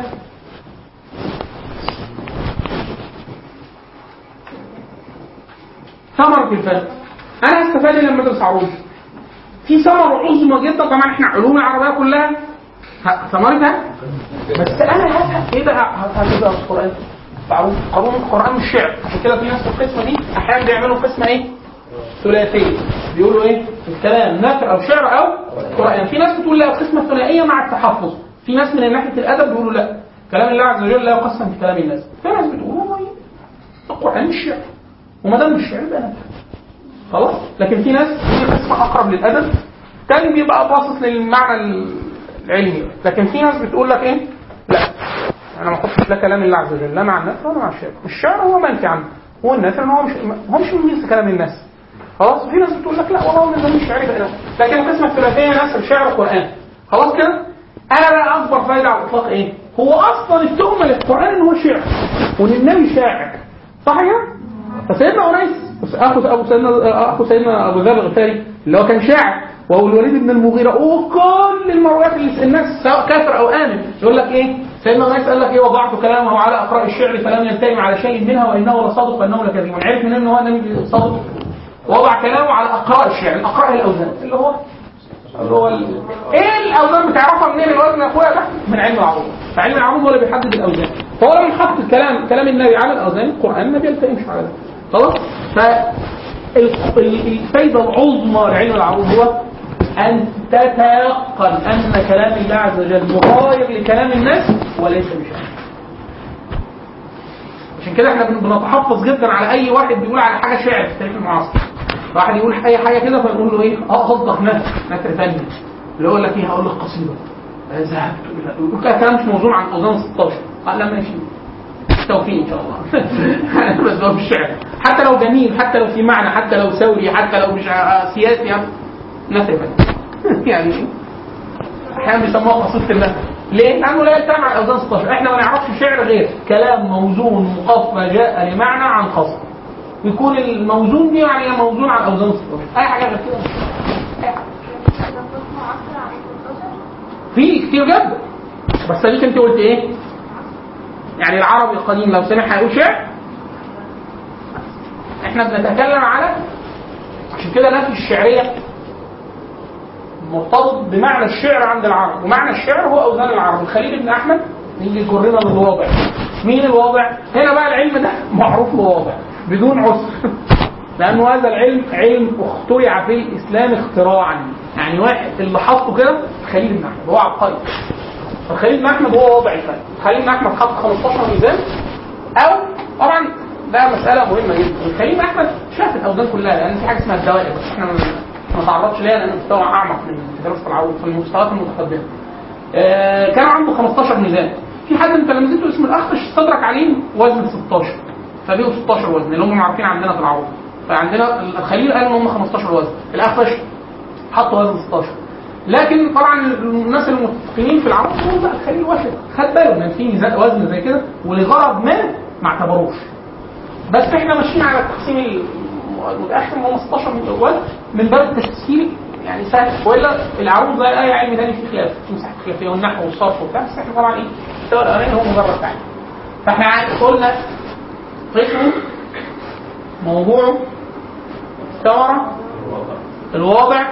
ثمرة الفن انا هستفاد إيه لما ادرس عروض في ثمرة عظمى جدا طبعا احنا علوم العربية كلها ه- ثمرتها بس انا هفهم ايه بقى هفهم بقى في القران معروف قانون القران مش شعر عشان كده في ناس في القسمه دي احيانا بيعملوا قسمه ايه؟ ثلاثيه بيقولوا ايه؟ الكلام نثر او شعر او قران في ناس بتقول لا القسمه الثنائيه مع التحفظ في ناس من ناحيه الادب بيقولوا لا كلام الله عز وجل لا يقسم في كلام الناس في ناس بتقول هو ايه؟ القران مش شعر وما دام مش شعر يبقى نثر خلاص لكن في ناس في قسمه اقرب للادب تاني بيبقى باصص للمعنى العلمي لكن في ناس بتقول لك ايه لا انا ما احطش لا كلام الله عز وجل لا مع النثر ولا مع الشعر الشعر هو منفي عنه هو النثر ان هو مش هو مش من جنس كلام الناس خلاص في ناس بتقول لك لا والله النظام مش شعري بقى لكن القسمه الثلاثيه نثر شعر وقران خلاص كده انا بقى اكبر فايده على الاطلاق ايه هو اصلا التهمه للقران ان هو شعر وان النبي شاعر صح كده فسيدنا انيس اخو ابو سيدنا اخو سيدنا ابو ذر الغفاري اللي هو كان شاعر وهو الوليد بن المغيرة وكل المرويات اللي الناس سواء كافر او امن يقول لك ايه سيدنا انيس قال لك ايه وضعت كلامه على اقراء الشعر فلم يلتئم على شيء منها وانه لصادق وانه لكذب عرف منين ان هو النبي صادق وضع كلامه على اقراء الشعر الاقراء الاوزان اللي هو اللي هو ال... ايه الاوزان بتعرفها منين الوزن يا اخويا ده من علم العروض فعلم العروض هو اللي بيحدد الاوزان فهو لما حط الكلام كلام النبي على الاوزان القران ما بيلتئمش على ده خلاص ف ال- ال- الفايده العظمى لعلم العروض هو ان تتيقن ان كلام الله عز وجل مغاير لكلام الناس وليس بشأن عشان كده احنا بن- بنتحفظ جدا على اي واحد بيقول على حاجه شعر في التاريخ المعاصر واحد يقول اي حاجه كده فنقول له ايه اه قصدك نثر نثر فني اللي يقول لك ايه هقول لك قصيده آه، ذهبت الى يقول كده كلام مش موزون عن اوزان 16 قال لا ماشي توفيق ان شاء الله بس هو مش شعر حتى لو جميل حتى لو في معنى حتى لو ثوري حتى لو مش ع- سياسي يعني نثر فني يعني احيانا بيسموها قصيده النثر ليه؟ لانه لا يجتمع على الاوزان 16 احنا ما نعرفش شعر غير كلام موزون مقفى جاء لمعنى عن قصد يكون الموزون دي يعني موزون على الاوزان 16 اي حاجه غير كده أي حاجة. في كتير جدا بس اديك انت قلت ايه؟ يعني العربي القديم لو سمع هيقول شعر احنا بنتكلم على عشان كده نفي الشعريه مرتبط بمعنى الشعر عند العرب ومعنى الشعر هو اوزان العرب الخليل بن احمد اللي يجرنا للواضع مين الواضع هنا بقى العلم ده معروف له واضع بدون عسر لانه هذا العلم علم اخترع في الاسلام اختراعا يعني واحد اللي حطه كده خليل بن احمد هو عبقري فخليل بن احمد هو واضع الفن خليل بن احمد حط 15 ميزان او طبعا ده مسألة مهمة جدا خليل بن احمد شاف الاوزان كلها لان في حاجة اسمها الدوائر بس احنا ما ما تعرضش ليها لان مستوى اعمق من دراسة العروض في المستويات المتقدمة. آه كان عنده 15 ميزان في حد من تلامذته اسمه الاخفش استدرك عليه وزن 16 فبقوا 16 وزن اللي هم عارفين عندنا في العروض فعندنا الخليل قال ان هم 15 وزن الاخفش حط وزن 16 لكن طبعا الناس المتقنين في العروض يقولوا لا الخليل واحد خد باله ان في ميزان وزن زي كده ولغرض ما ما اعتبروش بس احنا ماشيين على التقسيم المتاخر من 16 من الاول من باب التسهيل يعني سهل والا العروض زي اي علم تاني في خلاف في مساحه خلافيه والنحو والصرف وبتاع بس احنا طبعا ايه المستوى الاولاني هو مجرد تعليم فاحنا عا- قلنا قسم موضوعه ثمره الواضع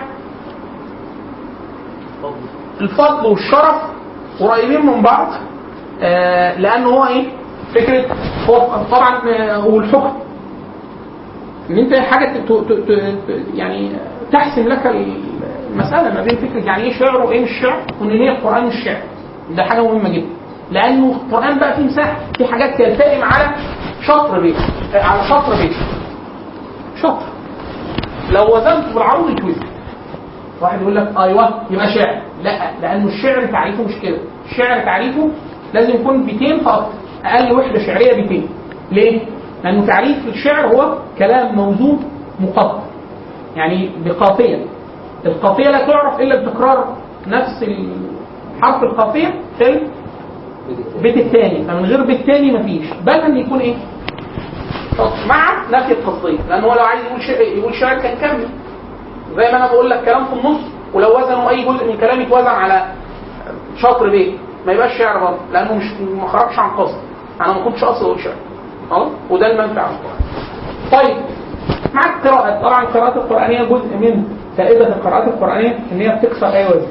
الفضل والشرف قريبين من بعض آه لانه هو ايه فكره هو طبعا آه، والحكم ان انت حاجه ت- ت- ت- يعني تحسم لك المساله ما بين فكره يعني ايه شعر وايه مش شعر وان هي القران مش شعر ده حاجه مهمه جدا لانه القران بقى فيه مساحه في حاجات تلتئم على شطر بيت آه، على شطر بيت شطر لو وزنته بالعرض يتوزن واحد يقول لك ايوه يبقى شعر لا لانه الشعر تعريفه مش كده الشعر تعريفه لازم يكون بيتين فاكتر اقل وحده شعريه بيتين ليه لانه تعريف الشعر هو كلام موزون مقطع يعني بقافيه القافيه لا تعرف الا بتكرار نفس حرف القافيه في البيت الثاني فمن غير بيت ثاني مفيش بل ان يكون ايه مع نفي القصديه لان هو لو عايز يقول شعر يقول شعر كان كمل زي ما انا بقول لك كلام في النص ولو وزنوا اي جزء من كلامي اتوزن على شطر بيت ما يبقاش شعر برضه لانه مش ما خرجش عن قصد انا ما كنتش قاصد اقول شعر اه وده المنفع عن القران طيب مع القراءة طبعا القراءات القرآنية جزء من فائدة القراءات القرآنية إن هي بتكسر أي وزن.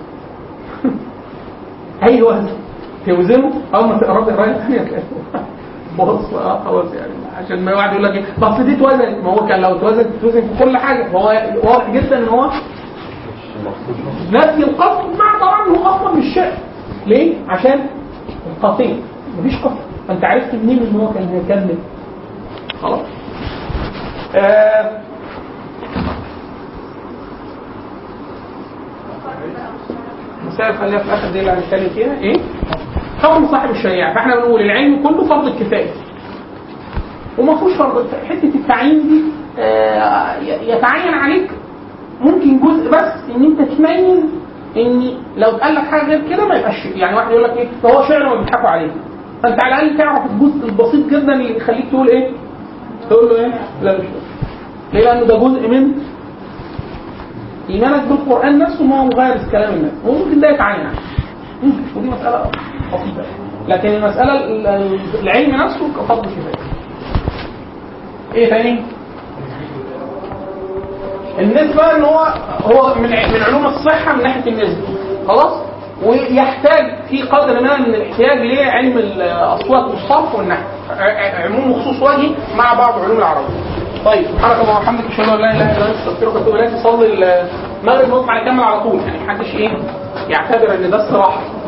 أي وزن توزنه أول ما تقرب الراية الثانية تلاقيه بص اه خلاص يعني عشان ما واحد يقول لك ايه بس دي اتوزنت ما هو كان لو اتوزنت تتوزن في كل حاجة هو واضح جدا إن هو نفي القصد مع طبعا هو أصلا مش شعر ليه؟ عشان القصيد مفيش قصد فأنت عرفت منين إن هو كان هيكمل خلاص آه مسائل خليها في الاخر دي اللي هنتكلم فيها ايه؟ حكم صاحب الشريعه فاحنا بنقول العلم كله فرض الكفايه وما فيهوش فرض حته التعيين دي آه يتعين عليك ممكن جزء بس ان انت تميز ان لو اتقال لك حاجه غير كده ما يبقاش يعني واحد يقول لك ايه ده هو شعر ما بيضحكوا عليه فانت على الاقل تعرف الجزء البسيط جدا اللي يخليك تقول ايه؟ تقول له ايه؟ لا مش ليه؟ لأنه ده جزء من إيمانك بالقرآن نفسه ما هو مغارس كلام الناس وممكن ده يتعين عنه ممكن ودي مسألة بسيطة لكن المسألة العلم نفسه كفضل كفاية إيه تاني؟ النسبة إن هو هو من من علوم الصحة من ناحية النسبة خلاص؟ ويحتاج في قدر ما من الاحتياج لعلم الاصوات والصرف والنحو عموم وخصوص وجهي مع بعض علوم العربيه. طيب سبحانك اللهم وبحمدك اشهد ان لا اله الا انت استغفرك واتوب اليك تصلي المغرب نطلع نكمل على طول يعني محدش ايه يعتبر ان ده استراحه